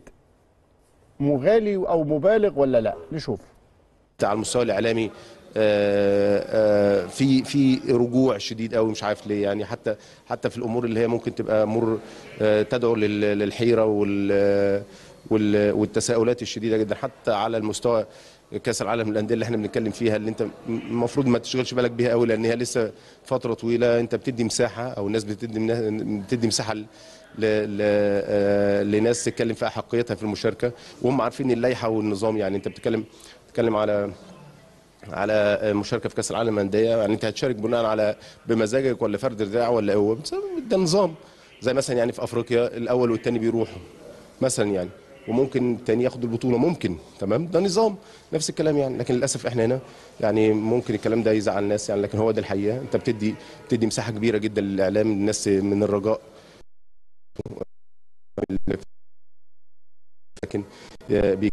مغالي او مبالغ ولا لا نشوف على المستوى الاعلامي آه، آه، في في رجوع شديد قوي مش عارف ليه يعني حتى حتى في الامور اللي هي ممكن تبقى امور آه، تدعو لل- للحيره وال وال- والتساؤلات الشديده جدا حتى على المستوى كاس العالم للانديه اللي احنا بنتكلم فيها اللي انت م- المفروض ما تشغلش بالك بيها قوي لان هي لسه فتره طويله انت بتدي مساحه او الناس بتدي من- بتدي مساحه ل- ل- ل- آه، لناس تتكلم في احقيتها في المشاركه وهم عارفين اللائحه والنظام يعني انت بتتكلم بتتكلم على على مشاركه في كاس العالم للانديه يعني انت هتشارك بناء على بمزاجك ولا فرد دراع ولا هو ده نظام زي مثلا يعني في افريقيا الاول والثاني بيروحوا مثلا يعني وممكن الثاني ياخد البطوله ممكن تمام ده نظام نفس الكلام يعني لكن للاسف احنا هنا يعني ممكن الكلام ده يزعل الناس يعني لكن هو ده الحقيقه انت بتدي بتدي مساحه كبيره جدا للاعلام الناس من الرجاء لكن بي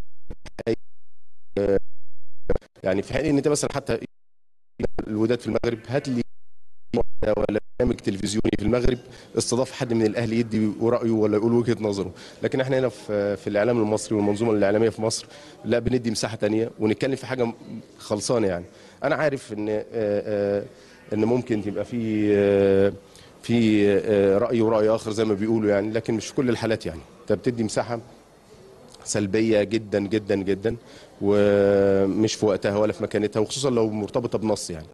يعني في حين ان انت مثلا حتى الوداد في المغرب هات لي ولا برنامج تلفزيوني في المغرب استضاف حد من الاهلي يدي رايه ولا يقول وجهه نظره لكن احنا هنا في في الاعلام المصري والمنظومه الاعلاميه في مصر لا بندي مساحه تانية ونتكلم في حاجه خلصانه يعني انا عارف ان آه، آه، ان ممكن تبقى في آه، في آه، راي وراي اخر زي ما بيقولوا يعني لكن مش في كل الحالات يعني انت بتدي مساحه سلبيه جدا جدا جدا ومش في وقتها ولا في مكانتها وخصوصا لو مرتبطه بنص يعني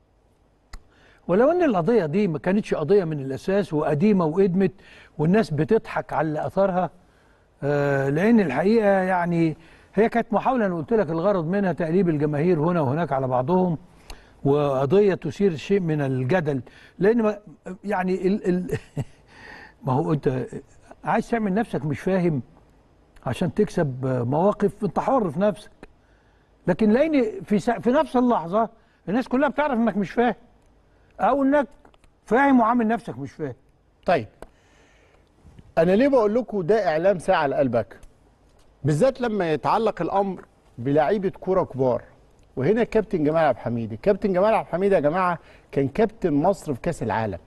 ولو ان القضيه دي ما كانتش قضيه من الاساس وقديمه وقدمت والناس بتضحك على اثارها آه لان الحقيقه يعني هي كانت محاوله انا قلت لك الغرض منها تقليب الجماهير هنا وهناك على بعضهم وقضيه تثير شيء من الجدل لان ما يعني ال ال ما هو انت عايز تعمل نفسك مش فاهم عشان تكسب مواقف انت حر في نفسك لكن لان في سا- في نفس اللحظه الناس كلها بتعرف انك مش فاهم او انك فاهم وعامل نفسك مش فاهم طيب انا ليه بقول لكم ده اعلام ساعه لقلبك بالذات لما يتعلق الامر بلعيبه كوره كبار وهنا الكابتن جمال عبد الحميد الكابتن جمال عبد الحميد يا جماعه كان كابتن مصر في كاس العالم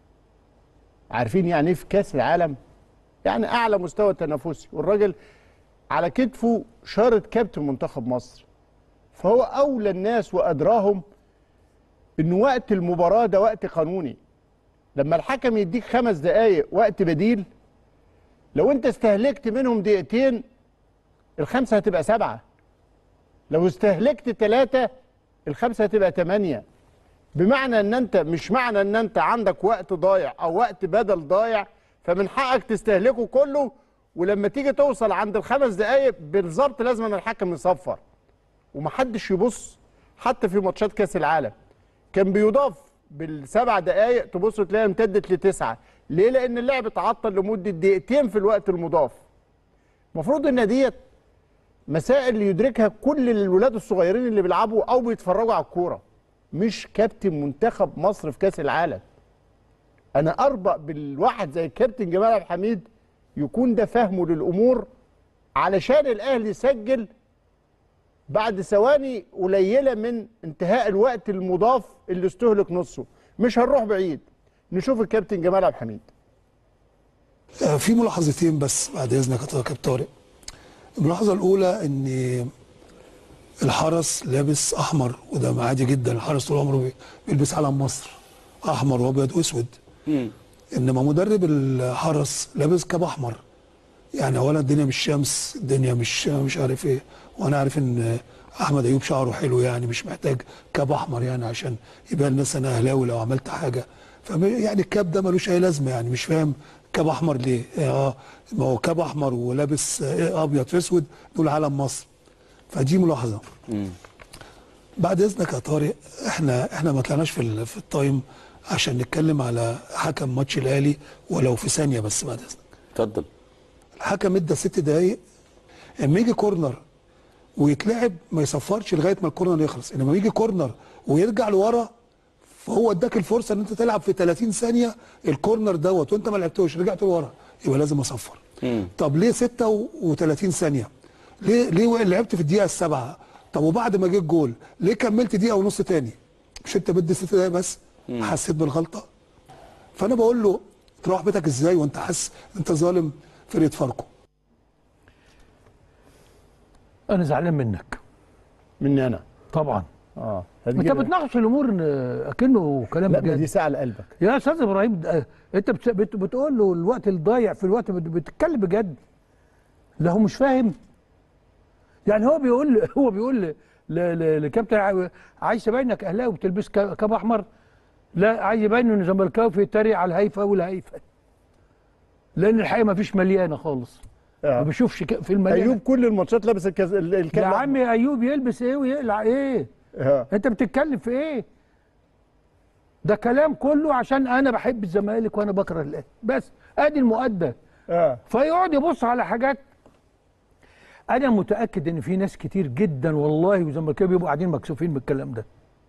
عارفين يعني ايه في كاس العالم يعني اعلى مستوى تنافسي والراجل على كتفه شارة كابتن منتخب مصر فهو اولى الناس وادراهم ان وقت المباراه ده وقت قانوني لما الحكم يديك خمس دقايق وقت بديل لو انت استهلكت منهم دقيقتين الخمسه هتبقى سبعه لو استهلكت ثلاثه الخمسه هتبقى ثمانيه بمعنى ان انت مش معنى ان انت عندك وقت ضايع او وقت بدل ضايع فمن حقك تستهلكه كله ولما تيجي توصل عند الخمس دقايق بالظبط لازم أن الحكم يصفر ومحدش يبص حتى في ماتشات كاس العالم كان بيضاف بالسبع دقائق تبص تلاقيها امتدت لتسعه ليه لان اللعب اتعطل لمده دقيقتين في الوقت المضاف المفروض ان ديت مسائل يدركها كل الولاد الصغيرين اللي بيلعبوا او بيتفرجوا على الكوره مش كابتن منتخب مصر في كاس العالم انا اربق بالواحد زي الكابتن جمال عبد الحميد يكون ده فهمه للامور علشان الاهلي يسجل بعد ثواني قليله من انتهاء الوقت المضاف اللي استهلك نصه مش هنروح بعيد نشوف الكابتن جمال عبد الحميد آه، في ملاحظتين بس بعد اذنك يا كابتن طارق الملاحظه الاولى ان الحرس لابس احمر وده عادي جدا الحرس طول عمره بي- بيلبس علم مصر احمر وابيض واسود انما مدرب الحرس لابس كاب احمر يعني اولا الدنيا مش شمس الدنيا مش مش عارف ايه وانا عارف ان احمد ايوب شعره حلو يعني مش محتاج كاب احمر يعني عشان يبان الناس انا اهلاوي لو عملت حاجه فم يعني الكاب ده ملوش اي لازمه يعني مش فاهم كاب احمر ليه اه ما هو كاب احمر ولابس آه، ابيض في اسود دول علم مصر فدي ملاحظه بعد اذنك يا طارق احنا احنا ما طلعناش في ال- في التايم عشان نتكلم على حكم ماتش الاهلي ولو في ثانيه بس بعد اذنك اتفضل الحكم ادى ست دقايق اما يجي كورنر ويتلعب ما يصفرش لغايه ما الكورنر يخلص انما يجي كورنر ويرجع لورا فهو اداك الفرصه ان انت تلعب في 30 ثانيه الكورنر دوت وانت ما لعبتوش رجعت لورا يبقى لازم اصفر طب ليه 36 ثانيه ليه ليه لعبت في الدقيقه السابعه طب وبعد ما جه الجول ليه كملت دقيقه ونص تاني مش انت بدي ست دقايق بس حسيت بالغلطه فانا بقول له تروح بيتك ازاي وانت حاسس إن انت ظالم فرقه فاركو انا زعلان منك مني انا طبعا اه انت بتناقش الامور إن- اكنه كلام لا ما دي بجد ساعه لقلبك يا استاذ ابراهيم ده- انت بت- بت- بتقول له الوقت الضايع في الوقت بت- بتتكلم بجد لا هو مش فاهم يعني هو بيقول هو بيقول ل- ل- لكابتن ع- عايز تبين انك اهلاوي وبتلبس ك- كاب احمر لا عايز يبين انه زملكاوي فيتريق على الهيفا والهيفا لان الحقيقه ما فيش مليانه خالص ما آه. بيشوفش ك- في المليانه ايوب كل الماتشات لابس الكز... ال- يا الكاب عم ايوب يلبس ايه ويقلع ايه آه. انت بتتكلم في ايه ده كلام كله عشان انا بحب الزمالك وانا بكره الاهلي بس ادي المؤدى اه فيقعد يبص على حاجات انا متاكد ان في ناس كتير جدا والله وزملكاويه بيبقوا قاعدين مكسوفين من الكلام ده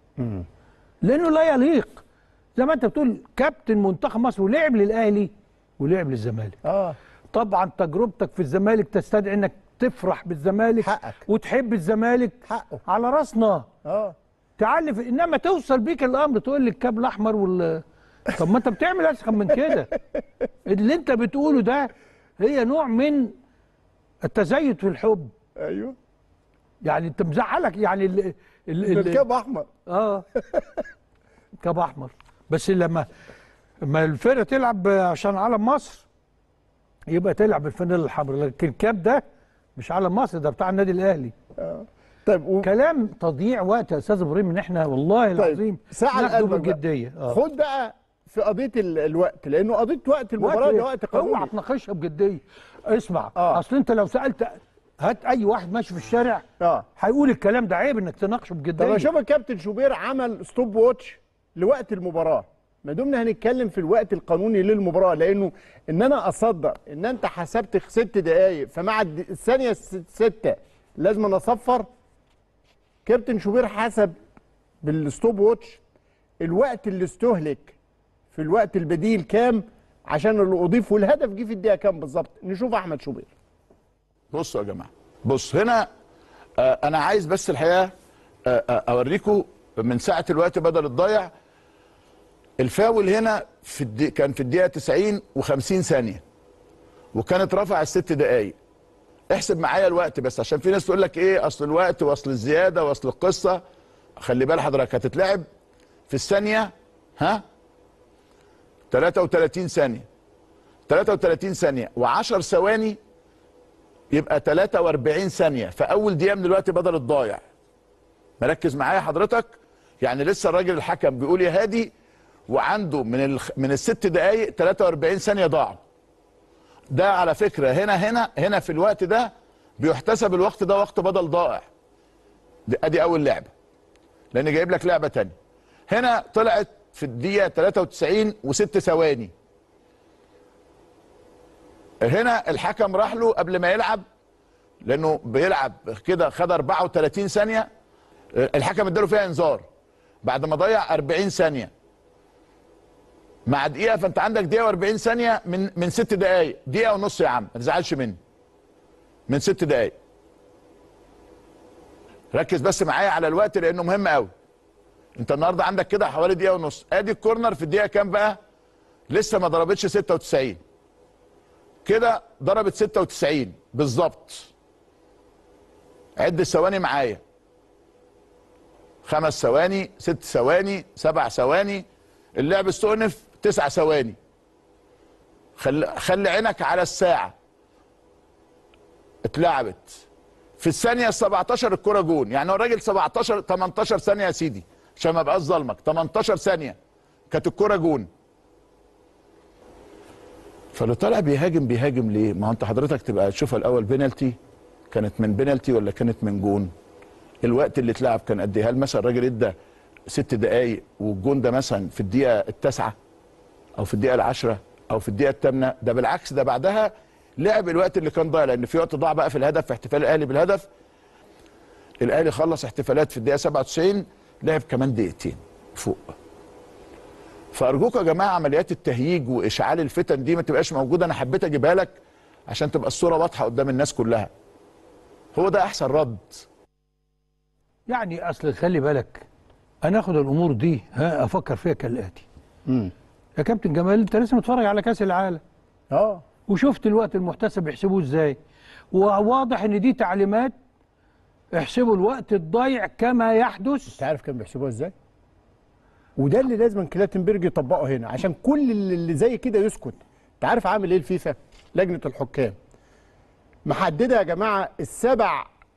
لانه لا يليق زي ما انت بتقول كابتن منتخب مصر ولعب للاهلي ولعب للزمالك اه طبعا تجربتك في الزمالك تستدعي انك تفرح بالزمالك حقك. وتحب الزمالك حقه. على راسنا اه تعلف انما توصل بيك الامر تقول لي الكاب الاحمر وال طب ما انت بتعمل اسخن من كده اللي انت بتقوله ده هي نوع من التزيد في الحب ايوه يعني انت مزعلك يعني ال ال ال الكاب احمر اه كاب احمر بس لما لما الفرقه تلعب عشان علم مصر يبقى تلعب بالفانيلا الحمراء لكن الكاب ده مش علم مصر ده بتاع النادي الاهلي طيب و... كلام تضييع وقت يا استاذ ابراهيم ان احنا والله العظيم ساعة ناخده لقلبك بقى. بالجديه اه خد بقى في قضيه ال- الوقت لانه قضيه وقت المباراه ده وقت اوعى قانوني تناقشها بجديه اسمع آه. اصل انت لو سالت هات اي واحد ماشي في الشارع اه هيقول الكلام ده عيب انك تناقشه بجديه طب اشوف الكابتن شوبير عمل ستوب واتش لوقت المباراه ما دمنا هنتكلم في الوقت القانوني للمباراه لانه ان انا اصدق ان انت حسبت ست دقائق فمع الد- الثانيه الس- سته لازم أنا اصفر كابتن شوبير حسب بالستوب واتش الوقت اللي استهلك في الوقت البديل كام عشان اللي اضيف والهدف جه في الدقيقه كام بالظبط نشوف احمد شوبير بصوا يا جماعه بص هنا آه انا عايز بس الحقيقه آه آه اوريكم من ساعه الوقت بدل الضايع الفاول هنا في الدي كان في الدقيقه 90 و50 ثانيه وكانت رفع الست دقائق احسب معايا الوقت بس عشان في ناس تقول لك ايه اصل الوقت واصل الزياده واصل القصه خلي بال حضرتك هتتلعب في الثانيه ها 33 ثانيه 33 ثانيه و10 ثواني يبقى 43 ثانية في أول دقيقة من الوقت بدل الضايع مركز معايا حضرتك يعني لسه الراجل الحكم بيقول يا هادي وعنده من الخ... من الست دقايق 43 ثانية ضاعوا ده على فكرة هنا هنا هنا في الوقت ده بيحتسب الوقت ده وقت بدل ضائع دي ادي اول لعبة لان جايب لك لعبة تانية هنا طلعت في الدقيقة 93 وست ثواني هنا الحكم راح له قبل ما يلعب لانه بيلعب كده خد 34 ثانيه الحكم اداله فيها انذار بعد ما ضيع 40 ثانيه مع دقيقه فانت عندك دقيقه و40 ثانيه من من ست دقائق دقيقه ونص يا عم ما تزعلش مني من ست دقائق ركز بس معايا على الوقت لانه مهم قوي انت النهارده عندك كده حوالي دقيقه ونص ادي الكورنر في الدقيقه كام بقى لسه ما ضربتش 96 كده ضربت 96 بالظبط عد الثواني معايا خمس ثواني ست ثواني سبع ثواني اللعب استؤنف تسع ثواني خلي خلي عينك على الساعة اتلعبت في الثانية ال 17 الكرة جون يعني هو الراجل 17 18 ثانية يا سيدي عشان ما ابقاش ظلمك 18 ثانية كانت الكرة جون فاللي طالع بيهاجم بيهاجم ليه؟ ما هو انت حضرتك تبقى تشوفها الاول بينالتي كانت من بينالتي ولا كانت من جون؟ الوقت اللي اتلعب كان قد ايه؟ هل مثلا الراجل ادى ست دقايق والجون ده مثلا في الدقيقه التاسعه او في الدقيقه العاشره او في الدقيقه الثامنه ده بالعكس ده بعدها لعب الوقت اللي كان ضايع لان في وقت ضاع بقى في الهدف في احتفال الاهلي بالهدف الاهلي خلص احتفالات في الدقيقه 97 لعب كمان دقيقتين فوق فارجوكم يا جماعه عمليات التهييج واشعال الفتن دي ما تبقاش موجوده انا حبيت اجيبها لك عشان تبقى الصوره واضحه قدام الناس كلها هو ده احسن رد يعني اصل خلي بالك انا اخد الامور دي ها افكر فيها كالاتي يا كابتن جمال انت لسه متفرج على كاس العالم اه وشفت الوقت المحتسب يحسبوه ازاي وواضح ان دي تعليمات احسبوا الوقت الضايع كما يحدث انت عارف كانوا بيحسبوها ازاي؟ وده اللي لازم كلاتنبرج يطبقه هنا عشان كل اللي اللي زي كده يسكت انت عارف عامل ايه الفيفا لجنه الحكام محدده يا جماعه السبع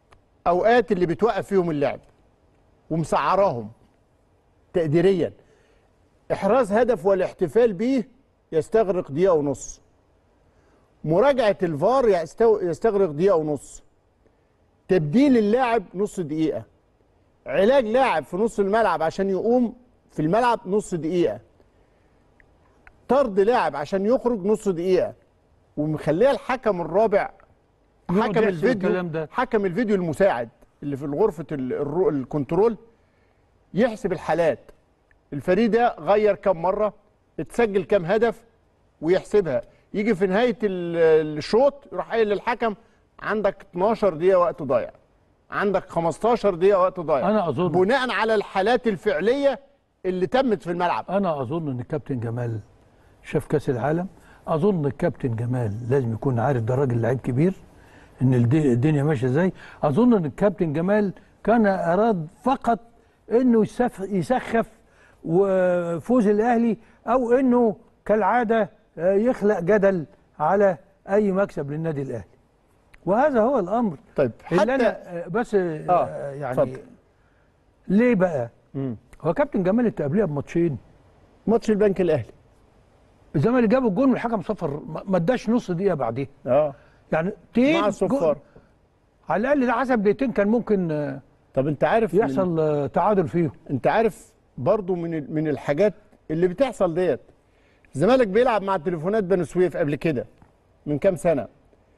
اوقات اللي بتوقف فيهم اللعب ومسعراهم تقديريا احراز هدف والاحتفال بيه يستغرق دقيقه ونص مراجعه الفار يستو- يستغرق دقيقه ونص تبديل اللاعب نص دقيقه علاج لاعب في نص الملعب عشان يقوم في الملعب نص دقيقه طرد لاعب عشان يخرج نص دقيقه ومخليها الحكم الرابع يقعد حكم يحسب الفيديو الكلام ده. حكم الفيديو المساعد اللي في غرفه ال- الرو- الكنترول يحسب الحالات الفريق ده غير كم مره اتسجل كم هدف ويحسبها يجي في نهايه ال- الشوط يروح قايل للحكم عندك 12 دقيقه وقت ضايع عندك 15 دقيقه وقت ضايع أنا أظن- بناء على الحالات الفعليه اللي تمت في الملعب انا اظن ان الكابتن جمال شاف كاس العالم اظن الكابتن جمال لازم يكون عارف ده راجل لعيب كبير ان الد- الدنيا ماشيه ازاي اظن ان الكابتن جمال كان اراد فقط انه يسف- يسخف وفوز الاهلي او انه كالعاده آه، يخلق جدل على اي مكسب للنادي الاهلي وهذا هو الامر طيب اللي حتى انا آه، بس آه، آه، يعني اتفضل. ليه بقى مم. هو كابتن جمال انت قبلها بماتشين ماتش البنك الاهلي الزمالك جاب الجون والحكم صفر ما ما اداش نص دقيقه بعديها اه يعني تين مع الصفار جون. على الاقل ده حسب دقيقتين كان ممكن آه، طب انت عارف من- يحصل آه، تعادل فيهم انت عارف برضو من ال- من الحاجات اللي بتحصل ديت الزمالك بيلعب مع تليفونات بني سويف قبل كده من كام سنه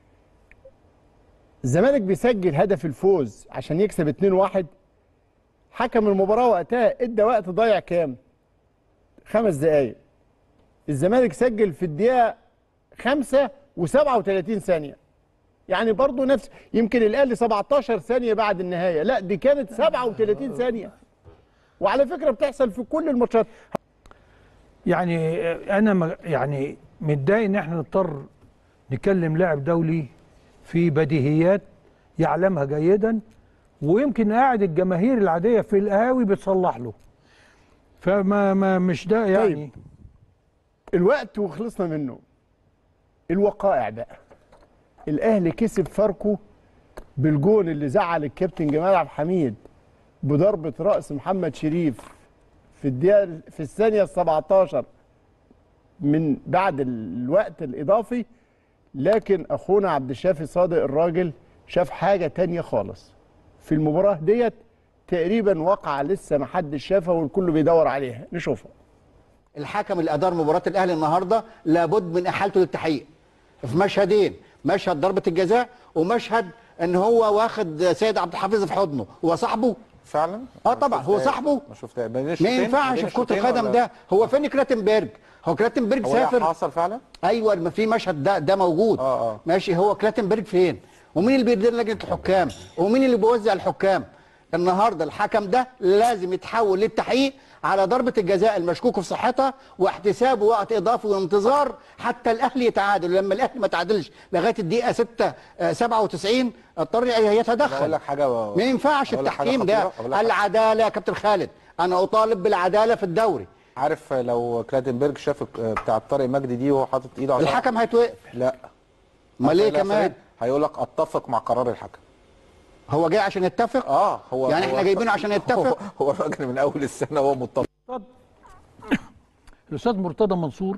الزمالك بيسجل هدف الفوز عشان يكسب 2-1 حكم المباراه وقتها ادى وقت ضايع كام خمس دقايق الزمالك سجل في الدقيقه 5 و37 ثانيه يعني برضو نفس يمكن الاهلي 17 ثانيه بعد النهايه لا دي كانت 37 ثانيه وعلى فكره بتحصل في كل الماتشات يعني آه، انا ما- يعني متضايق ان احنا نضطر نكلم لاعب دولي في بديهيات يعلمها جيدا ويمكن قاعد الجماهير العاديه في القهاوي بتصلح له فما ما مش ده يعني الوقت وخلصنا منه الوقائع بقى الاهلي كسب فاركو بالجون اللي زعل الكابتن جمال عبد الحميد بضربه راس محمد شريف في الدقيقه في الثانيه ال 17 من بعد الوقت الاضافي لكن اخونا عبد الشافي صادق الراجل شاف حاجه تانية خالص في المباراه ديت تقريبا وقع لسه ما حدش شافها والكل بيدور عليها نشوفها الحكم اللي ادار مباراه الاهلي النهارده لابد من احالته للتحقيق في مشهدين مشهد ضربه الجزاء ومشهد ان هو واخد سيد عبد الحفيظ في حضنه هو صاحبه فعلا اه طبعا هو صاحبه ما شفتها بين ما الشوطين- ينفعش بين في كره الشوطين القدم ولا- ده هو فين كلاتنبرج هو كلاتنبرج هو ده سافر حصل فعلا ايوه ما في مشهد ده ده موجود آه، آه. ماشي هو كلاتنبرج فين ومين اللي بيدير لجنه الحكام ومين اللي بيوزع الحكام النهارده الحكم ده لازم يتحول للتحقيق على ضربه الجزاء المشكوك في صحتها واحتسابه وقت اضافي وانتظار حتى الاهلي يتعادل لما الاهلي ما تعادلش لغايه الدقيقه 6 آه، 97 اضطر يتدخل أقول لك حاجة و- ما ينفعش أقول لك حاجة التحكيم ده خطيرة، أقول لك حاجة. العداله يا كابتن خالد انا اطالب بالعداله في الدوري عارف لو كلاتنبرج شاف بتاع طارق مجدي دي وهو حاطط ايده على الحكم هيتوقف لا امال ليه عارف لا كمان سعيد؟ هيقول لك اتفق مع قرار الحكم هو جاي عشان يتفق اه هو يعني هو- احنا جايبينه عشان يتفق هو, هو الراجل من اول السنه هو متفق الاستاذ مرتضى منصور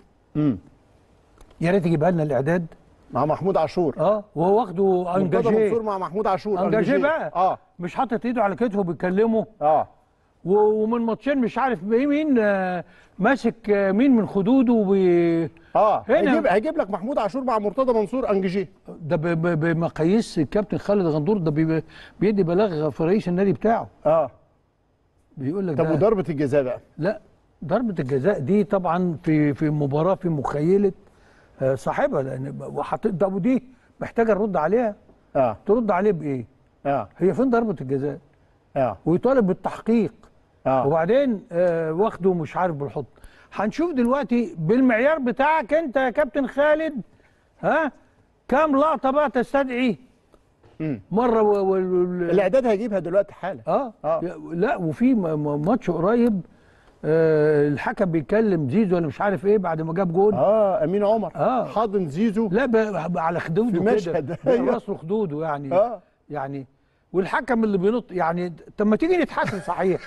يا ريت يجيبها لنا الاعداد مع محمود عاشور اه وهو واخده مرتضى منصور انجاجيه مع محمود عاشور انجاجيه بقى اه مش حاطط ايده على كتفه بيكلمه اه و- ومن ماتشين مش عارف مين مين آه، ماسك آه، مين من خدوده وبي- اه هنا- هيجيب هيجيب لك محمود عاشور مع مرتضى منصور انجيجيه ده ب- ب- بمقاييس الكابتن خالد غندور ده بي- بيدي بلاغ في رئيس النادي بتاعه اه بيقول لك طب ده وضربه الجزاء بقى لا ضربة الجزاء دي طبعا في في مباراة في مخيلة آه، صاحبها لان وحط طب ودي محتاجة نرد عليها اه ترد عليه بايه؟ اه هي فين ضربة الجزاء؟ اه ويطالب بالتحقيق اه وبعدين آه واخده مش عارف بالحط هنشوف دلوقتي بالمعيار بتاعك انت يا كابتن خالد ها كام لقطة بقى تستدعي مم. مرة و... و... و... الاعداد هيجيبها دلوقتي حالا اه, آه. لا وفي م- م- ماتش قريب آه الحكم بيكلم زيزو ولا مش عارف ايه بعد ما جاب جول اه امين عمر آه. حاضن زيزو لا ب... ب- على خدوده في كده مشهد، بقى أيوة. راسه خدوده يعني اه يعني والحكم اللي بينط يعني طب ما تيجي نتحاسب صحيح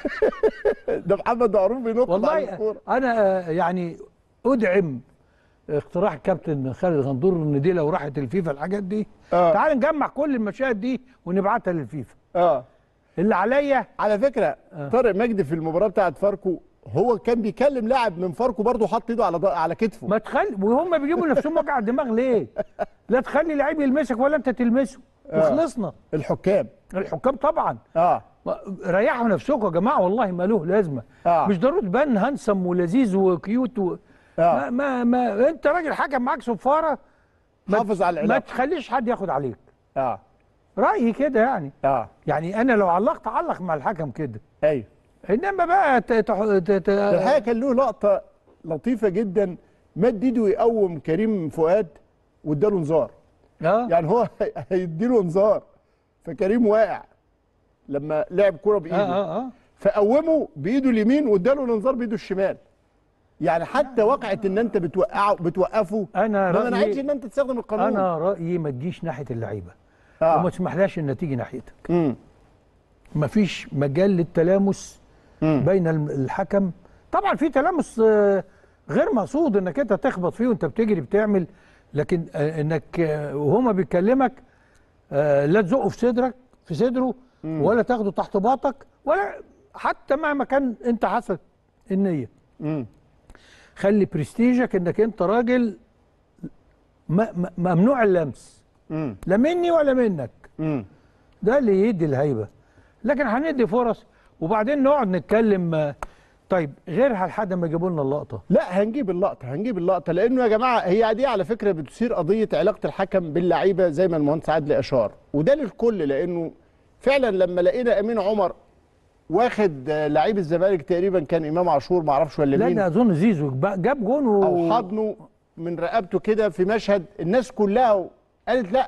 ده محمد معروف بينط مع والله الكورة. انا آه، يعني ادعم اقتراح الكابتن خالد غندور ان دي لو راحت الفيفا الحاجات دي آه. تعال نجمع كل المشاهد دي ونبعتها للفيفا اه اللي عليا على فكره طارق مجدي في المباراه بتاعت فاركو هو كان بيكلم لاعب من فاركو برضه حط ايده على ض- على كتفه ما تخلي وهم بيجيبوا نفسهم وجع دماغ ليه؟ لا تخلي لعيب يلمسك ولا انت تلمسه وخلصنا الحكام الحكام طبعا اه ما- ريحوا نفسكم يا جماعه والله ما له لازمه آه. مش ضروري تبان هانسم ولذيذ وكيوت و... آه. ما, ما, ما انت راجل حكم معاك صفاره ما حافظ على ما العلاقه تخليش حد ياخد عليك اه رايي كده يعني اه يعني انا لو علقت علق مع الحكم كده ايوه انما بقى ت... ت... ت... ت... الحقيقه كان له لقطه لطيفه جدا مد ايده يقوم كريم فؤاد واداله انذار اه يعني هو هيديله انذار فكريم واقع لما لعب كرة اه بايده اه, آه. فقومه بايده اليمين واداله الانذار بايده الشمال يعني حتى وقعت ان انت بتوقعه بتوقفه أنا ما رأيي- منعتش ان انت تستخدم القانون انا رايي ما تجيش ناحيه اللعيبه آه. وما تسمحلهاش انها تيجي ناحيتك مم. مفيش مجال للتلامس مم. بين الم- الحكم طبعا في تلامس آه، غير مقصود انك انت تخبط فيه وانت بتجري بتعمل لكن آه، انك آه، وهما بيكلمك آه، لا تزقه في صدرك في صدره ولا تاخده تحت باطك ولا حتى مهما كان انت حسب النيه مم. خلي برستيجك انك انت راجل م- م- ممنوع اللمس مم. لا مني ولا منك مم. ده اللي يدي الهيبه لكن هندي فرص وبعدين نقعد نتكلم آه، طيب غيرها لحد ما يجيبوا لنا اللقطه لا هنجيب اللقطه هنجيب اللقطه لانه يا جماعه هي دي على فكره بتثير قضيه علاقه الحكم باللعيبه زي ما المهندس عادل اشار وده للكل لانه فعلا لما لقينا امين عمر واخد آه، لعيب الزمالك تقريبا كان امام عاشور ما اعرفش ولا لا مين ده اظن زيزو جاب- جاب جون و... او حضنه من رقبته كده في مشهد الناس كلها قالت لا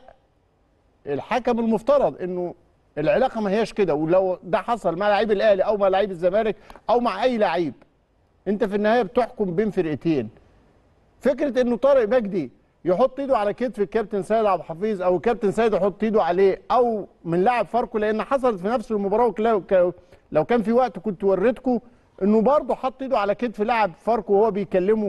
الحكم المفترض انه العلاقه ما هياش كده ولو ده حصل مع لعيب الاهلي او مع لعيب الزمالك او مع اي لعيب انت في النهايه بتحكم بين فرقتين فكره انه طارق مجدي يحط ايده على كتف الكابتن سيد عبد الحفيظ او الكابتن سيد يحط ايده عليه او من لاعب فاركو لان حصلت في نفس المباراه وكلا- ك- لو كان في وقت كنت وريتكم انه برضه حط ايده على كتف لاعب فاركو وهو بيكلمه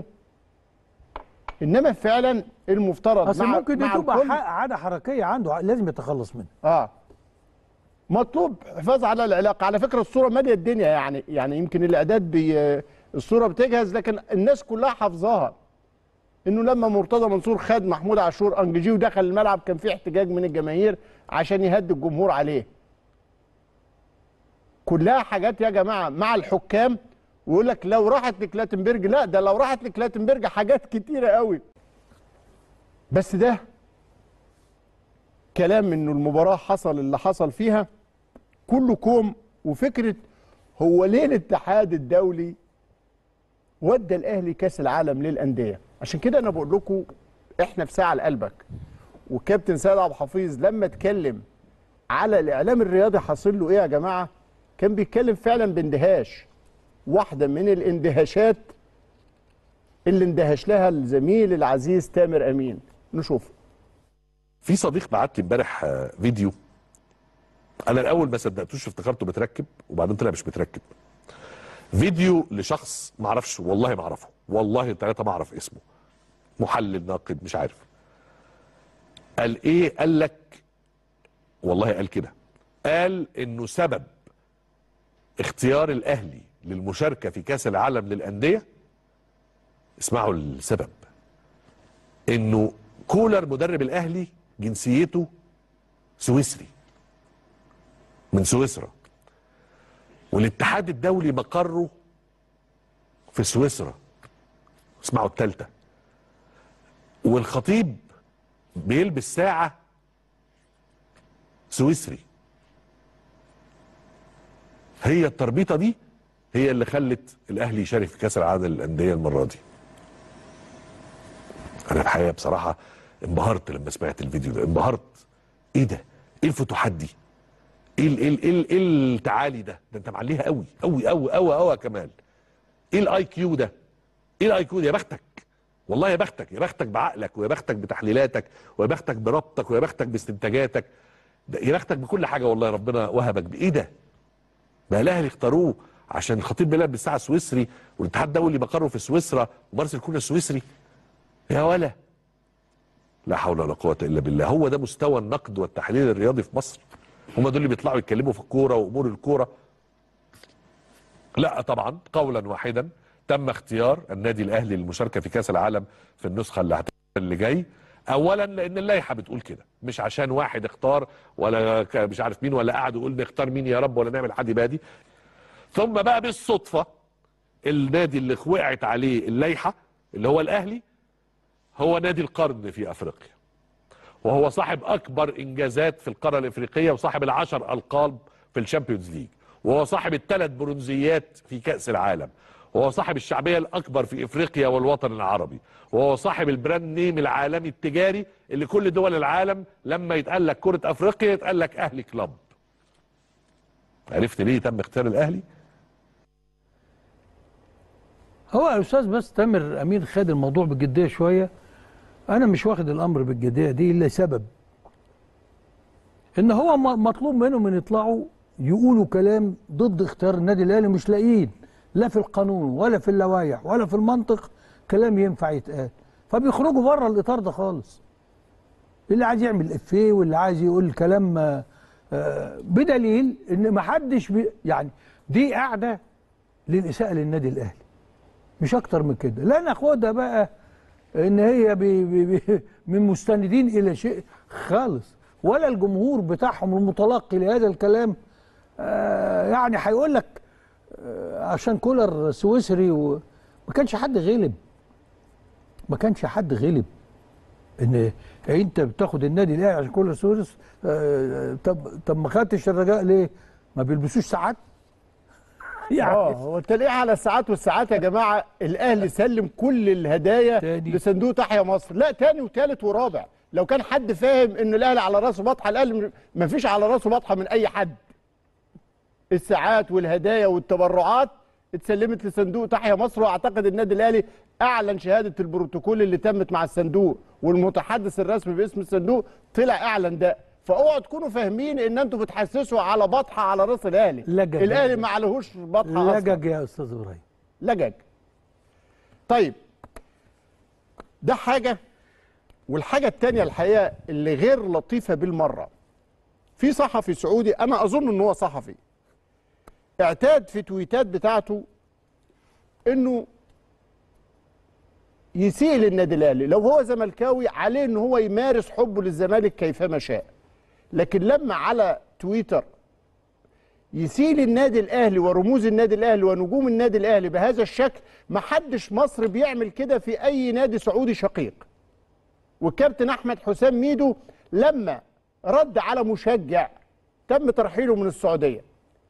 انما فعلا المفترض اصل مع ممكن دي مع تبقى الكل- ح- عاده حركيه عنده لازم يتخلص منها اه مطلوب حفاظ على العلاقه على فكره الصوره ماليه الدنيا يعني يعني يمكن الاعداد بي الصوره بتجهز لكن الناس كلها حافظاها انه لما مرتضى منصور خد محمود عاشور انجيجي ودخل الملعب كان في احتجاج من الجماهير عشان يهدي الجمهور عليه كلها حاجات يا جماعه مع الحكام ويقول لك لو راحت لكلاتنبرج لا ده لو راحت لكلاتنبرج حاجات كتيره قوي بس ده كلام انه المباراه حصل اللي حصل فيها كله كوم وفكره هو ليه الاتحاد الدولي ودى الاهلي كاس العالم للانديه عشان كده انا بقول لكم احنا في ساعه لقلبك وكابتن سيد عبد الحفيظ لما اتكلم على الاعلام الرياضي حاصل له ايه يا جماعه كان بيتكلم فعلا باندهاش واحده من الاندهاشات اللي اندهش لها الزميل العزيز تامر امين نشوف في صديق بعت لي امبارح آه، فيديو انا الاول ما صدقتوش افتكرته متركب وبعدين طلع مش متركب فيديو لشخص ما اعرفش والله ما اعرفه والله ثلاثه ما اعرف اسمه محلل ناقد مش عارف قال ايه قال لك والله قال كده قال انه سبب اختيار الاهلي للمشاركه في كاس العالم للانديه اسمعوا السبب انه كولر مدرب الاهلي جنسيته سويسري من سويسرا والاتحاد الدولي مقره في سويسرا اسمعوا التالتة والخطيب بيلبس ساعة سويسري هي التربيطة دي هي اللي خلت الاهلي يشارك في كاس العالم للانديه المره دي انا الحقيقه بصراحه انبهرت لما سمعت الفيديو ده انبهرت ايه ده ايه الفتوحات دي ايه ال- ايه ال- ايه ال- ايه التعالي ده ده انت معليها قوي قوي قوي قوي قوي يا كمال ايه الاي كيو ده ايه الاي كيو ده يا بختك والله يا بختك يا بختك بعقلك ويا بختك بتحليلاتك ويا بختك بربطك ويا بختك باستنتاجاتك ده يا بكل حاجه والله ربنا وهبك بايه ده؟ ما الاهلي اختاروه عشان الخطيب بيلعب بالساعه سويسري والاتحاد الدولي مقره في سويسرا ومارسيل كونا سويسري يا ولا لا حول ولا قوه الا بالله هو ده مستوى النقد والتحليل الرياضي في مصر هم دول اللي بيطلعوا يتكلموا في الكوره وامور الكوره لا طبعا قولا واحدا تم اختيار النادي الاهلي للمشاركه في كاس العالم في النسخه اللي هتبقى اللي جاي اولا لان اللائحه بتقول كده مش عشان واحد اختار ولا ك- مش عارف مين ولا قعد يقول نختار مين يا رب ولا نعمل حد بادي ثم بقى بالصدفه النادي اللي وقعت عليه اللائحه اللي هو الاهلي هو نادي القرن في افريقيا وهو صاحب اكبر انجازات في القاره الافريقيه وصاحب العشر القاب في الشامبيونز ليج وهو صاحب الثلاث برونزيات في كاس العالم وهو صاحب الشعبيه الاكبر في افريقيا والوطن العربي وهو صاحب البراند نيم العالمي التجاري اللي كل دول العالم لما يتقال لك كره افريقيا يتقال لك اهلي كلاب عرفت ليه تم اختيار الاهلي هو يا استاذ بس تامر امين خد الموضوع بجديه شويه انا مش واخد الامر بالجديه دي الا سبب ان هو م- مطلوب منهم ان يطلعوا يقولوا كلام ضد اختيار النادي الاهلي مش لاقيين لا في القانون ولا في اللوائح ولا في المنطق كلام ينفع يتقال فبيخرجوا بره الاطار ده خالص اللي عايز يعمل افيه واللي عايز يقول كلام آه، آه، بدليل ان ما حدش بي يعني دي قاعده للاساءه للنادي الاهلي مش اكتر من كده لا ناخدها بقى ان هي بي بي بي من مستندين الى شيء خالص ولا الجمهور بتاعهم المتلقي لهذا الكلام آه يعني هيقول لك آه عشان كولر سويسري وما كانش حد غلب ما كانش حد غلب ان انت بتاخد النادي الاهلي عشان كولر سويسري آه طب طب ما خدتش الرجاء ليه؟ ما بيلبسوش ساعات يعني اه هو التلقيح على الساعات والساعات يا جماعه الاهلي سلم كل الهدايا تاني. لصندوق تحيا مصر لا تاني وتالت ورابع لو كان حد فاهم ان الاهلي على راسه بطحه الاهلي ما فيش على راسه بطحه من اي حد الساعات والهدايا والتبرعات اتسلمت لصندوق تحيا مصر واعتقد النادي الاهلي اعلن شهاده البروتوكول اللي تمت مع الصندوق والمتحدث الرسمي باسم الصندوق طلع اعلن ده فاوعوا تكونوا فاهمين ان انتوا بتحسسوا على بطحه على راس الاهلي لجج. الاهلي ما عليهوش بطحه اصلا لجج يا استاذ ابراهيم لجج طيب ده حاجة والحاجة التانية الحقيقة اللي غير لطيفة بالمرة في صحفي سعودي أنا أظن إن هو صحفي اعتاد في تويتات بتاعته إنه يسيء للنادي الأهلي لو هو زملكاوي عليه إن هو يمارس حبه للزمالك كيفما شاء لكن لما على تويتر يسيء للنادي الاهلي ورموز النادي الاهلي ونجوم النادي الاهلي بهذا الشكل محدش مصر بيعمل كده في اي نادي سعودي شقيق والكابتن احمد حسام ميدو لما رد على مشجع تم ترحيله من السعوديه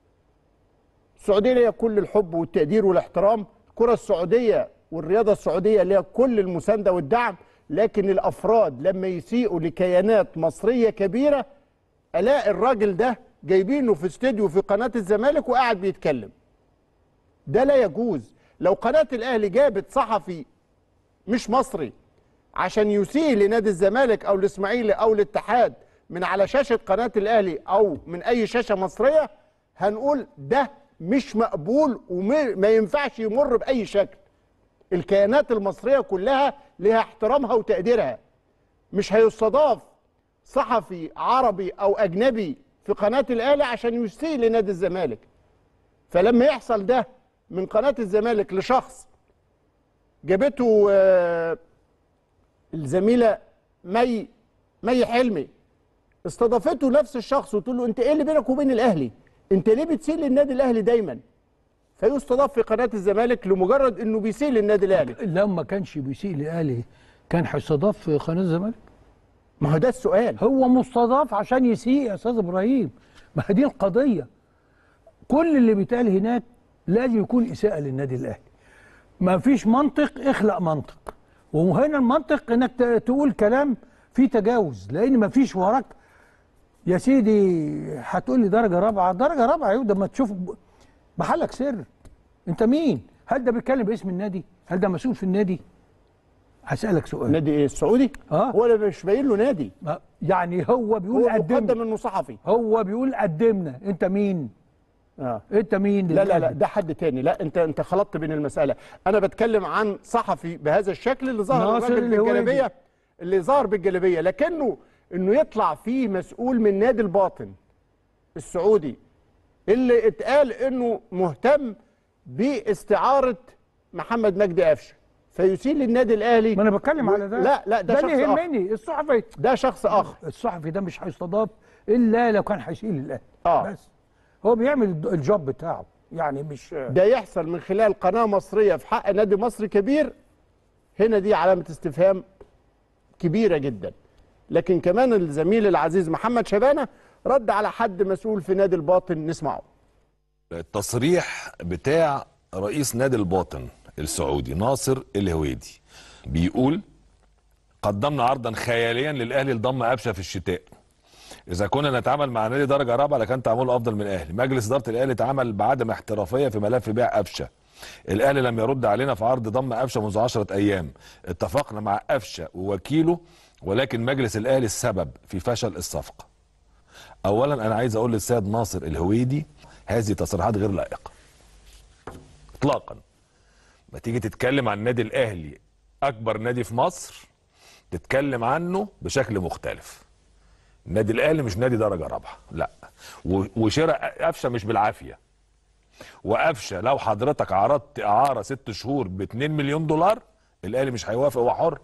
السعوديه ليها كل الحب والتقدير والاحترام الكره السعوديه والرياضه السعوديه ليها كل المسانده والدعم لكن الافراد لما يسيئوا لكيانات مصريه كبيره الاقي الراجل ده جايبينه في استوديو في قناه الزمالك وقاعد بيتكلم ده لا يجوز لو قناه الاهلي جابت صحفي مش مصري عشان يسيء لنادي الزمالك او الاسماعيلي او الاتحاد من على شاشه قناه الاهلي او من اي شاشه مصريه هنقول ده مش مقبول وما ينفعش يمر باي شكل الكيانات المصريه كلها لها احترامها وتقديرها مش هيستضاف صحفي عربي او اجنبي في قناه الاهلي عشان يسيء لنادي الزمالك فلما يحصل ده من قناه الزمالك لشخص جابته آه، الزميله مي مي حلمي استضافته نفس الشخص وتقول له انت ايه اللي بينك وبين الاهلي انت ليه بتسيء للنادي الاهلي دايما فيستضاف في قناه الزمالك لمجرد انه بيسيء للنادي الاهلي لو ما كانش بيسيء لاهلي كان هيستضاف في قناه الزمالك ما هو ده السؤال هو مستضاف عشان يسيء يا استاذ ابراهيم ما هي دي القضيه كل اللي بيتقال هناك لازم يكون اساءه للنادي الاهلي ما فيش منطق اخلق منطق وهنا المنطق انك ت- تقول كلام فيه تجاوز لان ما فيش وراك يا سيدي هتقول لي درجه رابعه درجه رابعه يبدا ما تشوف ب- محلك سر انت مين هل ده بيتكلم باسم النادي هل ده مسؤول في النادي هسالك سؤال نادي ايه السعودي اه هو اللي مش باين له نادي ما- يعني هو بيقول هو قدمنا مقدم انه صحفي هو بيقول قدمنا انت مين اه انت مين لا لا لا القدم؟ ده حد تاني لا انت انت خلطت بين المساله انا بتكلم عن صحفي بهذا الشكل اللي ظهر ناصر الراجل الهويدي. بالجلابيه اللي ظهر بالجلابيه لكنه انه يطلع فيه مسؤول من نادي الباطن السعودي اللي اتقال انه مهتم باستعاره محمد مجدي قفشه فيسيل للنادي الاهلي ما انا بتكلم على ده لا لا ده, ده شخص اللي اخر يهمني الصحفي ده شخص اخر الصحفي ده مش هيستضاف الا لو كان هيشيل الاهلي اه بس هو بيعمل الد- الجوب بتاعه يعني مش ده يحصل من خلال قناه مصريه في حق نادي مصري كبير هنا دي علامه استفهام كبيره جدا لكن كمان الزميل العزيز محمد شبانه رد على حد مسؤول في نادي الباطن نسمعه التصريح بتاع رئيس نادي الباطن السعودي ناصر الهويدي بيقول قدمنا عرضا خياليا للاهلي لضم قفشه في الشتاء اذا كنا نتعامل مع نادي درجه رابعه لكان تعامله افضل من الاهلي مجلس اداره الاهلي تعامل بعدم احترافيه في ملف بيع قفشه الاهلي لم يرد علينا في عرض ضم قفشه منذ عشرة ايام اتفقنا مع قفشه ووكيله ولكن مجلس الاهلي السبب في فشل الصفقه اولا انا عايز اقول للسيد ناصر الهويدي هذه تصريحات غير لائقه اطلاقا ما تيجي تتكلم عن النادي الاهلي اكبر نادي في مصر تتكلم عنه بشكل مختلف النادي الاهلي مش نادي درجه رابعه لا و- وشراء قفشه مش بالعافيه وقفشه لو حضرتك عرضت اعاره ست شهور ب 2 مليون دولار الاهلي مش هيوافق هو حر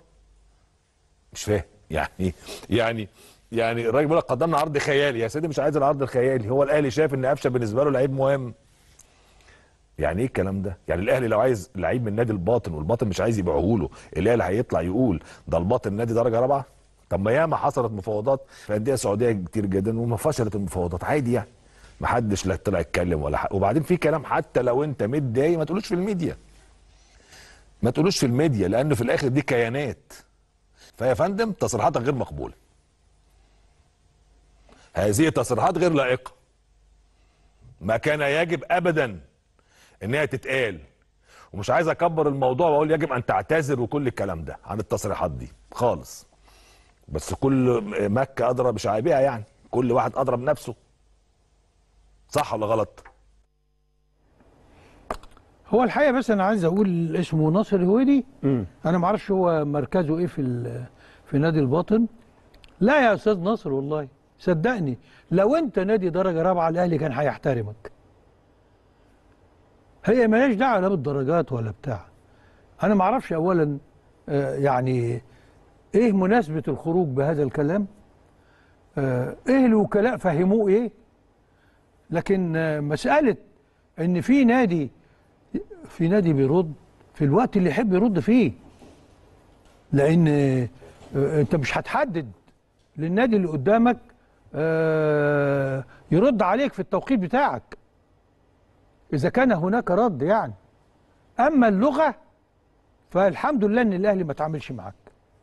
مش فاهم يعني يعني يعني الراجل بيقول لك قدمنا عرض خيالي يا سيدي مش عايز العرض الخيالي هو الاهلي شايف ان قفشه بالنسبه له لعيب مهم يعني ايه الكلام ده يعني الاهلي لو عايز لعيب من نادي الباطن والباطن مش عايز يبيعه له الاهلي هيطلع يقول ده الباطن نادي درجه رابعه طب ما ياما حصلت مفاوضات في انديه سعوديه كتير جدا وما فشلت المفاوضات عادي يعني ما حدش لا طلع يتكلم ولا حق. وبعدين في كلام حتى لو انت متضايق ما تقولوش في الميديا ما تقولوش في الميديا لانه في الاخر دي كيانات فيا فندم تصريحاتك غير مقبوله هذه تصريحات غير لائقه ما كان يجب ابدا انها تتقال ومش عايز اكبر الموضوع واقول يجب ان تعتذر وكل الكلام ده عن التصريحات دي خالص بس كل مكه ادرى بشعابها يعني كل واحد ادرى بنفسه صح ولا غلط هو الحقيقه بس انا عايز اقول اسمه ناصر الهويدي انا ما اعرفش هو مركزه ايه في ال- في نادي الباطن لا يا استاذ ناصر والله صدقني لو انت نادي درجه رابعه الاهلي كان هيحترمك هي مالهاش دعوه لا بالدرجات ولا بتاع انا ما اعرفش اولا آه، يعني ايه مناسبه الخروج بهذا الكلام آه، ايه الوكلاء فهموه ايه لكن آه، مساله ان في نادي في نادي بيرد في الوقت اللي يحب يرد فيه لان آه، آه، انت مش هتحدد للنادي اللي قدامك آه، يرد عليك في التوقيت بتاعك اذا كان هناك رد يعني اما اللغه فالحمد لله ان الاهلي ما تعاملش معاك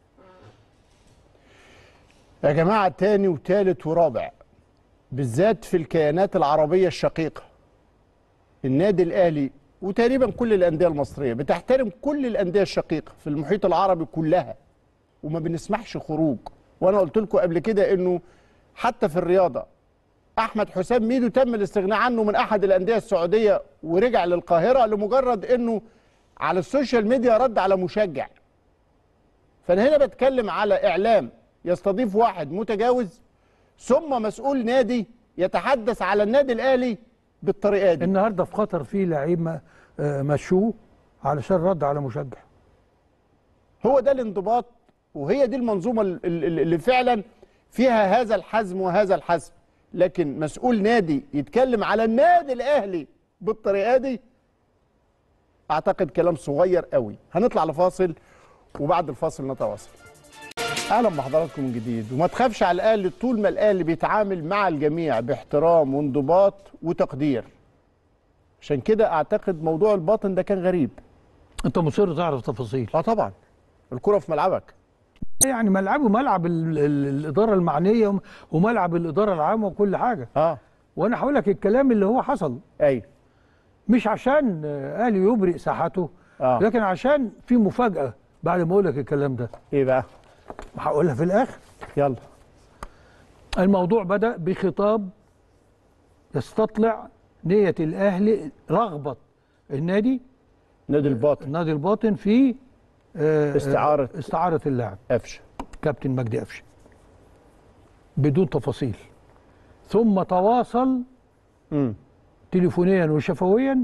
يا جماعة تاني وتالت ورابع بالذات في الكيانات العربية الشقيقة النادي الأهلي وتقريبا كل الأندية المصرية بتحترم كل الأندية الشقيقة في المحيط العربي كلها وما بنسمحش خروج وأنا قلت لكم قبل كده إنه حتى في الرياضة أحمد حسام ميدو تم الاستغناء عنه من أحد الأندية السعودية ورجع للقاهرة لمجرد إنه على السوشيال ميديا رد على مشجع فانا هنا بتكلم على اعلام يستضيف واحد متجاوز ثم مسؤول نادي يتحدث على النادي الاهلي بالطريقه دي النهارده في قطر في لعيب ما- آه، مشوه علشان رد على مشجع هو ده الانضباط وهي دي المنظومه ال- ال- اللي فعلا فيها هذا الحزم وهذا الحزم لكن مسؤول نادي يتكلم على النادي الاهلي بالطريقه دي اعتقد كلام صغير قوي هنطلع لفاصل وبعد الفاصل نتواصل اهلا بحضراتكم من جديد وما تخافش على الاهلي طول ما الاهلي بيتعامل مع الجميع باحترام وانضباط وتقدير عشان كده اعتقد موضوع الباطن ده كان غريب انت مصر تعرف تفاصيل اه طبعا الكره في ملعبك يعني ملعبه ملعب ال ال الاداره المعنيه وم- وملعب الاداره العامه وكل حاجه اه وانا هقول لك الكلام اللي هو حصل ايوه مش عشان آه، اهلي يبرئ ساحته آه. لكن عشان في مفاجاه بعد ما اقول لك الكلام ده ايه بقى هقولها في الاخر يلا الموضوع بدا بخطاب يستطلع نيه الاهلي رغبه النادي نادي الباطن النادي الباطن في آه، استعارة. آه، استعاره اللاعب قفشه كابتن مجدي قفشه بدون تفاصيل ثم تواصل امم تليفونيا وشفويا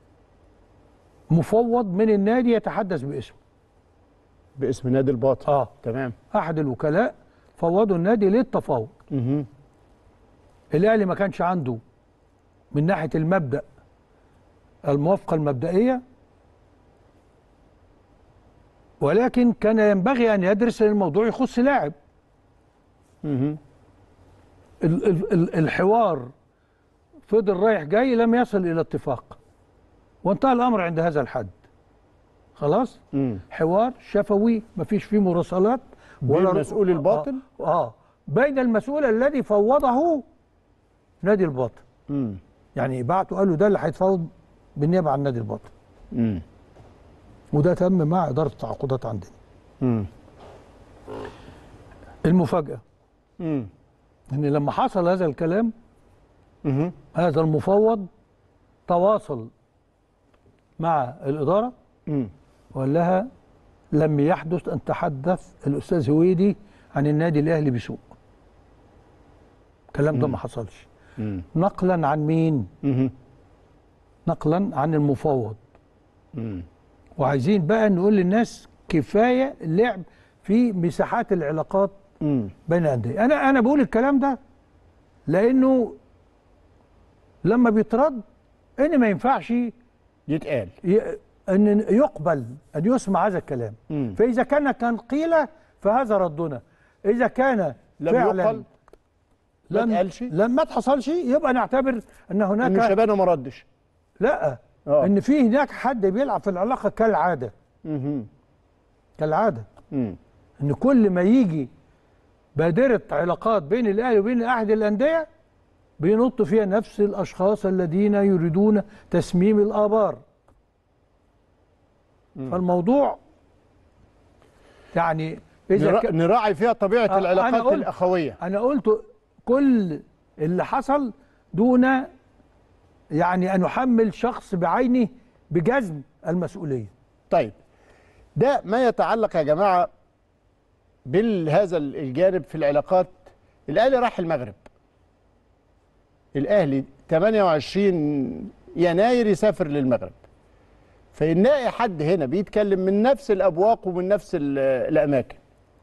مفوض من النادي يتحدث باسمه باسم نادي الباطن اه تمام احد الوكلاء فوضوا النادي للتفاوض اها الاهلي ما كانش عنده من ناحيه المبدا الموافقه المبدئيه ولكن كان ينبغي ان يدرس ان الموضوع يخص لاعب اها ال- ال- ال- الحوار فضل رايح جاي لم يصل الى اتفاق وانتهى الامر عند هذا الحد خلاص امم حوار شفوي مفيش فيه مراسلات بين مسؤول الباطن؟ آه, اه بين المسؤول الذي فوضه نادي الباطن امم يعني بعته قال له ده اللي هيتفاوض بالنيابه عن نادي الباطن امم وده تم مع اداره التعاقدات عندنا امم المفاجاه امم ان لما حصل هذا الكلام اها هذا المفوض تواصل مع الاداره امم وقال لها لم يحدث ان تحدث الاستاذ هويدي عن النادي الاهلي بسوء الكلام ده ما حصلش امم نقلا عن مين اها نقلا عن المفوض امم وعايزين بقى نقول للناس كفايه اللعب في مساحات العلاقات امم بين الانديه انا انا بقول الكلام ده لانه لما بيترد ان ما ينفعش يتقال ي- ان يقبل ان يسمع هذا الكلام مم. فاذا كان كان قيل فهذا ردنا اذا كان لم فعلا يقل ما لم اتقالش لم ما حصلش يبقى نعتبر ان هناك ان شبانه ما ردش لا آه. ان في هناك حد بيلعب في العلاقه كالعاده اها كالعاده امم ان كل ما يجي بادره علاقات بين الاهلي وبين احد الانديه بينط فيها نفس الاشخاص الذين يريدون تسميم الابار فالموضوع يعني اذا نرا- ك... نراعي فيها طبيعه آه، أنا العلاقات قلت- الاخويه انا قلت كل اللي حصل دون يعني ان نحمل شخص بعينه بجزم المسؤوليه طيب ده ما يتعلق يا جماعه بهذا الجانب في العلاقات الاهلي راح المغرب الاهلي 28 يناير يسافر للمغرب فنلاقي حد هنا بيتكلم من نفس الابواق ومن نفس ال- الاماكن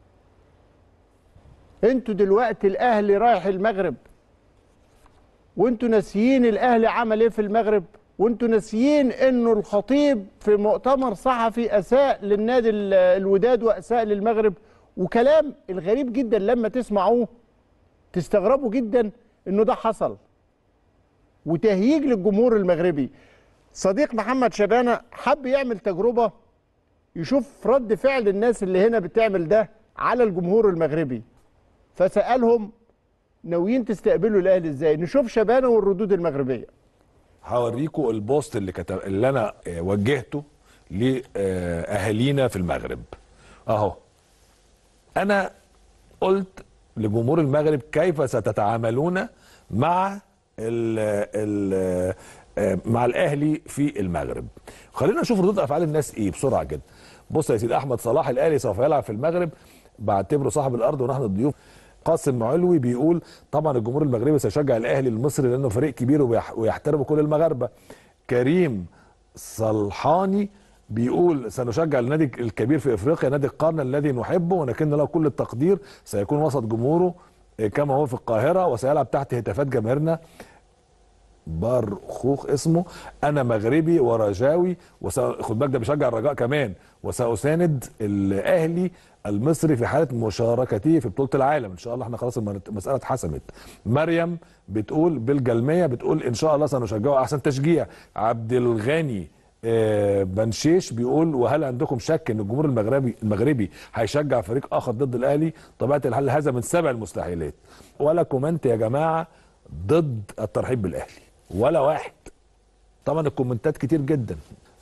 انتوا دلوقتي الاهلي رايح المغرب وانتوا ناسيين الاهلي عمل ايه في المغرب وانتوا ناسيين انه الخطيب في مؤتمر صحفي اساء للنادي ال- الوداد واساء للمغرب وكلام الغريب جدا لما تسمعوه تستغربوا جدا انه ده حصل وتهييج للجمهور المغربي صديق محمد شبانه حب يعمل تجربه يشوف رد فعل الناس اللي هنا بتعمل ده على الجمهور المغربي فسالهم ناويين تستقبلوا الاهلي ازاي نشوف شبانه والردود المغربيه هوريكم البوست اللي كتب اللي انا آه، وجهته لاهالينا في المغرب اهو انا قلت لجمهور المغرب كيف ستتعاملون مع ال ال آه، مع الاهلي في المغرب خلينا نشوف ردود افعال الناس ايه بسرعه جدا بص يا سيدي احمد صلاح الاهلي سوف يلعب في المغرب بعتبره صاحب الارض ونحن الضيوف قاسم علوي بيقول طبعا الجمهور المغربي سيشجع الاهلي المصري لانه فريق كبير وبيح- ويحترم كل المغاربه كريم صلحاني بيقول سنشجع النادي الكبير في افريقيا نادي القرن الذي نحبه ونكن له كل التقدير سيكون وسط جمهوره كما هو في القاهره وسيلعب تحت هتافات جماهيرنا برخوخ اسمه انا مغربي ورجاوي وس... خد بالك ده بيشجع الرجاء كمان وساساند الاهلي المصري في حاله مشاركته في بطوله العالم ان شاء الله احنا خلاص المر- المساله اتحسمت مريم بتقول بالجلميه بتقول ان شاء الله سنشجعه احسن تشجيع عبد الغني آه، بنشيش بيقول وهل عندكم شك ان الجمهور المغربي المغربي هيشجع فريق اخر ضد الاهلي طبيعه الحال هذا من سبع المستحيلات ولا كومنت يا جماعه ضد الترحيب بالاهلي ولا واحد طبعا الكومنتات كتير جدا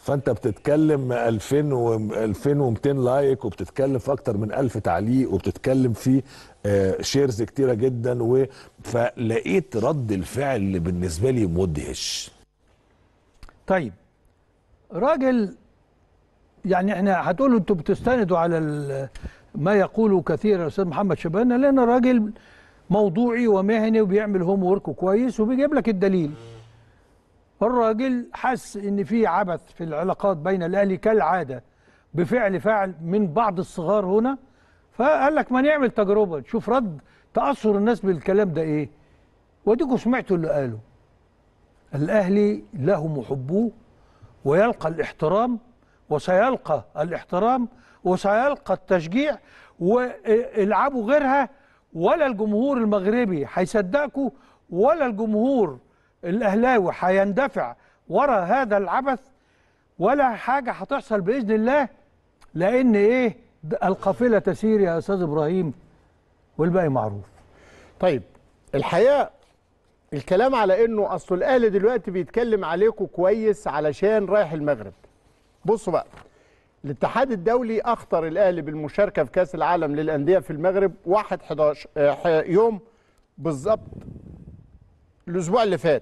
فانت بتتكلم 2000 و 2200 لايك وبتتكلم في اكتر من 1000 تعليق وبتتكلم في آه، شيرز كتيره جدا و فلقيت رد الفعل اللي بالنسبه لي مدهش طيب راجل يعني احنا هتقولوا انتوا بتستندوا على ال- ما يقوله كثير الاستاذ محمد شبانه لان راجل موضوعي ومهني وبيعمل هوم ورك كويس وبيجيب لك الدليل الراجل حس ان في عبث في العلاقات بين الاهلي كالعاده بفعل فاعل من بعض الصغار هنا فقال لك ما نعمل تجربه نشوف رد تاثر الناس بالكلام ده ايه واديكم سمعتوا اللي قاله الاهلي له محبوه ويلقى الاحترام وسيلقى الاحترام وسيلقى التشجيع والعبوا غيرها ولا الجمهور المغربي هيصدقكم ولا الجمهور الاهلاوي هيندفع ورا هذا العبث ولا حاجه هتحصل باذن الله لان ايه ده القافله تسير يا استاذ ابراهيم والباقي معروف طيب الحقيقه الكلام على انه اصل الاهلي دلوقتي بيتكلم عليكم كويس علشان رايح المغرب بصوا بقى الاتحاد الدولي اخطر الاهلي بالمشاركه في كاس العالم للانديه في المغرب 1 11 آه، ح- يوم بالظبط الاسبوع اللي فات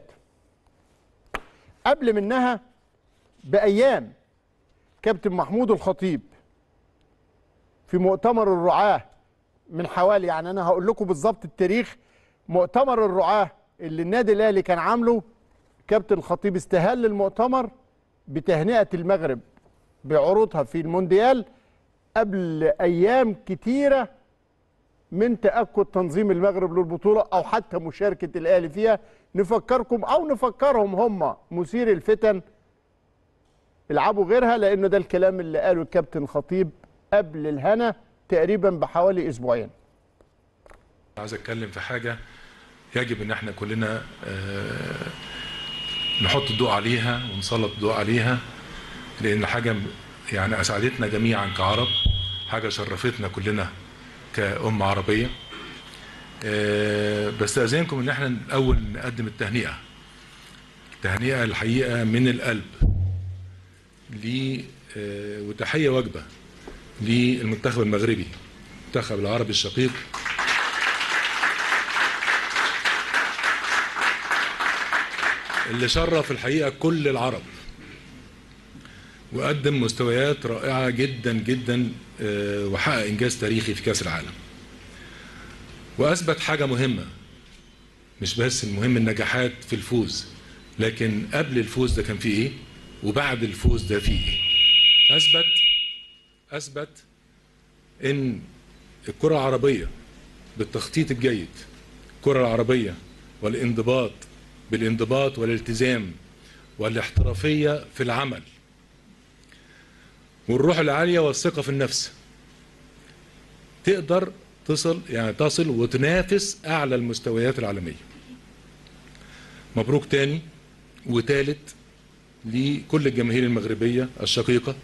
قبل منها بايام كابتن محمود الخطيب في مؤتمر الرعاه من حوالي يعني انا هقول لكم بالظبط التاريخ مؤتمر الرعاه اللي النادي الاهلي كان عامله كابتن الخطيب استهل المؤتمر بتهنئه المغرب بعروضها في المونديال قبل ايام كتيره من تاكد تنظيم المغرب للبطوله او حتى مشاركه الاهلي فيها نفكركم او نفكرهم هم مثير الفتن العبوا غيرها لانه ده الكلام اللي قاله الكابتن الخطيب قبل الهنا تقريبا بحوالي اسبوعين عايز اتكلم في حاجه يجب ان احنا كلنا آه، نحط الضوء عليها ونسلط الضوء عليها لان حاجه يعني اسعدتنا جميعا كعرب حاجه شرفتنا كلنا كأمة عربية آه، بستأذنكم ان احنا الاول نقدم التهنئة تهنئة الحقيقة من القلب ل آه، وتحية واجبة للمنتخب المغربي المنتخب العربي الشقيق اللي شرف الحقيقه كل العرب وقدم مستويات رائعه جدا جدا آه، وحقق انجاز تاريخي في كاس العالم واثبت حاجه مهمه مش بس المهم النجاحات في الفوز لكن قبل الفوز ده كان فيه ايه وبعد الفوز ده فيه ايه اثبت اثبت ان الكره العربيه بالتخطيط الجيد الكره العربيه والانضباط بالانضباط والالتزام والاحترافيه في العمل والروح العاليه والثقه في النفس تقدر تصل يعني تصل وتنافس اعلى المستويات العالميه مبروك تاني وتالت لكل الجماهير المغربيه الشقيقه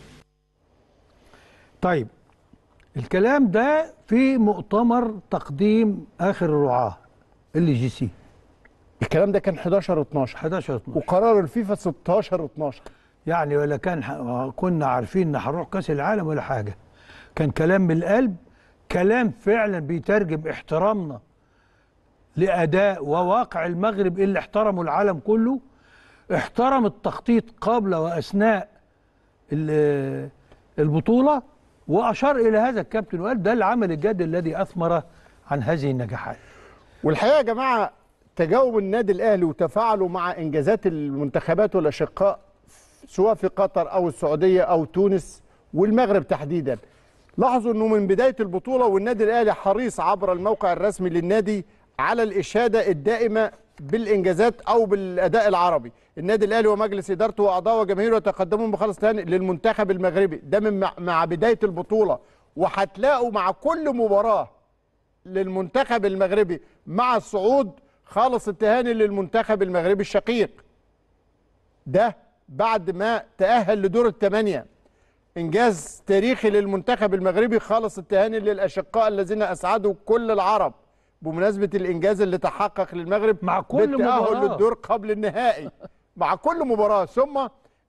طيب الكلام ده في مؤتمر تقديم اخر الرعاه اللي جي سي الكلام ده كان 11 12 11 12 وقرار الفيفا 16 12 يعني ولا كان ح- كنا عارفين ان هنروح كاس العالم ولا حاجه كان كلام من القلب كلام فعلا بيترجم احترامنا لاداء وواقع المغرب اللي احترموا العالم كله احترم التخطيط قبل واثناء ال- البطوله واشار الى هذا الكابتن وقال ده العمل الجاد الذي اثمر عن هذه النجاحات والحقيقه يا جماعه تجاوب النادي الاهلي وتفاعله مع انجازات المنتخبات والاشقاء سواء في قطر او السعوديه او تونس والمغرب تحديدا لاحظوا انه من بدايه البطوله والنادي الاهلي حريص عبر الموقع الرسمي للنادي على الاشاده الدائمه بالانجازات او بالاداء العربي النادي الاهلي ومجلس ادارته واعضائه وجماهيره يتقدمون بخلص تاني للمنتخب المغربي ده من مع- مع بدايه البطوله وهتلاقوا مع كل مباراه للمنتخب المغربي مع الصعود خالص التهاني للمنتخب المغربي الشقيق ده بعد ما تأهل لدور الثمانية إنجاز تاريخي للمنتخب المغربي خالص التهاني للأشقاء الذين أسعدوا كل العرب بمناسبة الإنجاز اللي تحقق للمغرب مع كل بالتأهل مباراة. للدور قبل النهائي مع كل مباراة ثم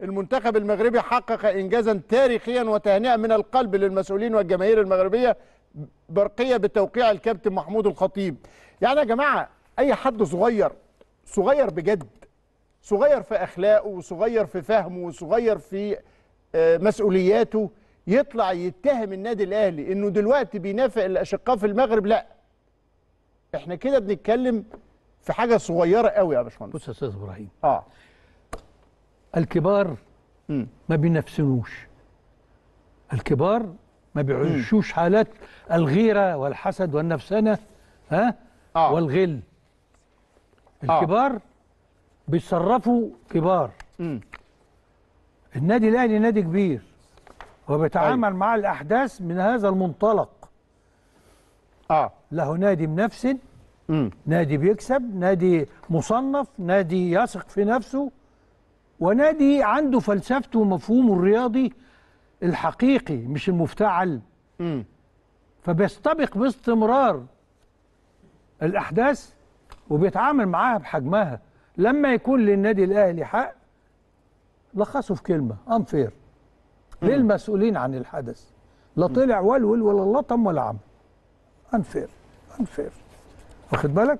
المنتخب المغربي حقق انجازا تاريخيا وتهنئه من القلب للمسؤولين والجماهير المغربيه برقيه بتوقيع الكابتن محمود الخطيب يعني يا جماعه اي حد صغير صغير بجد صغير في اخلاقه وصغير في فهمه وصغير في آه، مسؤولياته يطلع يتهم النادي الاهلي انه دلوقتي بينافق الاشقاء في المغرب لا احنا كده بنتكلم في حاجه صغيره قوي يا باشمهندس بص يا استاذ ابراهيم اه الكبار ما بينافسنوش الكبار ما بيعيشوش حالات الغيره والحسد والنفسنه ها آه. والغل الكبار بيتصرفوا كبار مم. النادي الاهلي نادي كبير وبيتعامل مع الاحداث من هذا المنطلق اه له نادي منافس مم. نادي بيكسب نادي مصنف نادي يثق في نفسه ونادي عنده فلسفته ومفهومه الرياضي الحقيقي مش المفتعل مم. فبيستبق باستمرار الاحداث وبيتعامل معاها بحجمها لما يكون للنادي الاهلي حق لخصه في كلمه انفير للمسؤولين عن الحدث لا طلع ولول ولا لطم ولا عمل انفير انفير واخد بالك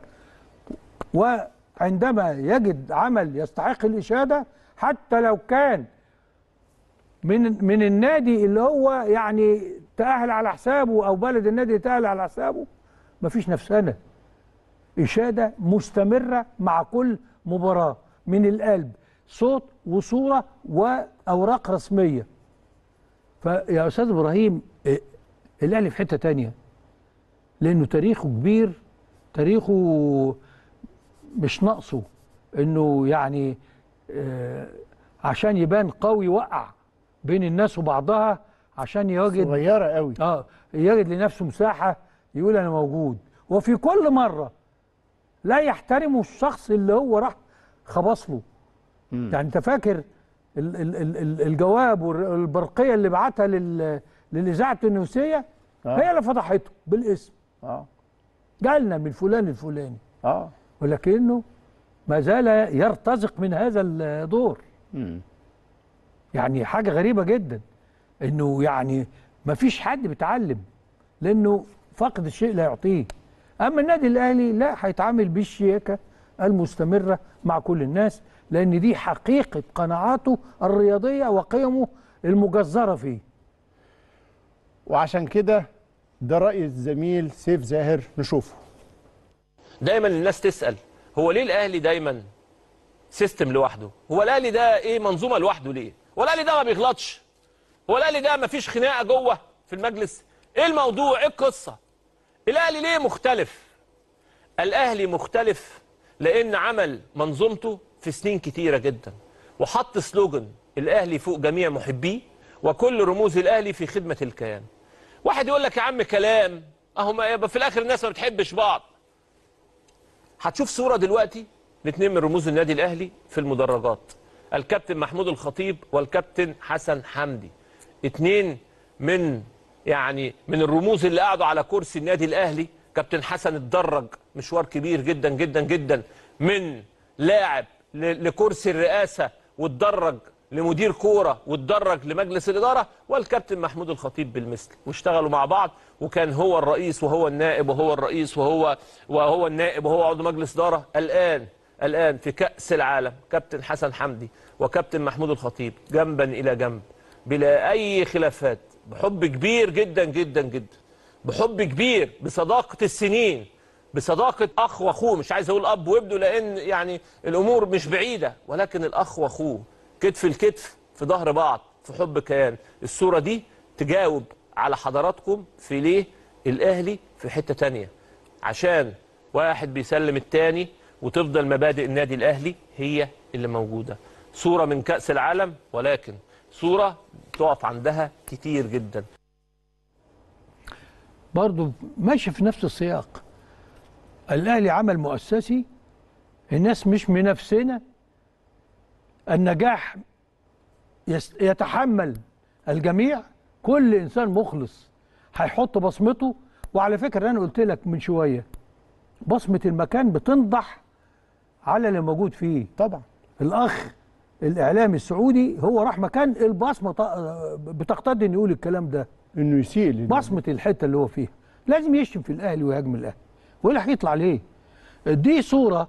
وعندما يجد عمل يستحق الاشاده حتى لو كان من من النادي اللي هو يعني تأهل على حسابه او بلد النادي تأهل على حسابه مفيش نفسنا إشادة مستمرة مع كل مباراة من القلب صوت وصورة وأوراق رسمية فيا أستاذ إبراهيم إيه، الأهلي في حتة تانية لأنه تاريخه كبير تاريخه مش ناقصه إنه يعني آه، عشان يبان قوي وقع بين الناس وبعضها عشان يجد صغيره قوي اه يجد لنفسه مساحه يقول انا موجود وفي كل مره لا يحترمه الشخص اللي هو راح خبص له يعني انت فاكر ال ال ال ال الجواب والبرقيه اللي بعتها لل للاذاعه التونسيه آه. هي اللي فضحته بالاسم اه جالنا من فلان الفلاني اه ولكنه ما زال يرتزق من هذا الدور مم. يعني حاجة غريبة جدا انه يعني ما فيش حد بيتعلم لانه فقد الشيء لا يعطيه اما النادي الاهلي لا هيتعامل بالشياكة المستمرة مع كل الناس لان دي حقيقة قناعاته الرياضية وقيمه المجزرة فيه وعشان كده ده راي الزميل سيف زاهر نشوفه دايما الناس تسال هو ليه الاهلي دايما سيستم لوحده هو الاهلي ده ايه منظومه لوحده ليه هو الاهلي ده ما بيغلطش هو الاهلي ده ما فيش خناقه جوه في المجلس ايه الموضوع ايه القصه الاهلي ليه مختلف الاهلي مختلف لان عمل منظومته في سنين كتيره جدا وحط سلوجن الاهلي فوق جميع محبيه وكل رموز الاهلي في خدمه الكيان واحد يقول لك يا عم كلام اهو ما يبقى في الاخر الناس ما بتحبش بعض هتشوف صوره دلوقتي لاثنين من رموز النادي الاهلي في المدرجات الكابتن محمود الخطيب والكابتن حسن حمدي اثنين من يعني من الرموز اللي قعدوا على كرسي النادي الاهلي كابتن حسن اتدرج مشوار كبير جدا جدا جدا من لاعب ل- لكرسي الرئاسه واتدرج لمدير كوره واتدرج لمجلس الاداره والكابتن محمود الخطيب بالمثل واشتغلوا مع بعض وكان هو الرئيس وهو النائب وهو الرئيس وهو وهو النائب وهو عضو مجلس اداره الان الان في كاس العالم كابتن حسن حمدي وكابتن محمود الخطيب جنبا الى جنب بلا اي خلافات بحب كبير جدا جدا جدا بحب كبير بصداقه السنين بصداقه اخ واخوه مش عايز اقول اب وابنه لان يعني الامور مش بعيده ولكن الاخ واخوه كتف الكتف في ظهر بعض في حب كيان الصوره دي تجاوب على حضراتكم في ليه الاهلي في حته تانية عشان واحد بيسلم التاني وتفضل مبادئ النادي الاهلي هي اللي موجوده صوره من كاس العالم ولكن صوره تقف عندها كتير جدا برضه ماشي في نفس السياق الاهلي عمل مؤسسي الناس مش منافسنا النجاح يس- يتحمل الجميع كل انسان مخلص هيحط بصمته وعلى فكره انا قلت لك من شويه بصمه المكان بتنضح على اللي موجود فيه طبعا الاخ الاعلامي السعودي هو راح مكان البصمه ط- بتقتضي انه يقول الكلام ده انه يسيء لل- بصمه الحته اللي هو فيها لازم يشتم في الاهلي ويهاجم الاهلي والا هيطلع ليه دي صوره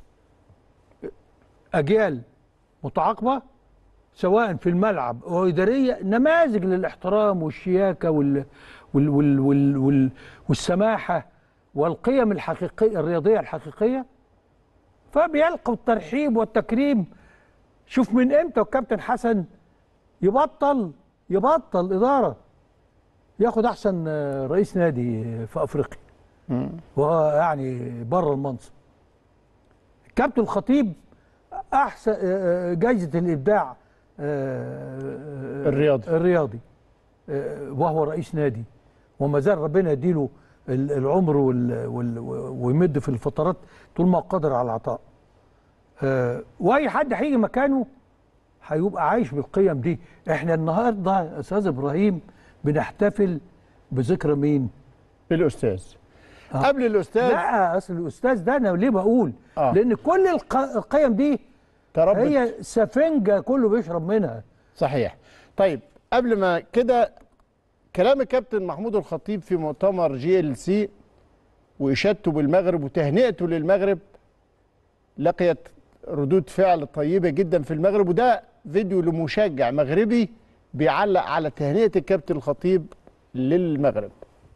اجيال متعاقبه سواء في الملعب او اداريه نماذج للاحترام والشياكه وال وال وال وال وال والسماحه والقيم الحقيقيه الرياضيه الحقيقيه فبيلقوا الترحيب والتكريم شوف من امتى والكابتن حسن يبطل يبطل اداره ياخد احسن آه، رئيس نادي في افريقيا وهو يعني بره المنصب كابتن الخطيب احسن آه، جايزه الابداع آه، الرياضي. الرياضي آه، وهو رئيس نادي وما زال ربنا يديله ال- العمر وال وال ويمد في الفترات طول ما هو قادر على العطاء آه، واي حد هيجي مكانه هيبقى عايش بالقيم دي احنا النهارده يا استاذ ابراهيم بنحتفل بذكرى مين الاستاذ قبل الاستاذ لا اصل الاستاذ ده انا ليه بقول آه. لان كل الق- القيم دي تربت هي سفنجه كله بيشرب منها صحيح طيب قبل ما كده كلام الكابتن محمود الخطيب في مؤتمر جي ال سي واشادته بالمغرب وتهنئته للمغرب لقيت ردود فعل طيبه جدا في المغرب وده فيديو لمشجع مغربي بيعلق على تهنئه الكابتن الخطيب للمغرب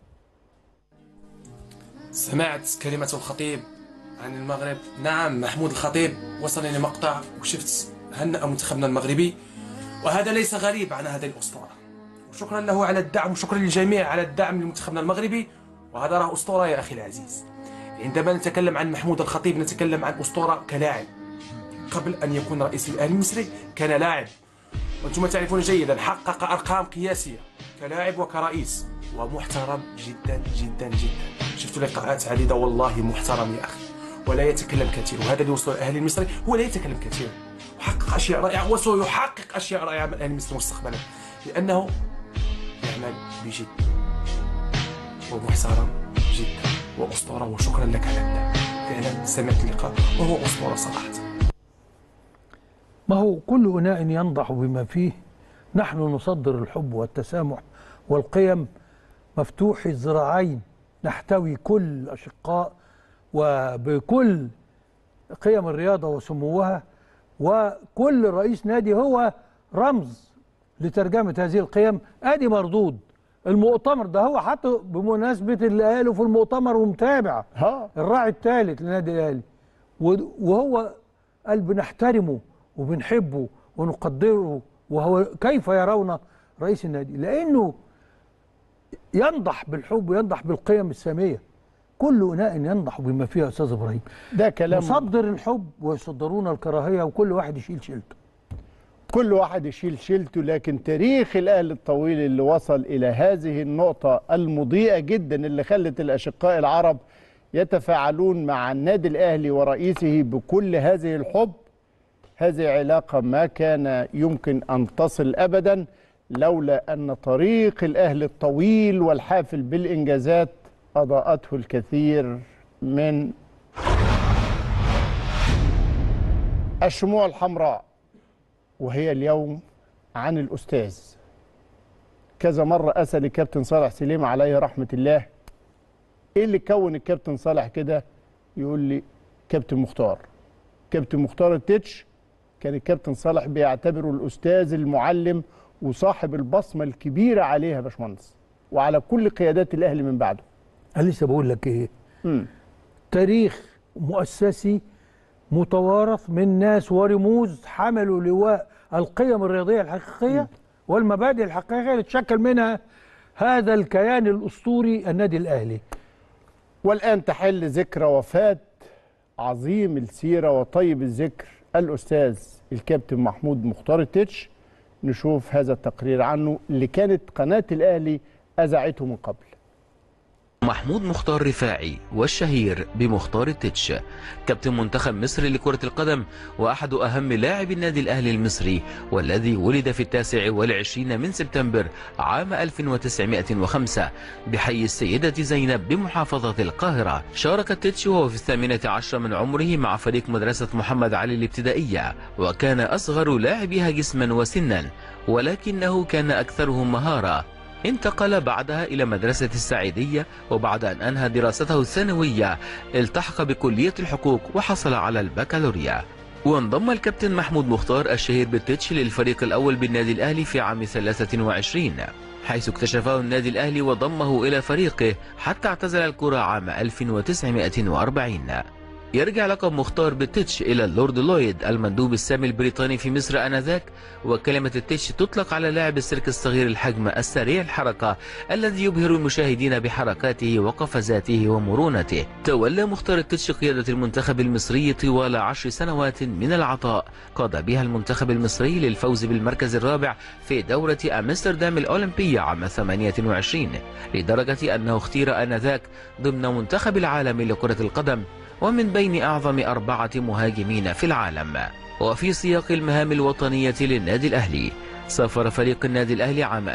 سمعت كلمة الخطيب عن المغرب نعم محمود الخطيب وصلني مقطع وشفت هنأ منتخبنا المغربي وهذا ليس غريب عن هذه الأسطورة وشكرا له على الدعم وشكرا للجميع على الدعم لمنتخبنا المغربي وهذا راه أسطورة يا أخي العزيز عندما نتكلم عن محمود الخطيب نتكلم عن أسطورة كلاعب قبل أن يكون رئيس الأهلي المصري كان لاعب وانتم تعرفون جيدا حقق ارقام قياسيه كلاعب وكرئيس ومحترم جدا جدا جدا شفت لقاءات عديده والله محترم يا اخي ولا يتكلم كثير وهذا اللي وصل الاهلي المصري هو لا يتكلم كثير وحقق اشياء رائعه وسيحقق اشياء رائعه من الاهلي المصري مستقبلا لانه يعمل بجد ومحترم جدا واسطوره وشكرا لك على الدعم فعلا سمعت اللقاء وهو اسطوره صراحه ما هو كل اناء ينضح بما فيه نحن نصدر الحب والتسامح والقيم مفتوح الذراعين نحتوي كل الاشقاء وبكل قيم الرياضه وسموها وكل رئيس نادي هو رمز لترجمه هذه القيم ادي مردود المؤتمر ده هو حتى بمناسبه اللي قاله في المؤتمر ومتابع ها الراعي الثالث للنادي الاهلي و- وهو قال بنحترمه وبنحبه ونقدره وهو كيف يرون رئيس النادي لانه ينضح بالحب وينضح بالقيم الساميه كل اناء ينضح بما فيه يا استاذ ابراهيم ده كلام نصدر الحب ويصدرون الكراهيه وكل واحد يشيل شيلته كل واحد يشيل شيلته لكن تاريخ الاهلي الطويل اللي وصل الى هذه النقطه المضيئه جدا اللي خلت الاشقاء العرب يتفاعلون مع النادي الاهلي ورئيسه بكل هذه الحب هذه علاقه ما كان يمكن ان تصل ابدا لولا ان طريق الاهلي الطويل والحافل بالانجازات اضاءته الكثير من الشموع الحمراء وهي اليوم عن الأستاذ كذا مرة أسأل الكابتن صالح سليم عليه رحمة الله إيه اللي كون الكابتن صالح كده يقول لي كابتن مختار كابتن مختار التتش كان الكابتن صالح بيعتبره الأستاذ المعلم وصاحب البصمة الكبيرة عليها يا باشمهندس وعلى كل قيادات الأهلي من بعده انا لسه بقول لك ايه مم. تاريخ مؤسسي متوارث من ناس ورموز حملوا لواء القيم الرياضيه الحقيقيه والمبادئ الحقيقيه اللي تشكل منها هذا الكيان الاسطوري النادي الاهلي والآن تحل ذكرى وفاة عظيم السيرة وطيب الذكر الأستاذ الكابتن محمود مختار التتش نشوف هذا التقرير عنه اللي كانت قناة الأهلي أذاعته من قبل محمود مختار رفاعي والشهير بمختار التتش كابتن منتخب مصر لكرة القدم وأحد أهم لاعبي النادي الأهلي المصري والذي ولد في التاسع والعشرين من سبتمبر عام 1905 بحي السيدة زينب بمحافظة القاهرة شارك التتش وهو في الثامنة عشر من عمره مع فريق مدرسة محمد علي الابتدائية وكان أصغر لاعبيها جسما وسنا ولكنه كان أكثرهم مهارة انتقل بعدها إلى مدرسة السعيدية وبعد أن أنهى دراسته الثانوية التحق بكلية الحقوق وحصل على البكالوريا وانضم الكابتن محمود مختار الشهير بالتتش للفريق الأول بالنادي الأهلي في عام 23 حيث اكتشفه النادي الأهلي وضمه إلى فريقه حتى اعتزل الكرة عام 1940 يرجع لقب مختار بالتتش إلى اللورد لويد المندوب السامي البريطاني في مصر آنذاك وكلمة التتش تطلق على لاعب السيرك الصغير الحجم السريع الحركة الذي يبهر المشاهدين بحركاته وقفزاته ومرونته تولى مختار التتش قيادة المنتخب المصري طوال عشر سنوات من العطاء قاد بها المنتخب المصري للفوز بالمركز الرابع في دورة أمستردام الأولمبية عام 28 لدرجة أنه اختير آنذاك ضمن منتخب العالم لكرة القدم ومن بين أعظم أربعة مهاجمين في العالم وفي سياق المهام الوطنية للنادي الأهلي سافر فريق النادي الأهلي عام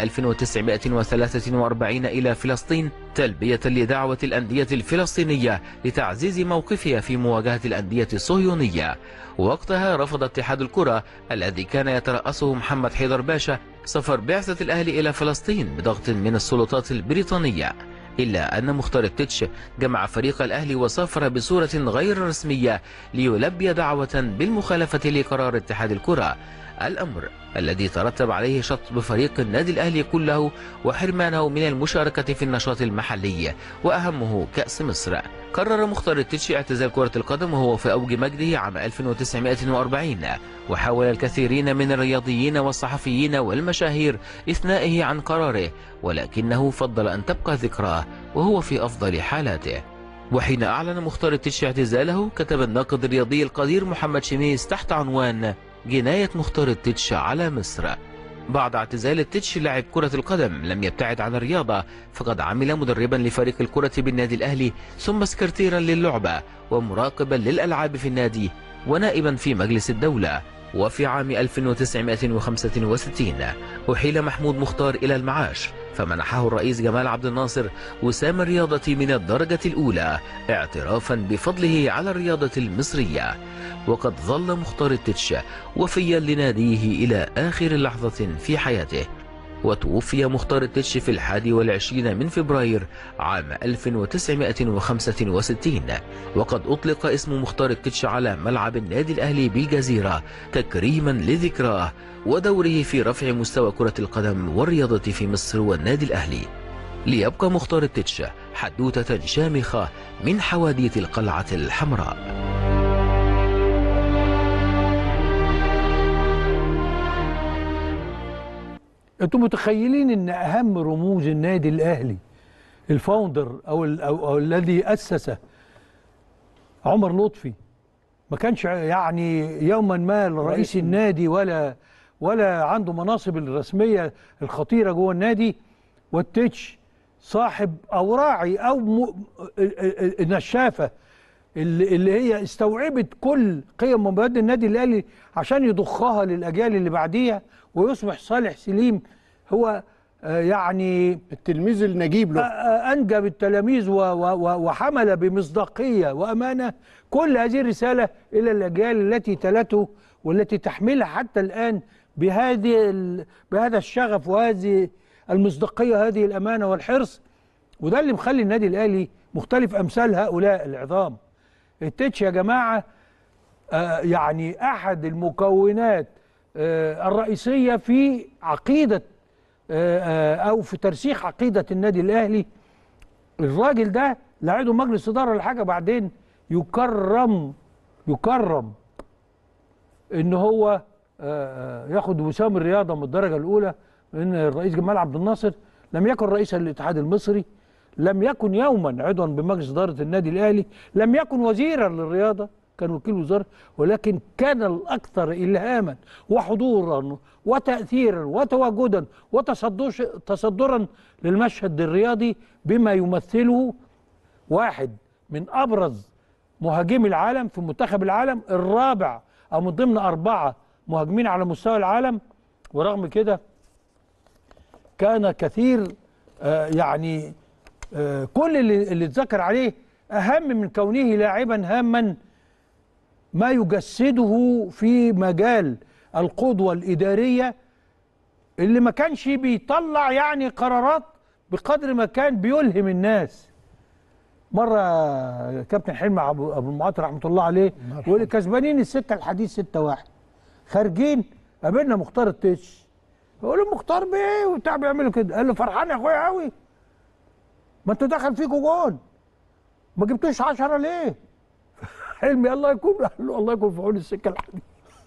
1943 إلى فلسطين تلبية لدعوة الأندية الفلسطينية لتعزيز موقفها في مواجهة الأندية الصهيونية وقتها رفض اتحاد الكرة الذي كان يترأسه محمد حيدر باشا سفر بعثة الأهلي إلى فلسطين بضغط من السلطات البريطانية إلا أن مختار التتش جمع فريق الأهلي وسافر بصورة غير رسمية ليلبي دعوة بالمخالفة لقرار اتحاد الكرة الأمر الذي ترتب عليه شطب فريق النادي الأهلي كله وحرمانه من المشاركة في النشاط المحلي وأهمه كأس مصر قرر مختار التتش اعتزال كرة القدم وهو في أوج مجده عام 1940 وحاول الكثيرين من الرياضيين والصحفيين والمشاهير إثنائه عن قراره ولكنه فضل أن تبقى ذكراه وهو في أفضل حالاته وحين أعلن مختار التتش اعتزاله كتب الناقد الرياضي القدير محمد شميس تحت عنوان جناية مختار التتش على مصر بعد اعتزال التتش لاعب كرة القدم لم يبتعد عن الرياضة فقد عمل مدربا لفريق الكرة بالنادي الأهلي ثم سكرتيرا للعبة ومراقبا للألعاب في النادي ونائبا في مجلس الدولة وفي عام 1965 أحيل محمود مختار إلى المعاش فمنحه الرئيس جمال عبد الناصر وسام الرياضة من الدرجة الأولى اعترافا بفضله على الرياضة المصرية وقد ظل مختار التتش وفيا لناديه إلى آخر لحظة في حياته وتوفي مختار التتش في الحادي والعشرين من فبراير عام 1965 وقد أطلق اسم مختار التتش على ملعب النادي الأهلي بالجزيرة تكريما لذكراه ودوره في رفع مستوى كرة القدم والرياضة في مصر والنادي الأهلي ليبقى مختار التتش حدوتة شامخة من حواديت القلعة الحمراء انتم متخيلين ان اهم رموز النادي الاهلي الفاوندر او, ال أو, أو الذي اسسه عمر لطفي ما كانش يعني يوما ما رئيس النادي ولا ولا عنده مناصب الرسميه الخطيره جوه النادي والتتش صاحب او راعي او م... النشافه اللي, اللي هي استوعبت كل قيم ومبادئ النادي الاهلي عشان يضخها للاجيال اللي بعديها ويصبح صالح سليم هو آه يعني التلميذ النجيب له آه انجب التلاميذ و و وحمل بمصداقيه وامانه كل هذه الرساله الى الاجيال التي تلته والتي تحملها حتى الان بهذه بهذا الشغف وهذه المصداقيه هذه الامانه والحرص وده اللي مخلي النادي الاهلي مختلف امثال هؤلاء العظام التتش يا جماعه آه يعني احد المكونات آه الرئيسيه في عقيده آه او في ترسيخ عقيده النادي الاهلي الراجل ده لا عضو مجلس اداره ولا حاجه بعدين يكرم يكرم ان هو ياخد وسام الرياضه من الدرجه الاولى ان الرئيس جمال عبد الناصر لم يكن رئيسا للاتحاد المصري لم يكن يوما عضوا بمجلس اداره النادي الاهلي لم يكن وزيرا للرياضه كان وكيل وزاره ولكن كان الاكثر الهاما وحضورا وتاثيرا وتواجدا وتصدش- تصدرا للمشهد الرياضي بما يمثله واحد من ابرز مهاجمي العالم في منتخب العالم الرابع او من ضمن اربعه مهاجمين على مستوى العالم ورغم كده كان كثير آه، يعني آه، كل اللي اللي اتذكر عليه اهم من كونه لاعبا هاما ما يجسده في مجال القدوه الاداريه اللي ما كانش بيطلع يعني قرارات بقدر ما كان بيلهم الناس مره كابتن حلمي ابو أبو المعاطي رحمه الله عليه يقول لي كسبانين السكه الحديث 6 1 خارجين قابلنا مختار التش بقول له مختار بايه وبتاع بيعملوا كده قال له فرحان يا اخويا قوي ما انتوا دخل فيكوا جون ما جبتوش 10 ليه حلمي الله يكون قال له الله يكون في عون السكه الحديث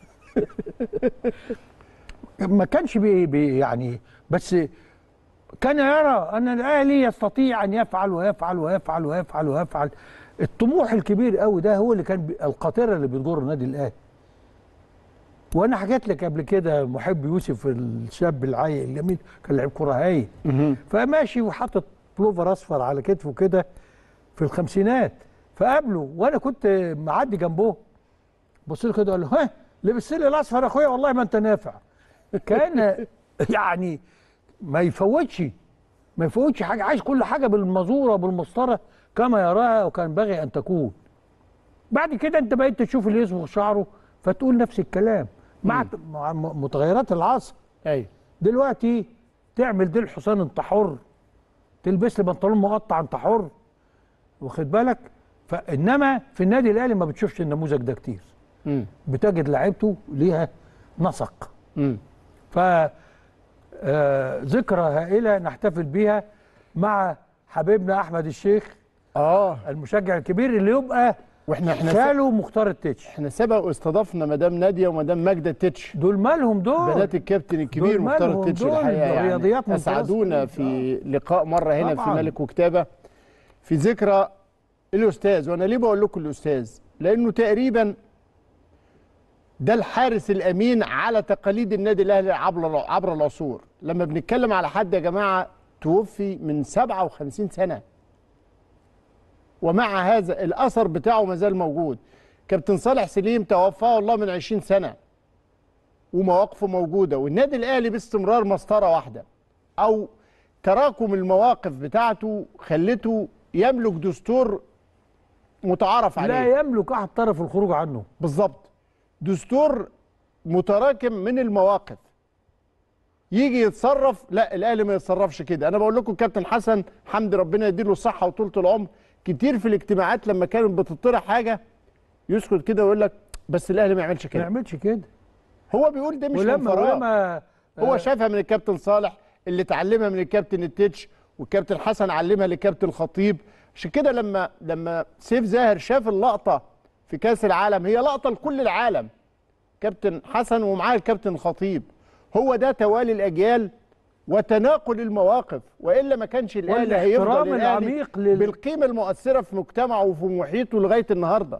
ما كانش بي بي يعني بس كان يرى ان الاهلي يستطيع ان يفعل ويفعل ويفعل ويفعل ويفعل الطموح الكبير قوي ده هو اللي كان بي- القاطره اللي بتجر النادي الاهلي وانا حكيت لك قبل كده محب يوسف الشاب العاي الجميل كان لعيب كره هايل فماشي وحاطط بلوفر اصفر على كتفه كده في الخمسينات فقابله وانا كنت معدي جنبه بص له كده قال له ها لبس لي الاصفر يا اخويا والله ما انت نافع كان يعني ما يفوتش ما يفوتش حاجه عايز كل حاجه بالمزوره بالمسطره كما يراها وكان ينبغي ان تكون بعد كده انت بقيت تشوف اللي يصبغ شعره فتقول نفس الكلام مع مع م- متغيرات العصر ايوه دلوقتي تعمل ديل حصان انت حر تلبس لي بنطلون مقطع انت حر واخد بالك فانما في النادي الاهلي ما بتشوفش النموذج ده كتير مم. بتجد لعيبته ليها نسق مم. ف آه، ذكرى هائله نحتفل بيها مع حبيبنا احمد الشيخ اه المشجع الكبير اللي يبقى واحنا احنا خاله مختار التتش احنا سبق واستضفنا مدام ناديه ومدام ماجده التتش دول مالهم دول بنات الكابتن الكبير دول مختار مالهم التتش دول الحقيقه يعني رياضيات من اسعدونا فلسطين. في لقاء مره هنا طبعاً. في ملك وكتابه في ذكرى الاستاذ وانا ليه بقول لكم الاستاذ لانه تقريبا ده الحارس الامين على تقاليد النادي الاهلي عبر عبر العصور لما بنتكلم على حد يا جماعه توفي من 57 سنه ومع هذا الاثر بتاعه ما زال موجود كابتن صالح سليم توفاه الله من 20 سنه ومواقفه موجوده والنادي الاهلي باستمرار مسطره واحده او تراكم المواقف بتاعته خلته يملك دستور متعارف عليه لا يملك احد طرف الخروج عنه بالظبط دستور متراكم من المواقف يجي يتصرف لا الاهلي ما يتصرفش كده انا بقول لكم كابتن حسن حمدي ربنا يديله الصحه وطولة العمر كتير في الاجتماعات لما كانت بتطرح حاجه يسكت كده ويقول لك بس الاهلي ما يعملش ما كده يعملش كده هو بيقول ده مش من ولما فراغ ولما هو آه، شافها من الكابتن صالح اللي اتعلمها من الكابتن التتش والكابتن حسن علمها للكابتن الخطيب عشان كده لما لما سيف زاهر شاف اللقطه في كاس العالم هي لقطه لكل العالم كابتن حسن ومعاه الكابتن الخطيب هو ده توالي الاجيال وتناقل المواقف والا ما كانش الاهلي هيفضل والاحترام الاهلي العميق لل- بالقيمه المؤثره في مجتمعه وفي محيطه لغايه النهارده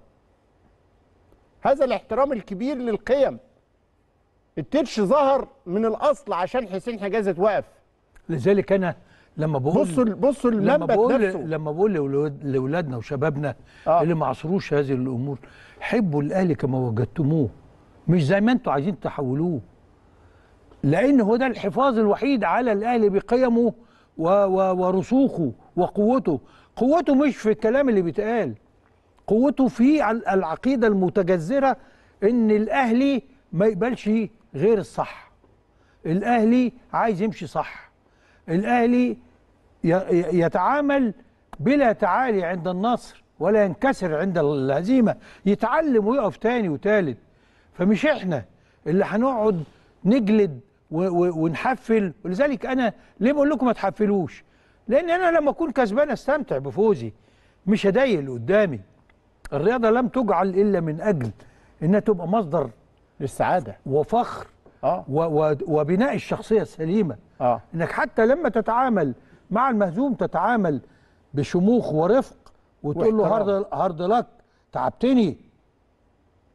هذا الاحترام الكبير للقيم التتش ظهر من الاصل عشان حسين حجازي اتوقف لذلك انا لما بقول بصوا بصوا لما المنبت بقول نفسه لما بقول لأولاد- لاولادنا وشبابنا آه. اللي ما عصروش هذه الامور حبوا الاهلي كما وجدتموه مش زي ما انتوا عايزين تحولوه لان هو ده الحفاظ الوحيد على الاهلي بقيمه و و ورسوخه وقوته قوته مش في الكلام اللي بيتقال قوته في ال- العقيده المتجذره ان الاهلي ما يقبلش غير الصح الاهلي عايز يمشي صح الاهلي ي- ي- يتعامل بلا تعالي عند النصر ولا ينكسر عند الهزيمه يتعلم ويقف تاني وتالت فمش احنا اللي هنقعد نجلد و- و- ونحفل ولذلك انا ليه بقول لكم ما تحفلوش لان انا لما اكون كسبان استمتع بفوزي مش هضايق اللي قدامي الرياضه لم تجعل الا من اجل انها تبقى مصدر للسعاده وفخر اه و و وبناء الشخصيه السليمه اه انك حتى لما تتعامل مع المهزوم تتعامل بشموخ ورفق وتقول له واحترام. هارد هارد لك تعبتني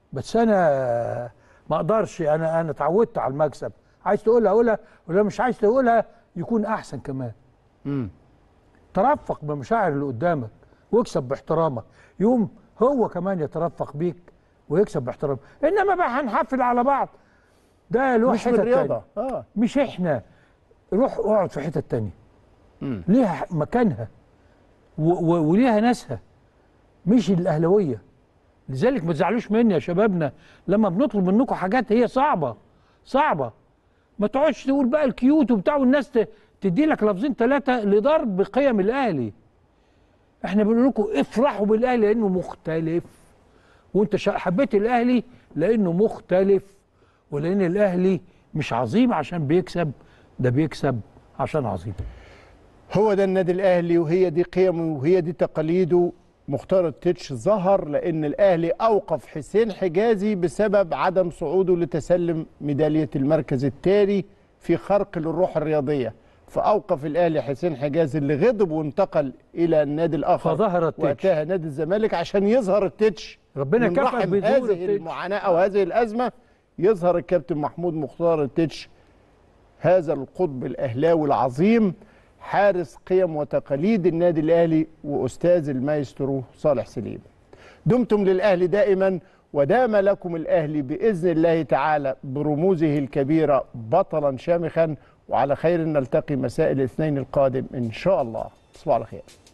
بس انا ما اقدرش انا انا اتعودت على المكسب عايز تقولها قولها ولو مش عايز تقولها يكون احسن كمان امم ترفق بمشاعر اللي قدامك واكسب باحترامك يوم هو كمان يترفق بيك ويكسب باحترام انما بقى هنحفل على بعض ده له مش حتة بالرياضه تانية. اه مش احنا روح اقعد في حته تانية مم. ليها مكانها و و وليها ناسها مش الاهلاويه لذلك ما تزعلوش مني يا شبابنا لما بنطلب منكم حاجات هي صعبه صعبه ما تقعدش تقول بقى الكيوت وبتاع والناس ت- تدي لك لفظين ثلاثه لضرب قيم الاهلي احنا بنقول لكم افرحوا بالاهلي لانه مختلف وانت شا- حبيت الاهلي لانه مختلف ولان الاهلي مش عظيم عشان بيكسب ده بيكسب عشان عظيم هو ده النادي الاهلي وهي دي قيمه وهي دي تقاليده مختار التتش ظهر لان الاهلي اوقف حسين حجازي بسبب عدم صعوده لتسلم ميداليه المركز التالي في خرق للروح الرياضيه فاوقف الاهلي حسين حجازي اللي غضب وانتقل الى النادي الاخر فظهر التتش. واتاها نادي الزمالك عشان يظهر التتش ربنا من كفى رحم بظهور هذه التتش. المعاناه او هذه الازمه يظهر الكابتن محمود مختار التتش هذا القطب الاهلاوي العظيم حارس قيم وتقاليد النادي الاهلي واستاذ المايسترو صالح سليم دمتم للاهلي دائما ودام لكم الاهلي باذن الله تعالى برموزه الكبيره بطلا شامخا وعلى خير نلتقي مساء الاثنين القادم ان شاء الله تصبحوا على خير